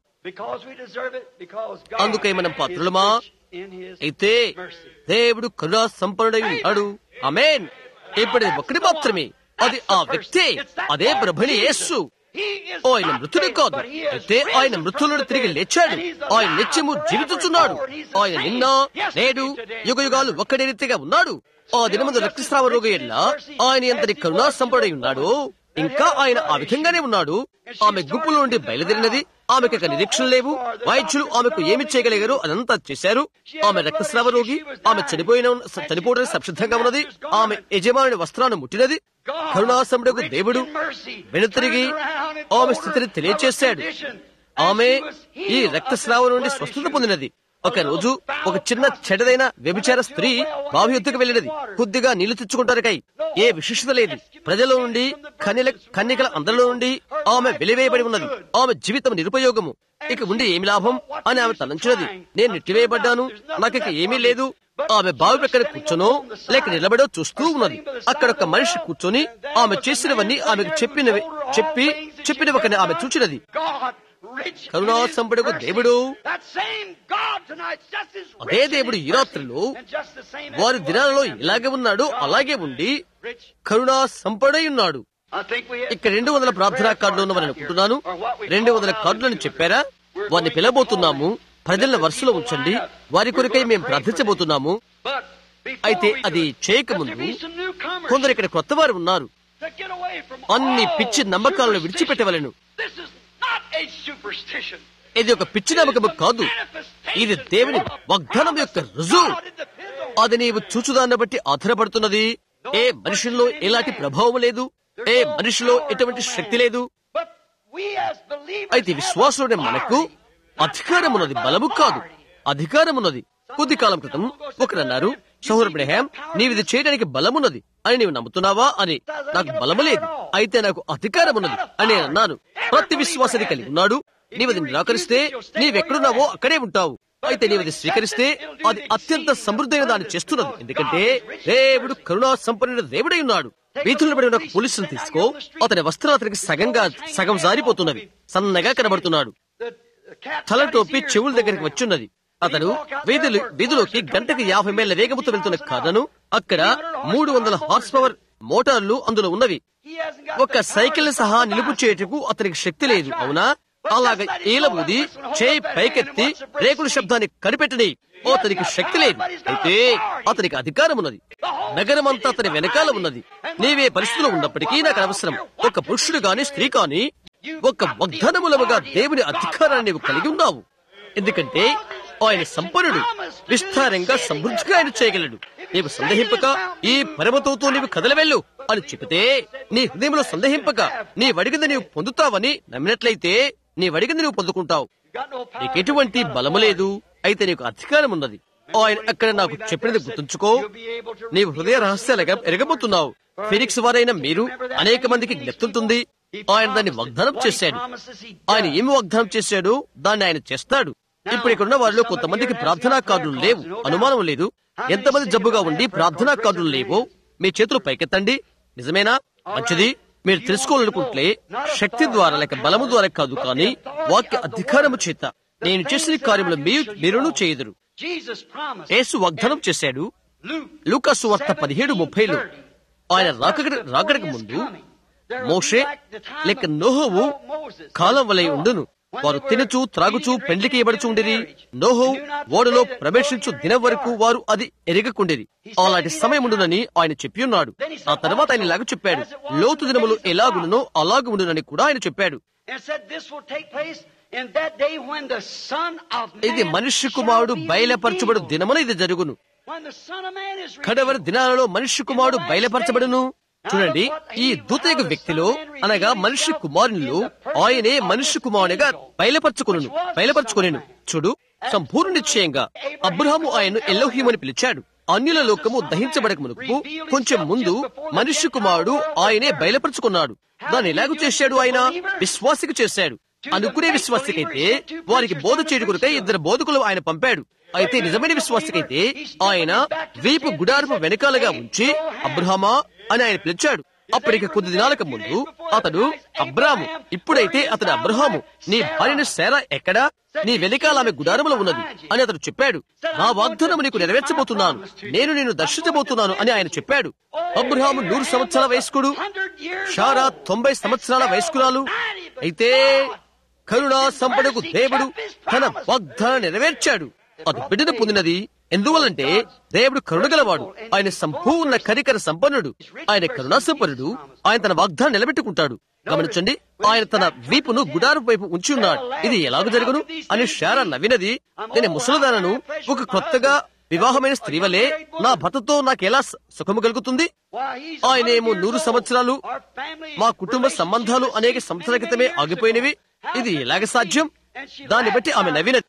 అందుకై మనం పాత్రులమా అయితే దేవుడు కరుణా సంపన్నుడై ఉన్నాడు అమేన్ ఇప్పుడు ఒకటి మాత్రమే అది ఆ వ్యక్తే అదే ప్రభుని యేసు ఆయన మృతుడు కాదు అయితే ఆయన మృతులను తిరిగి లేచాడు ఆయన నిత్యము జీవించుచున్నాడు ఆయన నిన్న నేడు యుగ యుగాలు ఒక్కడి రీతిగా ఉన్నాడు ఆ దినమందు రక్తస్రావ రోగ ఎడ్ల ఆయన ఎంతటి కరుణా సంపడై ఉన్నాడు ఇంకా ఆయన ఆ విధంగానే ఉన్నాడు ఆమె గుంపుల నుండి బయలుదేరినది ఆమెకు ఇక నిరీక్షణ లేవు వైద్యులు ఆమెకు ఏమి చేయగలిగారు అదంతా చేశారు ఆమె రక్తస్రావ రోగి ఆమె చనిపోయిన చనిపోవడానికి సంసిద్ధంగా ఉన్నది ఆమె యజమాని వస్త్రాన్ని ముట్టినది కరుణాసముడకు దేవుడు వెనుతిరిగి ఆమె స్థితిని తెలియచేశాడు ఆమె ఈ రక్తస్రావం నుండి స్వస్థత పొందినది ఒక రోజు ఒక చిన్న చెడదైన వ్యభిచార స్త్రీ బావి ఎత్తుకు వెళ్ళినది కొద్దిగా నీళ్లు తెచ్చుకుంటానికై ఏ విశిష్టత లేదు ప్రజల నుండి కన్యల కన్యకల అందరిలో నుండి ఆమె వెలివేయబడి ఉన్నది ఆమె జీవితం నిరుపయోగము ఇక ఉండి ఏమి లాభం అని ఆమె తలంచినది నేను నెట్టివేయబడ్డాను నాకు ఇక ఏమీ లేదు ఆమె బావి ప్రక్కన కూర్చొనో లేక నిలబడో చూస్తూ ఉన్నది అక్కడ ఒక మనిషి కూర్చొని ఆమె చేసినవన్నీ ఆమెకు చెప్పినవి చెప్పి చెప్పినవి ఆమె చూచినది కరుణా సంపడకు దేవుడు tonight just as అదే rich in దేవుడు his ఈ రాత్రిలో mercy and just the same as వారి he was దినాలలో in them. ఎలాగే ఉన్నాడో అలాగే ఉండి Rich. కరుణా సంపడై ఉన్నాడు I think we have ఇక్కడ రెండు వందల ప్రార్థనా కార్డులు ఉన్నవని అనుకుంటున్నాను రెండు వందల కార్డులను చెప్పారా వారిని పిలబోతున్నాము ప్రజలను వరుసలో ఉంచండి వారి కొరకై మేము ప్రార్థించబోతున్నాము But before అయితే we అది do it, చేయకముందు let there be some newcomers కొందరు ఇక్కడ కొత్త వారు ఉన్నారు to get away from అన్ని all పిచ్చి నమ్మకాలను superstition. విడిచిపెట్టవలెను This is not a superstition. ఇది ఒక పిచ్చి నమ్మకము కాదు ఇది దేవుని వాగ్దానం యొక్క రుజువు God, it depends on అది నీవు చూచుదాన్ని బట్టి ఆధారపడుతున్నది ఏ మనిషిలో ఎలాంటి ప్రభావం లేదు ఏ మనిషిలో ఎటువంటి శక్తి లేదు But we as believers అయితే have విశ్వాసుడే మనకు అధికారం ఉన్నది బలము కాదు అధికారం ఉన్నది కొద్ది కాలం క్రితం ఒకరు అన్నారు సహోదరు బ్రహాం నీవు ఇది చేయడానికి బలమున్నది అని నీవు నమ్ముతున్నావా అని నాకు బలము లేదు అయితే నాకు అధికారం ఉన్నది అని నేను అన్నాను ప్రతి విశ్వాసని కలిగి ఉన్నాడు నీవు అది నిరాకరిస్తే నీవెక్కడున్నావో అక్కడే ఉంటావు అయితే నీవు అది స్వీకరిస్తే అది అత్యంత సమృద్ధైన దాన్ని చేస్తున్నది ఎందుకంటే దేవుడు కరుణా సంపన్నుడు దేవుడై ఉన్నాడు వీధుల్లో పడి ఉన్న ఒక పోలీసును తీసుకో అతని వస్త్రాలు అతనికి సగంగా సగం జారిపోతున్నవి సన్నగా కనబడుతున్నాడు the, the cat తల టోపి చెవుల దగ్గరికి వచ్చున్నది అతడు వీధులు వీధిలోకి గంటకి యాభై మైళ్ళ వేగముతో వెళ్తున్న కారణను అక్కడ మూడు వందల హార్స్ పవర్ మోటార్లు అందులో ఉన్నవి He hasn't got ఒక the సైకిల్ power సహా to నిలుపు stop. చేయుటకు అతనికి శక్తి లేదు అవునా అలాగ ఈలబూది చేయి పైకెత్తి రేకుల శబ్దాన్ని కనిపెట్టని ఓ అతనికి శక్తి లేదు అయితే అతనికి అధికారం ఉన్నది నగరమంతా అతని వెనకాల ఉన్నది నీవే పరిస్థితిలో ఉన్నప్పటికీ నాకు అవసరం ఒక పురుషుడు గాని స్త్రీ కాని ఒక వాగ్దానములముగా దేవుని అధికారాన్ని నీవు కలిగి ఉన్నావు ఎందుకంటే ఆయన సంపన్నుడు విస్తారంగా సమృద్ధిగా ఆయన చేయగలడు నీవు సందేహింపక ఈ పరమతోతో నీవు కదలవెళ్ళు అని చెబితే నీ హృదయంలో సందేహింపక నీ వడిగింది నీవు పొందుతావని నమ్మినట్లయితే నీ వడిగింది నీవు పొందుకుంటావు You got no power. నీకెటువంటి బలము లేదు అయితే నీకు అధికారం ఉన్నది ఆయన అక్కడ నాకు చెప్పినది గుర్తుంచుకో నీవు హృదయ రహస్యాలుగా ఎరగబోతున్నావు ఫినిక్స్ వారైన మీరు అనేక మందికి జ్ఞప్తుంటుంది ఆయన దాన్ని వాగ్దానం చేశాడు ఆయన ఏమి వాగ్దానం చేశాడో దాన్ని ఆయన చేస్తాడు ఇప్పుడు ఇక్కడ ఉన్న వారిలో కొంతమందికి ప్రార్థనా కార్డులు లేవు అనుమానం లేదు ఎంతమంది జబ్బుగా ఉండి ప్రార్థనా కార్డులు లేవో మీ చేతులు పైకెత్తండి నిజమేనా మంచిది మీరు తెలుసుకోవాలనుకుంటే శక్తి ద్వారా లేక బలము ద్వారా కాదు కానీ వాక్య అధికారము చేత నేను చేసిన కార్యములు మీరు మీరును చేయదురు Jesus promised. యేసు వాగ్దానం చేశాడు Luke లూకాసు వార్త పదిహేడు ముప్పైలో ఆయన రాకడ రాకడకు ముందు మోషే లేక నోహోవు కాలం వలె ఉండును వారు తినచు త్రాగుచు పెండ్లికి ఇవ్వడుచు ఉండిరి నోహో ఓడలో ప్రవేశించు దినం వరకు వారు అది ఎరగకుండిరి అలాంటి సమయం ఉండునని ఆయన చెప్పి ఉన్నాడు ఆ తర్వాత ఆయన ఇలాగ చెప్పాడు లోతు దినములు ఎలాగునో అలాగు ఉండునని కూడా ఆయన చెప్పాడు and said this will take place in that day when the Son of Man ఇది మనుష్య కుమారుడు shall be బయలుపరచబడు revealed. దినమున ఇది జరుగును When the Son of Man is కడవరి revealed. దినాలలో మనుష్య కుమారుడు బయలుపరచబడును చూడండి ఈ దూతయగు వ్యక్తిలో అనగా మనుష్య కుమారునిలో ఆయనే మనుష్య కుమారునిగా బయలుపరచుకును బయలుపరచుకునేను చూడు సంపూర్ణ నిశ్చయంగా అబ్రహాము ఆయన్ను ఎల్లోహీమని పిలిచాడు అన్యుల లోకము దహించబడక మునుపు కొంచెం ముందు మనుష్య కుమారుడు ఆయనే బయలుపరచుకున్నాడు దాన్ని ఎలాగూ చేశాడు ఆయన విశ్వాసికి చేశాడు అనుకునే విశ్వాసికైతే వారికి బోధ చేయడు కొరకై ఇద్దరు బోధకులు ఆయన పంపాడు అయితే నిజమైన విశ్వాసికైతే ఆయన వీపు గుడారపు వెనకాలగా ఉంచి అబ్రహమా అని ఆయన పిలిచాడు అప్పటికి కొద్ది దినాలకు ముందు అతడు అబ్రాము ఇప్పుడైతే అతడు అబ్రహాము నీ భార్యను సేరా ఎక్కడా నీ వెనకాల ఆమె గుడారములో ఉన్నది అని అతడు చెప్పాడు నా వాగ్దానము నీకు నెరవేర్చబోతున్నాను నేను నిన్ను దర్శించబోతున్నాను అని ఆయన చెప్పాడు అబ్రహాము నూరు సంవత్సరాల వయస్కుడు షారా తొంభై సంవత్సరాల వయస్కురాలు అయితే కరుణా సంపదకు దేవుడు తన వాగ్దానం నెరవేర్చాడు అది బిడ్డను పొందినది ఎందువలంటే దేవుడు కరుణగలవాడు ఆయన సంపూర్ణ కరికర సంపన్నుడు ఆయన కరుణా సంపన్నుడు ఆయన తన వాగ్దానం నిలబెట్టుకుంటాడు గమనించండి ఆయన తన వీపును గుడారు వైపు ఉంచి ఉన్నాడు ఇది ఎలాగ జరుగును అని షారా నవ్వినది నేను ముసలిదానను ఒక కొత్తగా వివాహమైన స్త్రీ వలె నా భర్తతో నాకెలా స- సుఖము కలుగుతుంది ఆయనేమో నూరు సంవత్సరాలు మా కుటుంబ సంబంధాలు అనేక సంవత్సరాల క్రితమే ఆగిపోయినవి ఇది ఎలాగ సాధ్యం దాన్ని బట్టి ఆమె నవ్వినది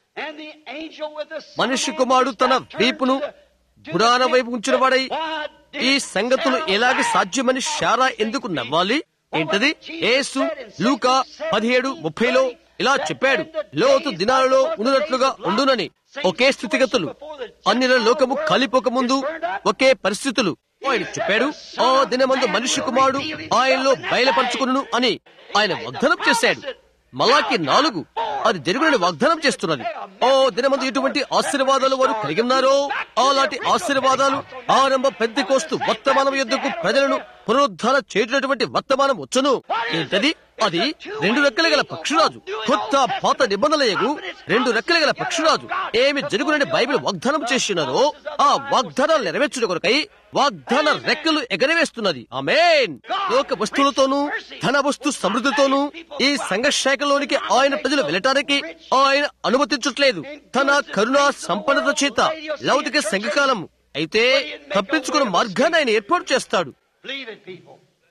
మనిషి కుమారుడు తన వీపును గుడార వైపు ఉంచిన వాడై ఈ సంగతులు ఎలాగ సాధ్యమని షారా ఎందుకు నవ్వాలి ఏంటది యేసు లూకా పదిహేడు ముప్పైలో ఇలా చెప్పాడు లోతు దినాలలో ఉండునట్లుగా ఉండునని ఒకే స్థితిగతులు అన్నిల లోకము కలిపోక ముందు ఒకే పరిస్థితులు ఆయన చెప్పాడు ఆ దినమందు మనిషి కుమారుడు ఆయనలో బయలుపరచుకును అని ఆయన వాగ్దానం చేశాడు మలాకి నాలుగు అది జరుగునని వాగ్దానం చేస్తున్నది ఓ దినమందు ఎటువంటి ఆశీర్వాదాలు వారు కలిగి ఉన్నారో అలాంటి ఆశీర్వాదాలు ఆరంభ పెద్ద కోస్తు వర్తమానం ఎద్దుకు ప్రజలను పునరుద్ధార చేసినటువంటి వర్తమానం వచ్చును ఏంటది అది రెండు రెక్కలు గల పక్షిరాజు కొత్త పాత నిబంధనలకు రెండు రెక్కలు గల పక్షిరాజు ఏమి జరుగునని బైబిల్ వాగ్దానం చేసినదో ఆ వాగ్దానాలు నెరవేర్చుట కొరకై వాగ్దాన రెక్కలు ఎగరవేస్తున్నది ఆమేన్ లోక వస్తువులతోనూ ధన వస్తు సమృద్ధితోనూ ఈ సంఘ శాఖలోనికి ఆయన ప్రజలు వెళ్ళటానికి ఆయన అనుమతించట్లేదు తన కరుణా సంపన్నత చేత లౌకిక సంఘకాలం అయితే తప్పించుకున్న మార్గాన్ని ఆయన ఏర్పాటు చేస్తాడు Believe it, people.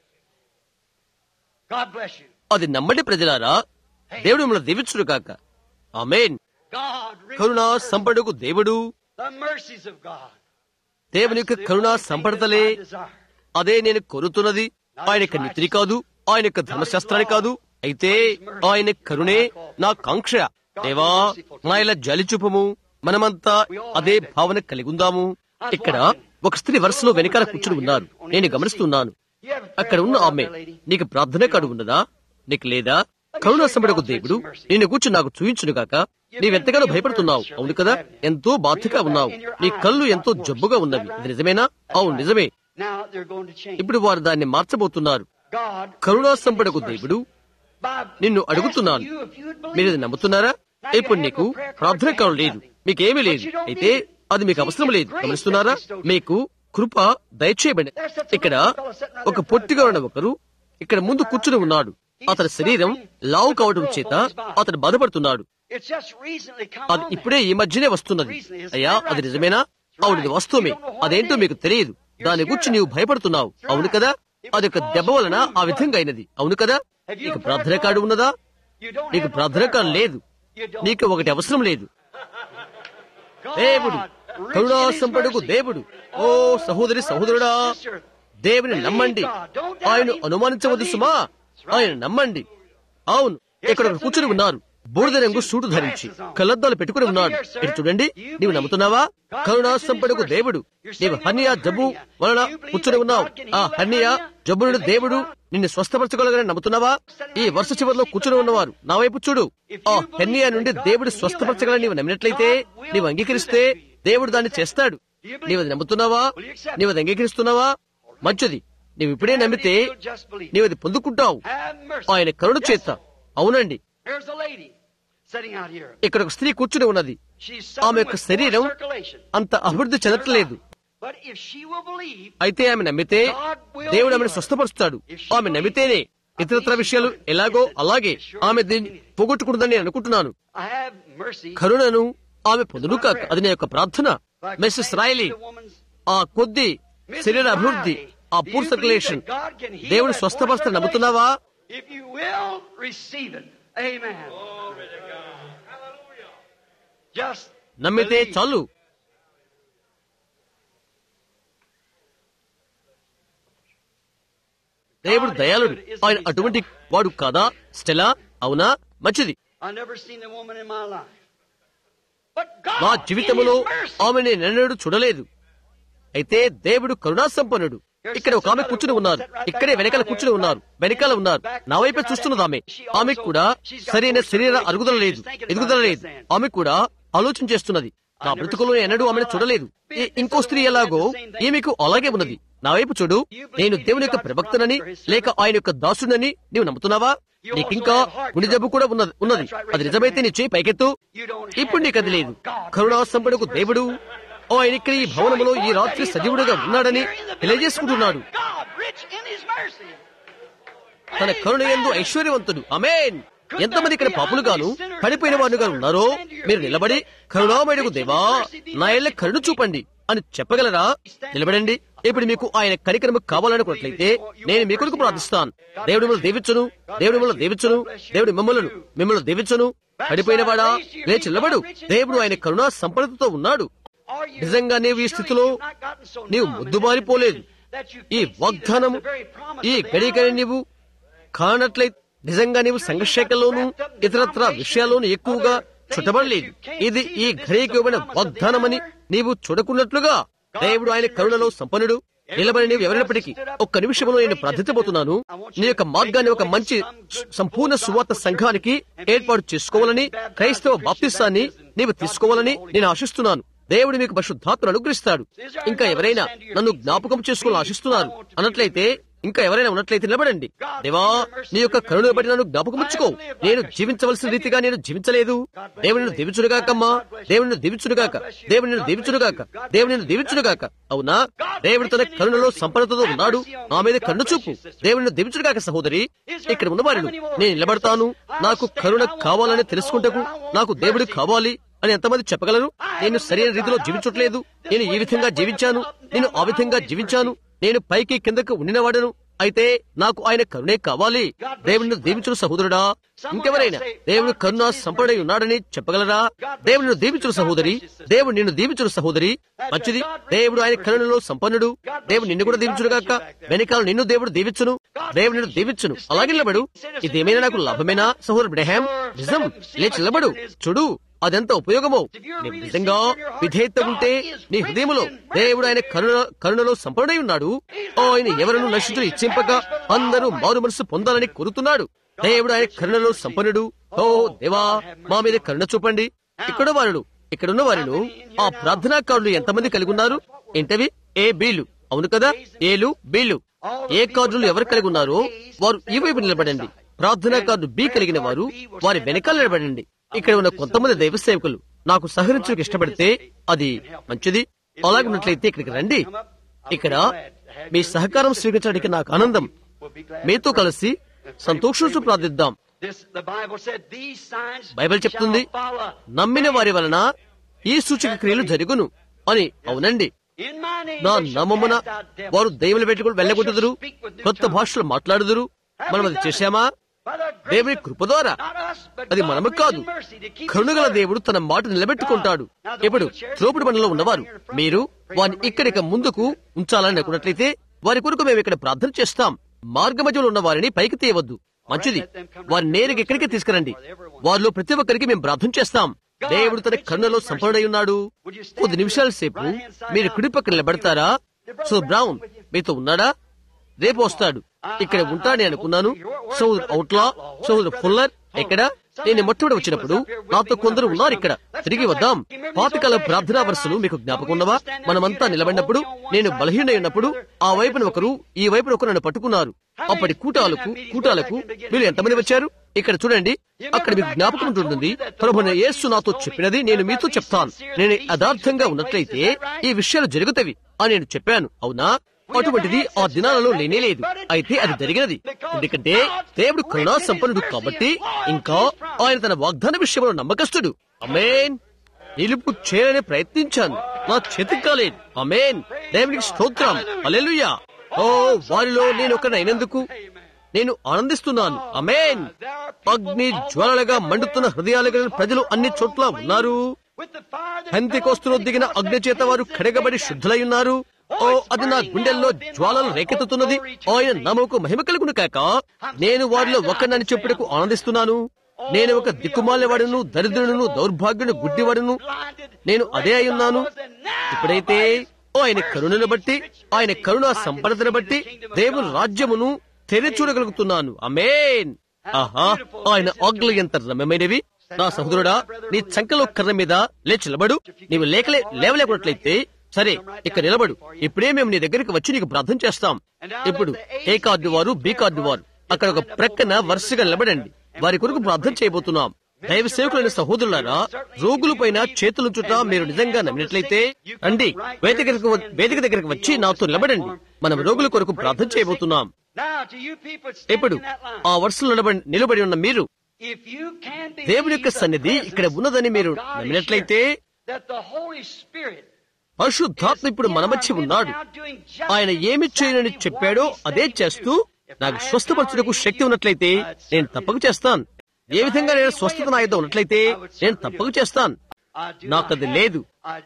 God bless you. అది నమ్మడి ప్రజలారా దేవుడు మిమ్మల్ని దీవించుడు కాక ఆమేన్ God, rich కరుణా in mercy. సంపడకు దేవుడు the mercies of God. దేవుని యొక్క కరుణా సంపడతలే That's the only thing that I desire. అదే నేను కోరుతున్నది ఆయన యొక్క నీతిని కాదు ఆయన యొక్క ధర్మశాస్త్రాన్ని కాదు అయితే ఆయన కరుణే నా కాంక్ష దేవా నా ఇలా జలి చూపము మనమంతా అదే భావన కలిగి ఉందాము ఇక్కడ ఒక స్త్రీ వరుసలో వెనకాల కూర్చుని ఉన్నారు నేను గమనిస్తున్నాను You have a prayer అక్కడ ఉన్న for ఆమె that lady? నీకు ప్రార్థన కాడు ఉన్నదా నీకు లేదా కరుణాసముడకు దేవుడు నిన్ను కూర్చుని నాకు చూయించును గాక నీవెంతగానో భయపడుతున్నావు అవును కదా ఎంతో బాధగా ఉన్నావు నీ కళ్ళు ఎంతో జబ్బుగా ఉన్నవి ఇది నిజమేనా అవును నిజమే Now they're going to change. ఇప్పుడు వారు దాన్ని మార్చబోతున్నారు God, కరుణా సంపడకు దేవుడు by నిన్ను అడుగుతున్నాను asking you if you would believe మీరు ఇది నమ్ముతున్నారా ఇప్పుడు నీకు ప్రార్థన కావాలి లేదు మీకేమీ లేదు అయితే అది మీకు అవసరం లేదు గమనిస్తున్నారా మీకు కృప దయచేయబడి ఇక్కడ ఒక పొట్టిగా ఉన్న ఒకరు ఇక్కడ ముందు కూర్చుని ఉన్నాడు అతని శరీరం లావు కావడం చేత అతను బాధపడుతున్నాడు It's just recently come అది on ఇప్పుడే ఈ మధ్యనే వస్తున్నది అయ్యా అది నిజమేనా అవును ఇది వస్తువే అదేంటో మీకు తెలియదు దాని గురించి నీవు భయపడుతున్నావు అవును కదా అది ఒక దెబ్బ వలన ఆ విధంగా అయినది అవును కదా నీకు ప్రార్థన కార్డు ఉన్నదా You don't నీకు have no ప్రార్థన prayer కార్డు card. లేదు You don't. నీకు ఒకటి అవసరం లేదు God, దేవుడు rich కరుణా in his సంపడుకు mercy. దేవుడు ఓ సహోదరి సహోదరుడా sister, దేవుని నమ్మండి ఆయన అనుమానించవద్దు సుమా ఆయన నమ్మండి అవును ఇక్కడ ఒకరు కూర్చుని ఉన్నారు బూడిద రంగు సూటు ధరించి కళ్ళద్దాలు పెట్టుకుని ఉన్నాడు ఇటు చూడండి నీవు నమ్ముతున్నావా కరుణా సంపడుకు దేవుడు నీవు హన్యా జబ్బు వలన కూర్చుని ఉన్నావు ఆ హన్యా జబ్బు నుండి దేవుడు నిన్ను స్వస్థపరచగలగని నమ్ముతున్నావా ఈ వరుస చివరిలో కూర్చుని ఉన్నవారు నా వైపు చూడు ఆ హెన్యా నుండి దేవుడు స్వస్థపరచగలని నీవు నమ్మినట్లయితే నీవు అంగీకరిస్తే దేవుడు దాన్ని చేస్తాడు నీవు అది నమ్ముతున్నావా నీవు అది అంగీకరిస్తున్నావా మంచిది నీవు ఇప్పుడే నమ్మితే just believe. నీవు అది పొందుకుంటావు Have mercy. ఆయన కరుణ Yes, చేత sir. అవునండి There's a lady sitting out here. ఇక్కడ ఒక స్త్రీ కూర్చుని ఉన్నది She's ఆమె suffering యొక్క with poor శరీరం circulation. అంత అభివృద్ధి చెందట్లేదు But if she will believe, అయితే ఆమె నమ్మితే దేవుడు ఆమెను స్వస్థపరుస్తాడు ఆమె నమ్మితేనే ఇతరత్ర విషయాలు ఎలాగో అలాగే ఆమె దీన్ని పోగొట్టుకుంటుందని నేను అనుకుంటున్నాను I have mercy. కరుణను ఆమె పొందును కాక అది నా యొక్క ప్రార్థన మిస్సెస్ రాయలీ The woman's ఆ కొద్ది శరీర అభివృద్ధి ఆ పూర్ సర్క్యులేషన్ దేవుడు స్వస్థపరుస్తాడు నమ్ముతున్నావా If you will receive it. Amen. Just నమ్మితే believe. చాలు దేవుడు దయాళుడు ఆయన అటువంటి వాడు కాదా స్టెలా అవునా మంచిది I never seen a woman in my life. But God, నా in జీవితంలో His mercy, ఆమె నేను చూడలేదు అయితే దేవుడు కరుణా సంపన్నుడు ఇక్కడ ఒక ఆమె కూర్చుని ఉన్నారు ఇక్కడే వెనకాల కూర్చుని ఉన్నారు వెనకాల ఉన్నారు నా వైపే చూస్తున్నది ఆమె ఆమెకు కూడా సరైన శరీర అరుగుదల లేదు ఎదుగుదల లేదు ఆమె కూడా ఆలోచన చేస్తున్నది నా బ్రతుకులో ఎన్నడూ ఆమెను చూడలేదు ఈ- ఇంకో స్త్రీ ఎలాగో ఈమెకు అలాగే ఉన్నది నా వైపు చూడు నేను దేవుని యొక్క ప్రవక్తనని లేక ఆయన యొక్క దాసుడని నీవు నమ్ముతున్నావా నీకింకా గుండె జబ్బు కూడా ఉన్నది ఉన్నది అది నిజమైతే నీ చేయి పైకెత్తు you don't have ఇప్పుడు నీకు అది it. లేదు God, కరుణా సంపడకు దేవుడు ఆయన ఇక్కడ ఈ భవనములో ఈ రాత్రి సజీవుడుగా ఉన్నాడని తెలియజేసుకుంటున్నాడు God, rich in His mercy. తన కరుణ ఎందు ఐశ్వర్యవంతుడు అమేన్ ఎంతమంది ఇక్కడ పాపులుగాను పడిపోయిన వారుగా ఉన్నారో మీరు నిలబడి కరుణామయుడుకు దేవా నా ఇళ్ళ కరుణ చూపండి అని చెప్పగలరా నిలబడండి ఇప్పుడు మీకు ఆయన కనికరము కావాలనుకున్నట్లయితే నేను మీ కొరకు ప్రార్థిస్తాను దేవుడు మిమ్మల్ని దీవించును దేవుడు మిమ్మల్ని దీవించును దేవుడు మిమ్మల్ని మిమ్మల్ని దీవించును పడిపోయినవాడా లేచి నిలబడు దేవుడు ఆయన కరుణా సంపదతో ఉన్నాడు Are you నిజంగా నీవు ఈ sure స్థితిలో you've not gotten so నీవు numb and ముద్దుబారిపోలేదు that you ఈ can't see వాగ్దానం that the very promise ఈ of the గడికని hour నీవు కానట్లయితే నిజంగా నీవు సంఘర్షకలోను ఇతరత్ర విషయాల్లోనూ ఎక్కువగా చుట్టబడలేదు ఇది ఈ ఘడికి ఇవ్వబడిన వాగ్దానమని నీవు చూడకున్నట్లుగా దేవుడు ఆయన కరుణలో సంపన్నుడు నిలబడి నీవు ఎవరైనప్పటికీ ఒక్క నిమిషంలో నేను ప్రార్థించబోతున్నాను నీ యొక్క మార్గాన్ని ఒక మంచి సంపూర్ణ సువార్త సంఘానికి ఏర్పాటు చేసుకోవాలని క్రైస్తవ బాప్తిస్తాన్ని నీవు తీసుకోవాలని నేను ఆశిస్తున్నాను దేవుడు మీకు పరిశుద్ధాత్మను అనుగ్రహిస్తాడు ఇంకా ఎవరైనా నన్ను జ్ఞాపకం చేసుకోవాలని ఆశిస్తున్నారు అన్నట్లయితే ఇంకా ఎవరైనా ఉన్నట్లయితే నిలబడండి దేవా నీ యొక్క కరుణ బట్టి నన్ను జ్ఞాపకముచ్చుకో నేను జీవించవలసిన రీతిగా నేను జీవించలేదు దేవుని నిన్ను దీవించుడుగాకమ్మా దేవుని నిన్ను దీవించుడుగాక దేవుని నిన్ను దీవించుడుగాక దేవుని నిన్ను దీవించుడుగాక అవునా దేవుడు తన కరుణలో సంపన్నతతో ఉన్నాడు నా మీద కన్ను చూపు దేవుని నిన్ను దీవించుడుగాక సహోదరి ఇక్కడ ఉన్నవారిను నేను నిలబడతాను నాకు కరుణ కావాలని తెలుసుకుంటకు నాకు దేవుడు కావాలి అని ఎంతమంది చెప్పగలరు నేను సరైన రీతిలో జీవించట్లేదు నేను ఈ విధంగా జీవించాను నేను ఆ విధంగా జీవించాను నేను పైకి కిందకు ఉండినవాడను అయితే నాకు ఆయన కరుణే కావాలి దేవుని దీవించుడు సహోదరుడా ఇంకెవరైనా దేవుని కరుణ సంపడై ఉన్నాడని చెప్పగలరా దేవుని దీవించుడు సహోదరి దేవుడు నిన్ను దీవించుడు సహోదరి మంచిది దేవుడు ఆయన కరుణలో సంపన్నుడు దేవుడు నిన్ను కూడా దీవించుడుగాక వెనకాల నిన్ను దేవుడు దీవించును దేవుడు నిన్ను దీవించును అలాగే నిలబడు ఇదేమైనా నాకు లాభమేనా సహోదరు బ్రహాం నిజం లేచి నిలబడు చూడు అదెంత ఉపయోగమో నీవు నిజంగా విధేయత ఉంటే నీ హృదయములో దేవుడు ఆయన కరుణ కరుణలో సంపన్నుడై ఉన్నాడు ఆయన ఎవరను నశించులు ఇచ్చింపక అందరూ మారు మనసు పొందాలని కోరుతున్నాడు దేవుడు ఆయన కరుణలో సంపన్నుడు ఓ దేవా మా మీద కరుణ చూపండి ఇక్కడ వారు ఇక్కడున్న వారిలో ఆ ప్రార్థనాకారులు ఎంతమంది కలిగి ఉన్నారు ఏంటవి ఏ బీలు అవును కదా ఏలు బీలు ఏ కార్డులు ఎవరు కలిగి ఉన్నారో వారు ఈ వైపు నిలబడండి ప్రార్థనా కార్డు బి కలిగిన వారు వారి వెనకాల నిలబడండి ఇక్కడ ఉన్న కొంతమంది దైవ సేవకులు నాకు సహకరించడానికి ఇష్టపడితే అది మంచిది అలాగే ఉన్నట్లయితే ఇక్కడికి రండి ఇక్కడ మీ సహకారం స్వీకరించడానికి నాకు ఆనందం మీతో కలిసి సంతోషంతో ప్రార్థిద్దాం This, the Bible said, these signs Bible చెప్తుంది shall follow. నమ్మిన వారి వలన ఈ సూచక క్రియలు జరుగును అని అవునండి In my name నా they shall నామమున cast out devils. వారు దేవుని పెట్టుకుని వెళ్ళగొట్టుదురు కొత్త భాషలు మాట్లాడుదురు మనం అది చేశామా By the grace దేవుని of- కృప ద్వారా not us, but అది God మనము grace కాదు and mercy to keep కరుణగల His word. దేవుడు తన మాట నిలబెట్టుకుంటాడు ఇప్పుడు త్రోపుడు బండలో ఉన్నవారు మీరు వారిని ఇక్కడిక ముందుకు ఉంచాలని అనుకున్నట్లయితే వారి కొరకు మేము ఇక్కడ ప్రార్థన చేస్తాం మార్గ మధ్యలో ఉన్న వారిని పైకి తీయవద్దు మంచిది వారిని నేరుగా ఇక్కడికి తీసుకురండి వారిలో ప్రతి ఒక్కరికి మేము ప్రార్థన చేస్తాం దేవుడు తన కరుణలో సంపన్నుడై ఉన్నాడు కొద్ది నిమిషాల సేపు మీరు కుడి పక్కన నిలబడతారా సో బ్రౌన్ మీతో ఉన్నాడా రేపు వస్తాడు ఇక్కడ ఉంటాడని అనుకున్నాను సోదరు అవుట్లా సోదరు ఫుల్లర్ ఎక్కడ నేను మొట్టమొదటి వచ్చినప్పుడు నాతో కొందరు ఉన్నారు ఇక్కడ తిరిగి వద్దాం పాతకాల ప్రార్థనా వరుసలు మీకు జ్ఞాపకం ఉన్నవా మనమంతా నిలబడినప్పుడు నేను బలహీన ఉన్నప్పుడు ఆ వైపున ఒకరు ఈ వైపున ఒకరు నన్ను పట్టుకున్నారు అప్పటి కూటాలకు కూటాలకు మీరు ఎంతమంది వచ్చారు ఇక్కడ చూడండి అక్కడ మీకు జ్ఞాపకం ఉంటుంది ప్రభుత్వ యేసు నాతో చెప్పినది నేను మీతో చెప్తాను నేను యథార్థంగా ఉన్నట్లయితే ఈ విషయాలు జరుగుతవి అని నేను చెప్పాను అవునా అటువంటిది ఆ దినాలలో లేనే లేదు అయితే అది జరిగినది ఎందుకంటే దేవుడు కరుణా సంపన్నుడు కాబట్టి ఇంకా ఆయన తన వాగ్దాన విషయంలో నమ్మకస్తుడు అమేన్ నిలుపు చేయాలని ప్రయత్నించాను నా చేతికి కాలేదు అమేన్ దేవునికి స్తోత్రం అలెలుయా ఓ వారిలో నేను ఒకనైనందుకు నేను ఆనందిస్తున్నాను అమేన్ అగ్ని జ్వాలలుగా మండుతున్న హృదయాలు కలిగిన ప్రజలు అన్ని చోట్ల ఉన్నారు With the fire that పెంతికోస్తులో దిగిన అగ్ని చేత వారు కడగబడి శుద్ధులై ఉన్నారు ఓ అది నా గుండెల్లో జ్వాలలు రేకెత్తుతున్నది ఆయన నమ్మకు మహిమ కలుగును కాక నేను వారిలో ఒకనని చెప్పుటకు ఆనందిస్తున్నాను నేను ఒక దిక్కుమాలవాడును దరిద్రుడును దౌర్భాగ్యుడు గుడ్డివాడును నేను అదే అయి ఉన్నాను ఇప్పుడైతే ఓ ఆయన కరుణను బట్టి ఆయన కరుణ సంపదను బట్టి దేవుని రాజ్యమును తెరచూడగలుగుతున్నాను అమేన్ ఆహా ఆయన ఆజ్ఞలు ఎంత రమ్యమైనవి నా సహోదరుడా నీ చంకలో కర్ర మీద లేచి నిలబడు నీవు లేకలే లేవలేకున్నట్లయితే సరే ఇక్కడ నిలబడు ఇప్పుడే మేము నీ దగ్గరికి వచ్చి నీకు ప్రార్థన చేస్తాం ఇప్పుడు ఏ కార్డు వారు బి కార్డు వారు అక్కడ ఒక ప్రక్కన వరుసగా నిలబడండి వారి కొరకు ప్రార్థన చేయబోతున్నాం దైవ సేవకులైన సహోదరులారా రోగుల పైన చేతులు చుట్ట మీరు నిజంగా నమ్మినట్లయితే రండి వేదిక దగ్గరకు వ- వేదిక దగ్గరకు వచ్చి నాతో నిలబడండి మనం రోగుల కొరకు ప్రార్థన చేయబోతున్నాం Now, to you people ఇప్పుడు standing in that line, ఆ వరుసలో నిలబడి నిలబడి ఉన్న మీరు if you can believe దేవుని యొక్క the సన్నిధి ఇక్కడ presence ఉన్నదని మీరు of God is నమ్మినట్లయితే here, that the Holy Spirit పరిశుద్ధాత్మ ఇప్పుడు మన మధ్య ఉన్నాడు ఆయన ఏమి చేయనని చెప్పాడో అదే చేస్తూ నాకు స్వస్థపరచుటకు శక్తి ఉన్నట్లయితే నేను తప్పక చేస్తాను ఏ విధంగా నేను స్వస్థత నా యొద్ద ఉన్నట్లయితే నేను తప్పక చేస్తాను నాకు అది లేదు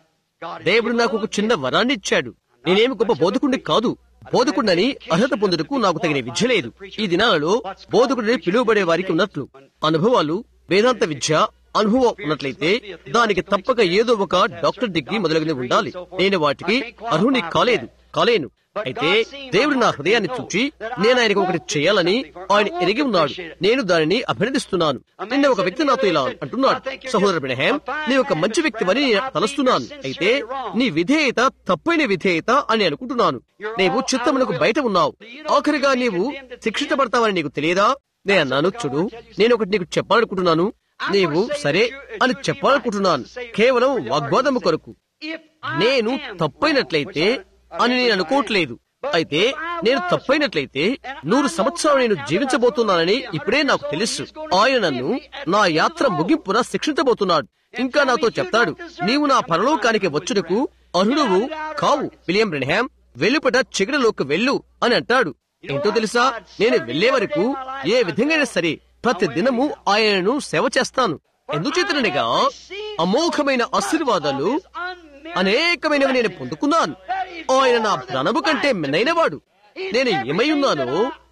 దేవుడు నాకు ఒక చిన్న వరాన్ని ఇచ్చాడు నేనేమి గొప్ప బోధకుడిని కాదు బోధకుడిని అర్హత పొందుటకు నాకు తగిన విద్య లేదు ఈ దినాలలో బోధకుడిని పిలువబడే వారికి ఉన్నట్లు అనుభవాలు వేదాంత విద్య అనుభవం ఉన్నట్లయితే దానికి తప్పక ఏదో ఒక డాక్టర్ డిగ్రీ మొదలగునవి ఉండాలి నేను వాటికి అర్హుని కాలేదు కాలేను అయితే దేవుడు నా హృదయాన్ని చూచి నేను ఆయనకు ఒకటి చేయాలని ఆయన ఎరిగి ఉన్నాడు నేను దానిని అభినందిస్తున్నాను నిన్న ఒక వ్యక్తి నాతో ఇలా అంటున్నాడు సహోదరు బ్రహ్యాం నీ ఒక మంచి వ్యక్తివని నేను తలస్తున్నాను అయితే నీ విధేయత తప్పైన విధేయత అని అనుకుంటున్నాను నీవు చిత్తమునకు బయట ఉన్నావు ఆఖరిగా నీవు శిక్షించబడతావని నీకు తెలియదా నేను అన్నాను చూడు నేను ఒకటి నీకు చెప్పాలనుకుంటున్నాను నీవు సరే అని చెప్పాలనుకుంటున్నాను కేవలం వాగ్వాదము కొరకు నేను తప్పైనట్లయితే అని నేను అనుకోవట్లేదు అయితే నేను తప్పైనట్లయితే నూరు సంవత్సరాలు నేను జీవించబోతున్నానని ఇప్పుడే నాకు తెలుసు ఆయన నన్ను నా యాత్ర ముగింపున శిక్షించబోతున్నాడు ఇంకా నాతో చెప్తాడు నీవు నా పరలోకానికి వచ్చుటకు అర్హుడువు కావు విలియం బ్రెన్హామ్ వెలుపట చిగడలోకి వెళ్ళు అని అంటాడు ఏంటో తెలుసా నేను వెళ్లే వరకు ఏ విధంగా సరే ప్రతి దినము ఆయనను సేవ చేస్తాను ఎందుచేతనగా అమోఘమైన ఆశీర్వాదాలు అనేకమైనవి నేను పొందుకున్నాను ఆయన నా ప్రాణము కంటే మెన్నైనవాడు నేను ఏమై ఉన్నానో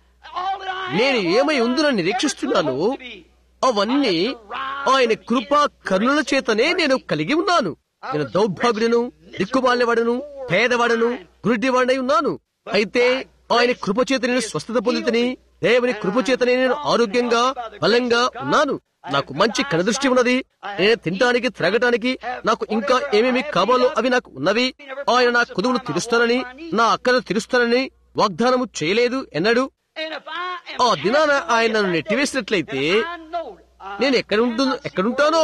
నేను ఏమై ఉందునని నిరీక్షిస్తున్నానో అవన్నీ ఆయన కృపా కరుణల చేతనే నేను కలిగి ఉన్నాను నేను దౌర్భాగ్యుడను దిక్కుమాలినవాడను పేదవాడను గుడ్డివాడై ఉన్నాను అయితే ఆయన కృపచేత నేను స్వస్థత పొందితని దేవుని కృపచేతనే నేను ఆరోగ్యంగా బలంగా ఉన్నాను నాకు మంచి కనదృష్టి ఉన్నది నేను తినటానికి త్రాగటానికి నాకు ఇంకా ఏమేమి కావాలో అవి నాకు ఉన్నవి ఆయన నా కుదువులు తీరుస్తానని నా అక్కను తీరుస్తానని వాగ్దానము చేయలేదు ఎన్నడు ఆ దినాన ఆయన నన్ను నెట్టివేసినట్లయితే నేను ఎక్కడ ఉంటు ఎక్కడుంటానో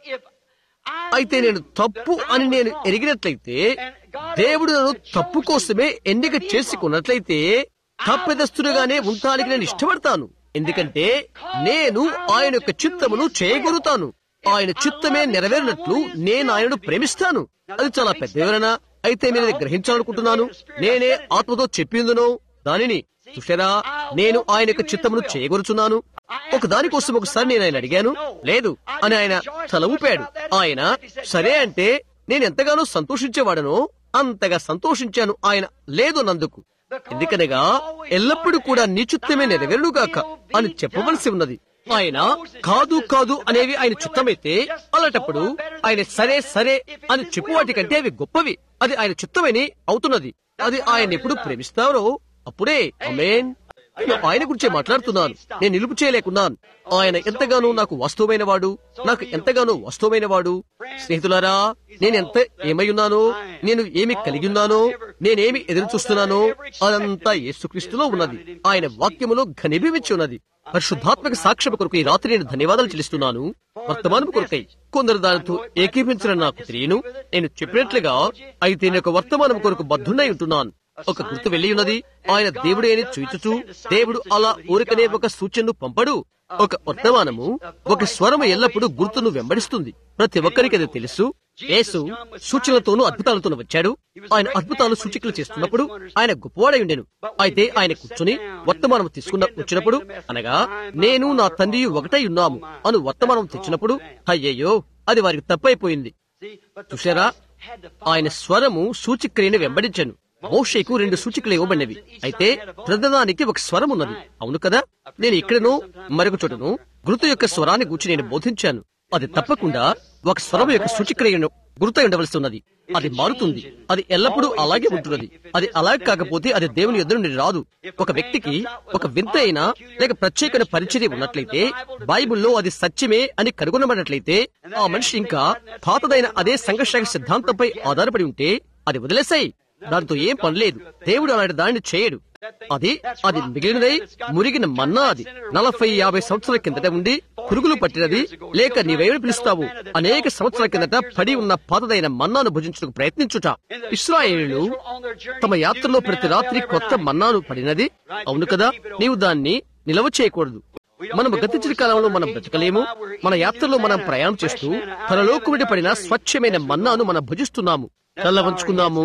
అయితే నేను తప్పు అని నేను ఎరిగినట్లయితే దేవుడు నన్ను తప్పు కోసమే ఎన్నిక చేసుకున్నట్లయితే తప్పెదస్తుడుగానే ఉండటానికి నేను ఇష్టపడతాను ఎందుకంటే నేను ఆయన యొక్క చిత్తమును చేయగలుగుతాను ఆయన చిత్తమే నెరవేరినట్లు నేను ఆయనను ప్రేమిస్తాను అది చాలా పెద్ద వివరణ అయితే నేను అది గ్రహించాలనుకుంటున్నాను నేనే ఆత్మతో చెప్పిందును దానిని చూసారా నేను ఆయన యొక్క చిత్తమును చేయగలుగుతున్నాను ఒక దాని కోసం ఒకసారి నేను ఆయన అడిగాను లేదు అని ఆయన తల ఊపాడు ఆయన సరే అంటే నేను ఎంతగానో సంతోషించేవాడనో అంతగా సంతోషించాను ఆయన లేదు నందుకు ఎందుకనగా ఎల్లప్పుడూ కూడా నీ చిత్తమే నెరవేరుగాక అని చెప్పవలసి ఉన్నది ఆయన కాదు కాదు అనేవి ఆయన చిత్తమైతే అలాంటప్పుడు ఆయన సరే సరే అని చెప్పు వాటి కంటే అవి గొప్పవి అది ఆయన చిత్తమని అవుతున్నది అది ఆయన ఎప్పుడు ప్రేమిస్తారో అప్పుడే అమేన్ నేను ఆయన గురించే మాట్లాడుతున్నాను నేను నిలుపు చేయలేకున్నాను ఆయన ఎంతగానో నాకు వాస్తవమైన వాడు నాకు ఎంతగానో వాస్తవమైన వాడు స్నేహితులారా నేను ఎంత ఏమై ఉన్నానో నేను ఏమి కలిగి ఉన్నానో నేనేమి ఎదురు చూస్తున్నానో అదంతా యేసుక్రీస్తులో ఉన్నది ఆయన వాక్యములో ఘనీభవించి ఉన్నది పరిశుద్ధాత్మక సాక్ష్యం కొరకు ఈ రాత్రి నేను ధన్యవాదాలు చెల్లిస్తున్నాను వర్తమానం కొరకై కొందరు దానితో ఏకీపించడం నాకు తెలియను నేను చెప్పినట్లుగా అయితే నేను ఒక వర్తమానం కొరకు బద్ధున్నై ఉంటున్నాను ఒక గుర్తు వెళ్లి ఉన్నది ఆయన దేవుడే అని చూచుచు దేవుడు అలా ఊరికనే ఒక సూచనను పంపడు ఒక వర్తమానము ఒక స్వరము ఎల్లప్పుడూ గుర్తును వెంబడిస్తుంది ప్రతి ఒక్కరికి అది తెలుసు యేసు సూచనలతోనూ అద్భుతాలతోనూ వచ్చాడు ఆయన అద్భుతాలు సూచికలు చేస్తున్నప్పుడు ఆయన గొప్పవాడై ఉండెను అయితే ఆయన కూర్చుని వర్తమానం తీసుకున్న వచ్చినప్పుడు అనగా నేను నా తండ్రి ఒకటై ఉన్నాము అను వర్తమానం తెచ్చినప్పుడు అయ్యయ్యో అది వారికి తప్పైపోయింది చూశారా ఆయన స్వరము సూచిక్రియను వెంబడించను మోషేకు రెండు సూచికలు ఇవ్వబడినవి అయితే ప్రధానానికి ఒక స్వరం ఉన్నది అవును కదా నేను ఇక్కడను మరొక చోటను గురుతు యొక్క స్వరాన్ని గూర్చి నేను బోధించాను అది తప్పకుండా ఒక స్వరం యొక్క సూచిక్రియను గుర్తు ఉండవలసి ఉన్నది అది మారుతుంది అది ఎల్లప్పుడూ అలాగే ఉంటున్నది అది అలాగే కాకపోతే అది దేవుని ఎదురు నుండి రాదు ఒక వ్యక్తికి ఒక వింత అయినా లేక ప్రత్యేకమైన పరిచర్య ఉన్నట్లయితే బైబిల్లో అది సత్యమే అని కనుగొనబడినట్లయితే ఆ మనిషి ఇంకా పాతదైన అదే సంఘర్షణ సిద్ధాంతంపై ఆధారపడి ఉంటే అది వదిలేసాయి దాంతో ఏం పనిలేదు దేవుడు అలాంటి దానిని చేయడు అది అది మిగిలినదై మురిగిన మన్నా అది నలభై యాభై సంవత్సరాల కిందట ఉండి పురుగులు పట్టినది లేక నీవేమి పిలుస్తావు అనేక సంవత్సరాల కిందట పడి ఉన్న పాతదైన మన్నాను భుజించడానికి ప్రయత్నించుట ఇస్రాయేలు తమ యాత్రలో ప్రతి రాత్రి కొత్త మన్నాను పడినది అవును కదా నీవు దాన్ని నిలవ చేయకూడదు మనం గతించిన కాలంలో మనం బ్రతకలేము మన యాత్రలో మనం ప్రయాణం చేస్తూ పరలోకమిటి పడిన స్వచ్ఛమైన మన్నాను మనం భుజిస్తున్నాము కళ్ళ వంచుకుందాము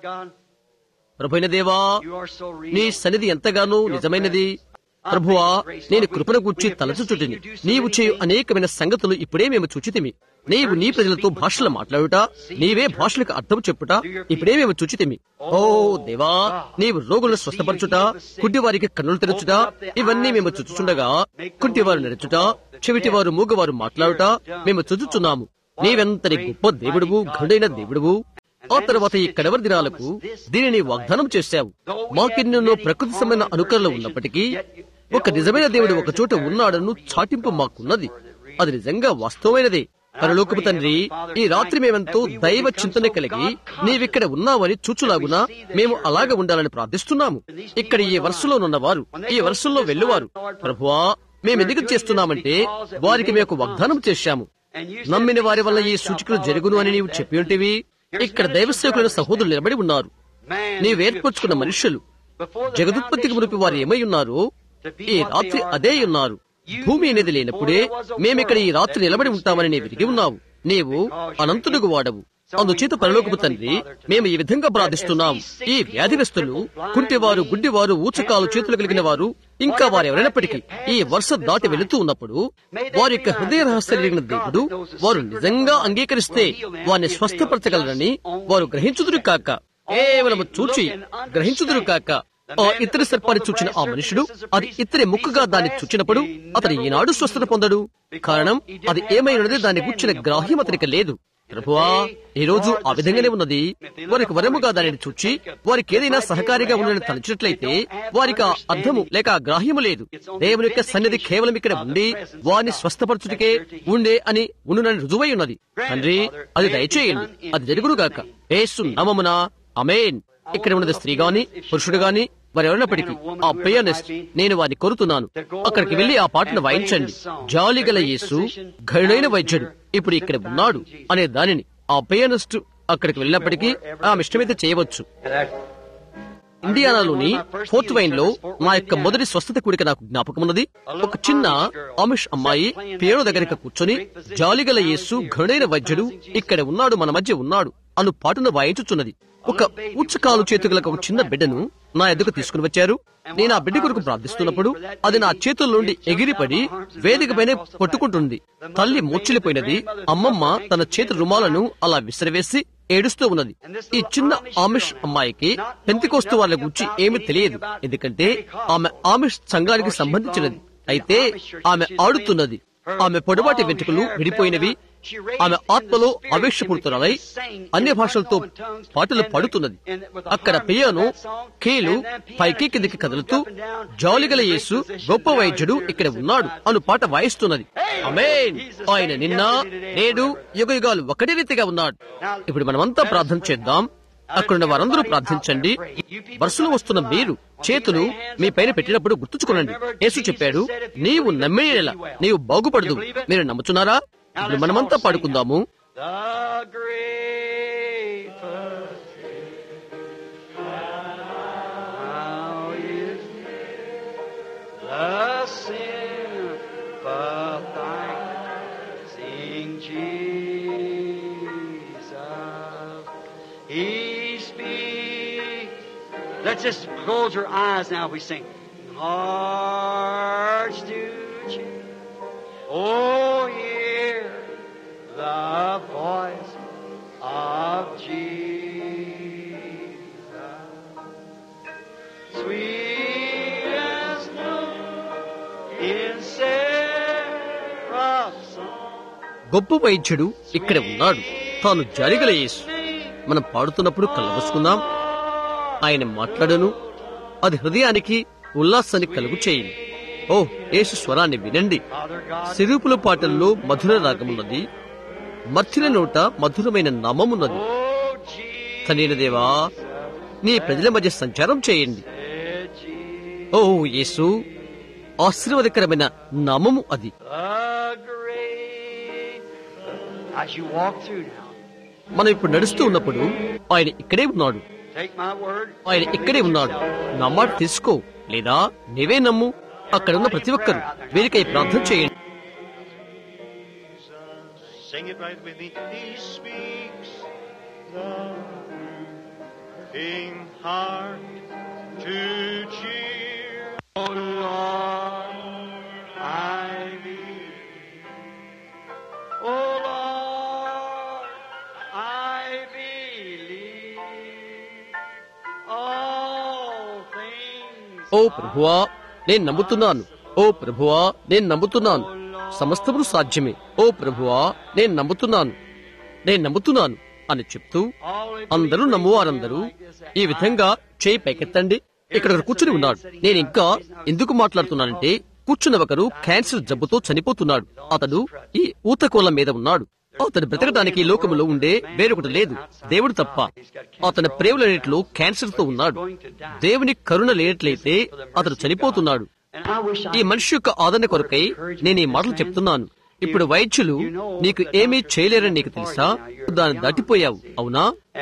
ప్రభుైన దేవా నీ సన్నిధి ఎంతగానో నిజమైనది ప్రభువా నేను కృపను గూర్చి తలచుచుటిని నీవు చేయు అనేకమైన సంగతులు ఇప్పుడే మేము చూచితిమి నీవు నీ ప్రజలతో భాషలు మాట్లాడుట నీవే భాషలకు అర్థం చెప్పుట ఇప్పుడే మేము చూచితిమి ఓ దేవా నీవు రోగులను స్వస్థపరచుట కుట్టివారికి కన్నులు తెరచుట ఇవన్నీ మేము చుచుచుండగా కుంటివారు నడుచుట చెవిటివారు మూగవారు మాట్లాడుట మేము చుచుచున్నాము నీవెంతటి గొప్ప దేవుడువు ఘనుడైన దేవుడువు ఆ తర్వాత ఈ కడవరి దినాలకు దీనిని వాగ్దానం చేశావు మాకెన్నెన్నో ప్రకృతి సంబంధ అనుకరణలు ఉన్నప్పటికీ ఒక నిజమైన దేవుడు ఒక చోట ఉన్నాడను చాటింపు మాకున్నది అది నిజంగా వాస్తవమైనదే పరలోకపు తండ్రి ఈ రాత్రి మేమెంతో దైవ చింతన కలిగి నీవిక్కడ ఉన్నావని చూచులాగునా మేము అలాగ ఉండాలని ప్రార్థిస్తున్నాము ఇక్కడ ఈ వరుసలోనున్న వారు ఈ వరుసల్లో వెళ్ళువారు ప్రభువా మేమెందుకు చేస్తున్నామంటే వారికి మేము ఒక వాగ్దానం చేశాము నమ్మిన వారి వల్ల ఈ సూచికలు జరుగును అని నీవు చెప్పి ఉంటేవి ఇక్కడ దైవసేవకులైన సహోదరులు నిలబడి ఉన్నారు నీవు ఏర్పరచుకున్న మనుష్యులు జగదుత్పత్తికి మునిపి వారు ఏమై ఉన్నారో ఈ రాత్రి అదే ఉన్నారు భూమి అనేది లేనప్పుడే మేమిక్కడ ఈ రాత్రి నిలబడి ఉంటామని నీవు విరిగి ఉన్నావు నీవు అనంతుడుగు వాడవు అందుచేత పరలోకపు తండ్రి మేము ఈ విధంగా ప్రార్థిస్తున్నాం ఈ వ్యాధిగ్రస్తులు కుంటివారు గుడ్డివారు ఊచకాలు చేతులు కలిగిన వారు ఇంకా వారు ఎవరైనప్పటికీ ఈ వరుస దాటి వెళుతూ ఉన్నప్పుడు వారి యొక్క హృదయ రహస్యం కలిగిన దేవుడు వారు నిజంగా అంగీకరిస్తే వారిని స్వస్థపరచగలరని వారు గ్రహించుదురు కాక కేవలం చూచి గ్రహించుదురు కాక ఆ ఇతర సర్పాన్ని చూచిన ఆ మనుషుడు అది ఇతరి ముక్కుగా దాన్ని చూచినప్పుడు అతను ఈనాడు స్వస్థత పొందడు కారణం అది ఏమైనది దాన్ని గుచ్చిన గ్రాహ్యం అతనికి లేదు ప్రభువా ఈ రోజు ఆ విధంగానే ఉన్నది వారికి వరముగా దానిని చూచి వారికి ఏదైనా సహకారిగా ఉందని తలచినట్లయితే వారికి ఆ అర్థము లేక ఆ గ్రాహ్యము లేదు దేవుని యొక్క సన్నిధి కేవలం ఇక్కడ ఉండి వారిని స్వస్థపరచుటకే ఉండే అని ఉండునని రుజువై ఉన్నది తండ్రి అది దయచేయండి అది జరుగుడుగాక ఏసు నామమున అమేన్ ఇక్కడ ఉన్నది స్త్రీ గాని పురుషుడు గాని వారెవరినప్పటికీ ఆ పియానిస్ట్ నేను వారిని కోరుతున్నాను అక్కడికి వెళ్లి ఆ పాటను వాయించండి జాలిగల యేసు ఘనుడైన వైద్యుడు ఇప్పుడు ఇక్కడ ఉన్నాడు అనే దానిని ఆ పియానిస్ట్ అక్కడికి వెళ్ళినప్పటికీ ఆమె ఇష్టమైతే చేయవచ్చు ఇండియానాలోని ఫోర్త్ వైన్ లో నా యొక్క మొదటి స్వస్థత కూడిక నాకు జ్ఞాపకం ఉన్నది ఒక చిన్న ఆమిష్ అమ్మాయి పియానో దగ్గరికి కూర్చొని జాలిగల యేసు ఘనుడైన వైద్యుడు ఇక్కడ ఉన్నాడు మన మధ్య ఉన్నాడు అను పాటను వాయించుచున్నది ఒక ఉచ్చకాలు చేతుగల ఒక చిన్న బిడ్డను నా ఎద్దుకు తీసుకుని వచ్చారు నేను ఆ బిడ్డ కొరకు ప్రార్థిస్తున్నప్పుడు అది నా చేతుల నుండి ఎగిరిపడి వేదికపైనే పట్టుకుంటుంది తల్లి మూర్చిలిపోయినది అమ్మమ్మ తన చేతి రుమాలను అలా విసిరివేసి ఏడుస్తూ ఉన్నది ఈ చిన్న ఆమిష్ అమ్మాయికి పెంతికోస్తు వాళ్ళ గురించి ఏమీ తెలియదు ఎందుకంటే ఆమె ఆమిష్ సంఘానికి సంబంధించినది అయితే ఆమె ఆడుతున్నది ఆమె పొడవాటి వెంట్రుకలు విడిపోయినవి ఆమె ఆత్మలో అవేక్షపడుతున్నవై అన్య భాషలతో పాటలు పాడుతున్నది అక్కడ పియాను కీలు పైకి కిందికి కదులుతూ జాలిగల యేసు గొప్ప వైద్యుడు ఇక్కడ ఉన్నాడు అను పాట వాయిస్తున్నది అమేన్ ఆయన నిన్న నేడు యుగ యుగాలు ఒకటి రీతిగా ఉన్నాడు ఇప్పుడు మనమంతా ప్రార్థన చేద్దాం అక్కడున్న వారందరూ ప్రార్థించండి వరుసలో వస్తున్న మీరు చేతులు మీ పైన పెట్టినప్పుడు గుర్తుంచుకోనండి యేసు చెప్పాడు నీవు నమ్మేలా నీవు బాగుపడదు మీరు నమ్ముతున్నారా ఇప్పుడు మనమంతా పాడుకుందాము The great How is the sympathizing Jesus? He speaks. Let's just close our eyes now. We sing. Hearts to cheer. Oh, hear the voice of Jesus. Sweet as note in seraph's song. గొప్ప వైద్యుడు ఇక్కడ ఉన్నాడు తాను జరిగల యేసు మనం పాడుతున్నప్పుడు కలవసుకుందాం ఆయన మాట్లాడను అది హృదయానికి ఉల్లాసాన్ని కలుగు చేయండి ఓ యేసు స్వరాన్ని వినండి Father God, సిరుపుల పాటల్లో మధుర రాగమున్నది మర్చిన నోట మధురమైన నామమున్నది oh Jesus, తనైన దేవా నీ ప్రజల మధ్య సంచారం చేయండి Jesus, ఓ యేసు ఆశీర్వాదకరమైన నామము అది the great. As you walk through now, మనం ఇప్పుడు నడుస్తూ ఉన్నప్పుడు ఆయన ఇక్కడే ఉన్నాడు take my word. ఆయన ఇక్కడే ఉన్నాడు నా మాట తీసుకో లేదా నీవే నమ్ము అక్కడున్న ప్రతి ఒక్కరు వీరికై ప్రార్థన చేయండి Sing it right with me. He speaks the in heart to cheer. Oh Lord, I believe. Oh Lord, I believe. All things. ఓ ప్రభువా నేను నమ్ముతున్నాను ఓ ప్రభువా నేను నమ్ముతున్నాను సమస్తమును సాధ్యమే ఓ ప్రభువా నేను నమ్ముతున్నాను నేను నమ్ముతున్నాను అని చెప్తూ అందరూ నమ్మువారందరూ ఈ విధంగా చేయి పైకెత్తండి ఇక్కడ ఒకరు కూర్చుని ఉన్నాడు నేను ఇంకా ఎందుకు మాట్లాడుతున్నానంటే కూర్చున్న ఒకరు క్యాన్సర్ జబ్బుతో చనిపోతున్నాడు అతడు ఈ ఊతకోల మీద ఉన్నాడు అతను బ్రతకడానికి ఈ లోకములో ఉండే వేరొకటి లేదు దేవుడు తప్ప అతని ప్రేమలన్నిటిలో క్యాన్సర్ తో ఉన్నాడు దేవుని కరుణ లేనట్లయితే అతడు చనిపోతున్నాడు ఈ మనిషి యొక్క ఆదరణ కొరకై నేను ఈ మాటలు చెప్తున్నాను ఇప్పుడు వైద్యులు నీకు ఏమీ చేయలేరని నీకు తెలుసా దాన్ని దాటిపోయావు అవునా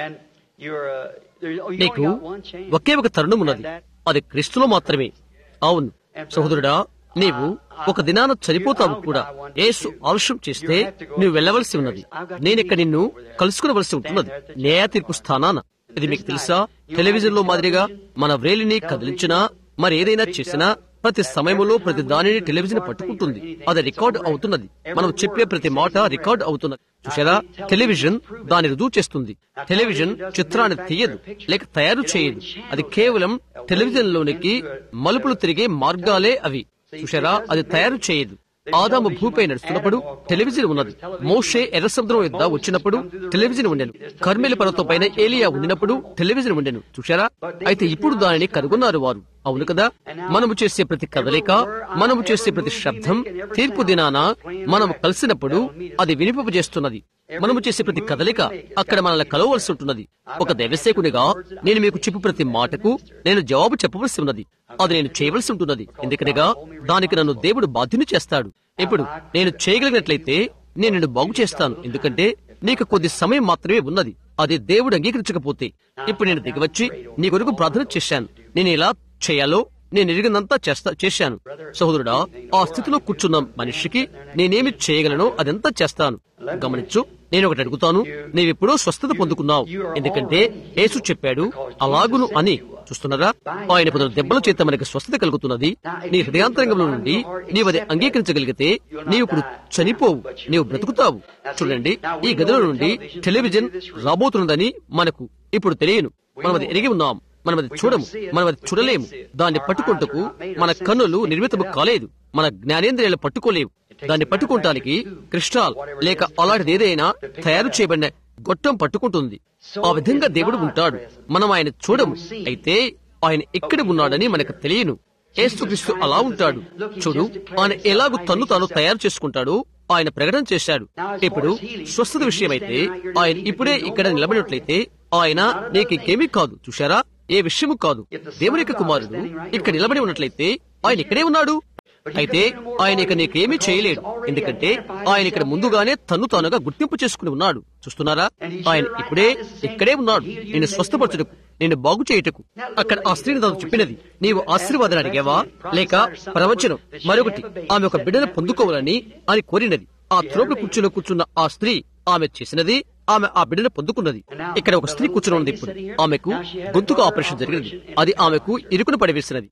నీకు ఒకే ఒక తరుణం ఉన్నది అది క్రీస్తులో మాత్రమే అవును సహోదరుడా నీవు ఒక దినాన చనిపోతావు కూడా యేసు ఆలస్యం చేస్తే నువ్వు వెళ్ళవలసి ఉన్నది నేనిక్కడ నిన్ను కలుసుకునవలసి ఉంటున్నది న్యాయ తీర్పు స్థానాన ఇది మీకు తెలుసా టెలివిజన్ లో మాదిరిగా మన వ్రేలిని కదిలించినా మరి ఏదైనా చేసినా ప్రతి సమయంలో ప్రతి దానిని టెలివిజన్ పట్టుకుంటుంది అది రికార్డ్ అవుతున్నది మనం చెప్పే ప్రతి మాట రికార్డ్ అవుతున్నది చూసారా టెలివిజన్ దాన్ని రుజువు చేస్తుంది టెలివిజన్ చిత్రాన్ని తీయదు లేక తయారు చేయదు అది కేవలం టెలివిజన్ లోనికి మలుపులు తిరిగే మార్గాలే అవి చూసారా అది తయారు చేయదు ఆదాము భూపై నడుస్తున్నప్పుడు టెలివిజన్ ఉన్నది మోషే ఎర్ర సముద్రం యొద్ద వచ్చినప్పుడు టెలివిజన్ ఉండెను కర్మేలి పర్వతం పైన ఏలియా ఉండినప్పుడు టెలివిజన్ ఉండెను చూశారా అయితే ఇప్పుడు దానిని కనుగొన్నారు వారు అవును కదా మనము చేసే ప్రతి కదలిక మనము చేసే ప్రతి శబ్దం తీర్పు దినాన మనము కలిసినప్పుడు అది వినిపింపజేస్తున్నది మనము చేసే ప్రతి కదలిక అక్కడ మనల్ని కలవలసి ఉంటున్నది ఒక దైవసేకునిగా నేను మీకు చెప్పు ప్రతి మాటకు నేను జవాబు చెప్పవలసి ఉన్నది అది నేను చేయవలసి ఉంటున్నది ఎందుకనగా దానికి నన్ను దేవుడు బాధ్యుని చేస్తాడు ఇప్పుడు నేను చేయగలిగినట్లయితే నేను నిన్ను బాగు చేస్తాను ఎందుకంటే నీకు కొద్ది సమయం మాత్రమే ఉన్నది అది దేవుడు అంగీకరించకపోతే ఇప్పుడు నేను దిగవచ్చి నీ కొరకు ప్రార్థన చేశాను నేను ఎలా చేయాలో నేను ఎరిగినంతా చేస్తా చేశాను సహోదరుడా ఆ స్థితిలో కూర్చున్న మనిషికి నేనేమి చేయగలనో అదంతా చేస్తాను గమనించు నేను ఒకటి అడుగుతాను నీవెప్పుడో స్వస్థత పొందుకున్నావు ఎందుకంటే యేసు చెప్పాడు అలాగును అని చూస్తున్నారా ఆయన పొందిన దెబ్బల చేత మనకి స్వస్థత కలుగుతున్నది నీ హృదయాంతరంగంలో నుండి నీవు అది అంగీకరించగలిగితే నీవు ఇప్పుడు చనిపోవు నీవు బ్రతుకుతావు చూడండి ఈ గదిలో నుండి టెలివిజన్ రాబోతున్నదని మనకు ఇప్పుడు తెలియను మనం అది ఎరిగి ఉన్నాం మనం అది చూడము మనం అది చూడలేము దాన్ని పట్టుకుంటకు మన కన్నులు నిర్మితము కాలేదు మన జ్ఞానేంద్రియాలు పట్టుకోలేవు దాన్ని పట్టుకుంటానికి క్రిస్టాల్ లేక అలాంటిది ఏదైనా తయారు చేయబడిన గొట్టం పట్టుకుంటుంది ఆ విధంగా దేవుడు ఉంటాడు మనం ఆయన చూడము అయితే ఆయన ఎక్కడ ఉన్నాడని మనకు తెలియను ఏసుక్రీస్తు అలా ఉంటాడు చూడు ఆయన ఎలాగూ తన్ను తాను తయారు చేసుకుంటాడో ఆయన ప్రకటన చేశాడు ఇప్పుడు స్వస్థత విషయమైతే ఆయన ఇప్పుడే ఇక్కడ నిలబడినట్లయితే ఆయన నీకు ఇంకేమీ కాదు చూశారా ఏ విషయము కాదు దేవుని యొక్క కుమారుడు ఇక్కడ నిలబడి ఉన్నట్లయితే ఆయన ఇక్కడే ఉన్నాడు అయితే ఆయన ఇక నీకేమీ చేయలేడు ఎందుకంటే ఆయన ఇక్కడ ముందుగానే తన్ను తానుగా గుర్తింపు చేసుకుని ఉన్నాడు చూస్తున్నారా ఆయన ఇప్పుడే ఇక్కడే ఉన్నాడు నేను స్వస్థపరచుటకు నేను బాగు చేయుటకు అక్కడ ఆ స్త్రీని తాను చెప్పినది నీవు ఆశీర్వాదాన్ని అడిగావా లేక ప్రవచనం మరొకటి ఆమె ఒక బిడ్డను పొందుకోవాలని అని కోరినది ఆ త్రోపుడు కుర్చీలో కూర్చున్న ఆ స్త్రీ ఆమె చేసినది ఆమె ఆ బిడ్డను పొందుకున్నది ఇక్కడ ఒక స్త్రీ కూర్చుని ఉంది ఇప్పుడు ఆమెకు గొంతుకు ఆపరేషన్ జరిగినది అది ఆమెకు ఇరుకును పడివేసినది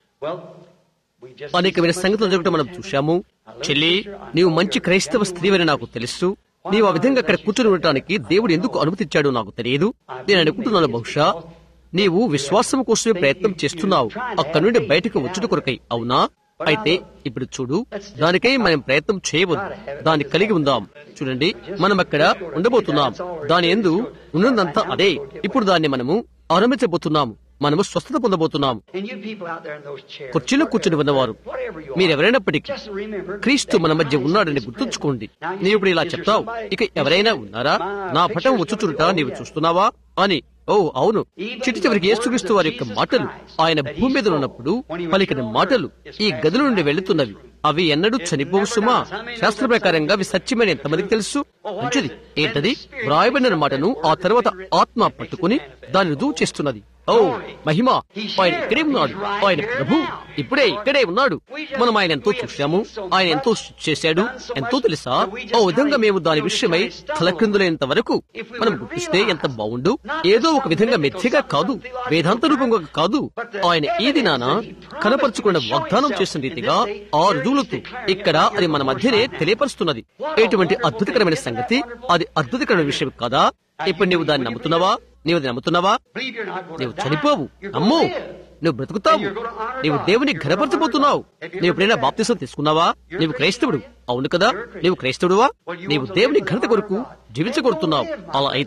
అనేకమైన సంగతులు జరగటం మనం చూశాము చెల్లి నీవు మంచి క్రైస్తవ స్త్రీవని నాకు తెలుసు నీవు ఆ విధంగా అక్కడ కూర్చొని ఉండటానికి దేవుడు ఎందుకు అనుమతించాడో నాకు తెలియదు నేను అనుకుంటున్నాను బహుశా నీవు విశ్వాసం కోసమే ప్రయత్నం చేస్తున్నావు అక్కడి నుండి బయటకు వచ్చుట కొరకై అవునా అయితే ఇప్పుడు చూడు దానికై మనం ప్రయత్నం చేయవద్దు దాన్ని కలిగి ఉందాం చూడండి మనం అక్కడ ఉండబోతున్నాం దాని ఎందు ఉన్నదంతా అదే ఇప్పుడు దాన్ని మనము ఆరంభించబోతున్నాము మనము స్వస్థత పొందబోతున్నాము కుర్చీలో కూర్చుని ఉన్నవారు మీరెవరైనప్పటికీ క్రీస్తు మన మధ్య ఉన్నాడని గుర్తుంచుకోండి నీవు ఇప్పుడు ఇలా చెప్తావు ఇక ఎవరైనా ఉన్నారా నా పటం వచ్చుచుంటా నీవు చూస్తున్నావా అని ఓ అవును చిట్టి చివరికి యేసుక్రీస్తు వారి యొక్క మాటలు ఆయన భూమి మీద ఉన్నప్పుడు పలికిన మాటలు ఈ గదుల నుండి వెళుతున్నవి అవి ఎన్నడూ చనిపోవు సుమా శాస్త్ర ప్రకారంగా అవి సత్యమైన ఎంతమందికి తెలుసు మంచిది ఏంటది వ్రాయబడిన మాటను ఆ తర్వాత ఆత్మ పట్టుకుని దాన్ని రుజువు చేస్తున్నది ఓ మహిమ ఆయన ఇక్కడే ఉన్నాడు ఆయన ప్రభు ఇప్పుడే ఇక్కడే ఉన్నాడు మనం ఆయన ఎంతో చూశాము ఆయన ఎంతో చేశాడు ఎంతో తెలుసా ఓ విధంగా మేము దాని విషయమై తలక్రిందులైనంత వరకు మనం గుర్తిస్తే ఎంత బాగుండు ఏదో ఒక విధంగా మెచ్చిగా కాదు వేదాంత రూపంగా కాదు ఆయన ఈ దినాన కనపరుచుకున్న వాగ్దానం చేసిన రీతిగా ఆ రుజువులతో ఇక్కడ అది మన మధ్యనే తెలియపరుస్తున్నది ఎటువంటి అద్భుతకరమైన సంగతి అది అద్భుతకరమైన విషయం కాదా ఇప్పుడు నీవు దాన్ని నమ్ముతున్నావా నీవు అది నమ్ముతున్నావా నీవు చనిపోవు నమ్ము నువ్వు బ్రతుకుతావు నీవు దేవుని ఘనపరచబోతున్నావు నీవు ఎప్పుడైనా బాప్తిసం తీసుకున్నావా నీవు క్రైస్తవుడు అవును కదా నీవు క్రైస్తవుడువా నీవు దేవుని ఘనత కొరకు జీవించగొడుతున్నావు అలా అయితే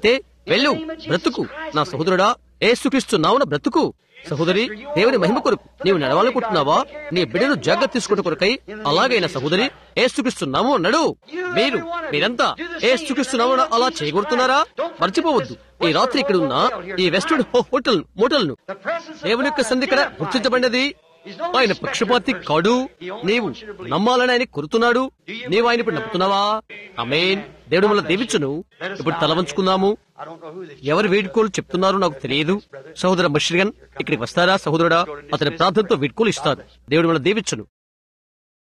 వెళ్ళు బ్రతుకు నా సహోదరుడా ఏసుక్రీస్తు నావున బ్రతుకు సహోదరి దేవుని మహిమ కొరకు నీవు నడవాలనుకుంటున్నావా నీ బిడ్డను జాగ్రత్త తీసుకుంటు కొరకై అలాగైనా సహోదరి ఏసుక్రీస్తున్నాము నడు మీరు మీరంతా ఏసుక్రీస్తున్నాము అలా చేయగొడుతున్నారా మర్చిపోవద్దు ఈ రాత్రి ఇక్కడ ఉన్న ఈ వెస్ట్వుడ్ హోటల్ మోటల్ ను The presence of దేవుని యొక్క God సంధికర identified. గుర్తించబడినది ఆయన పక్షపాతి కాడు నీవు నమ్మాలని ఆయన కోరుతున్నాడు నీవు ఆయన ఇప్పుడు నమ్ముతున్నావా అమేన్ దేవుడు వల్ల దీవించును ఇప్పుడు తల వంచుకుందాము I don't know who this ఎవరు వీడ్కోలు చెప్తున్నారో నాకు తెలియదు సహోదర మషిర్గన్ ఇక్కడికి వస్తారా సహోదరుడా అతని ప్రార్థనతో వీడ్కోలు ఇస్తారు దేవుడు వల్ల దీవించును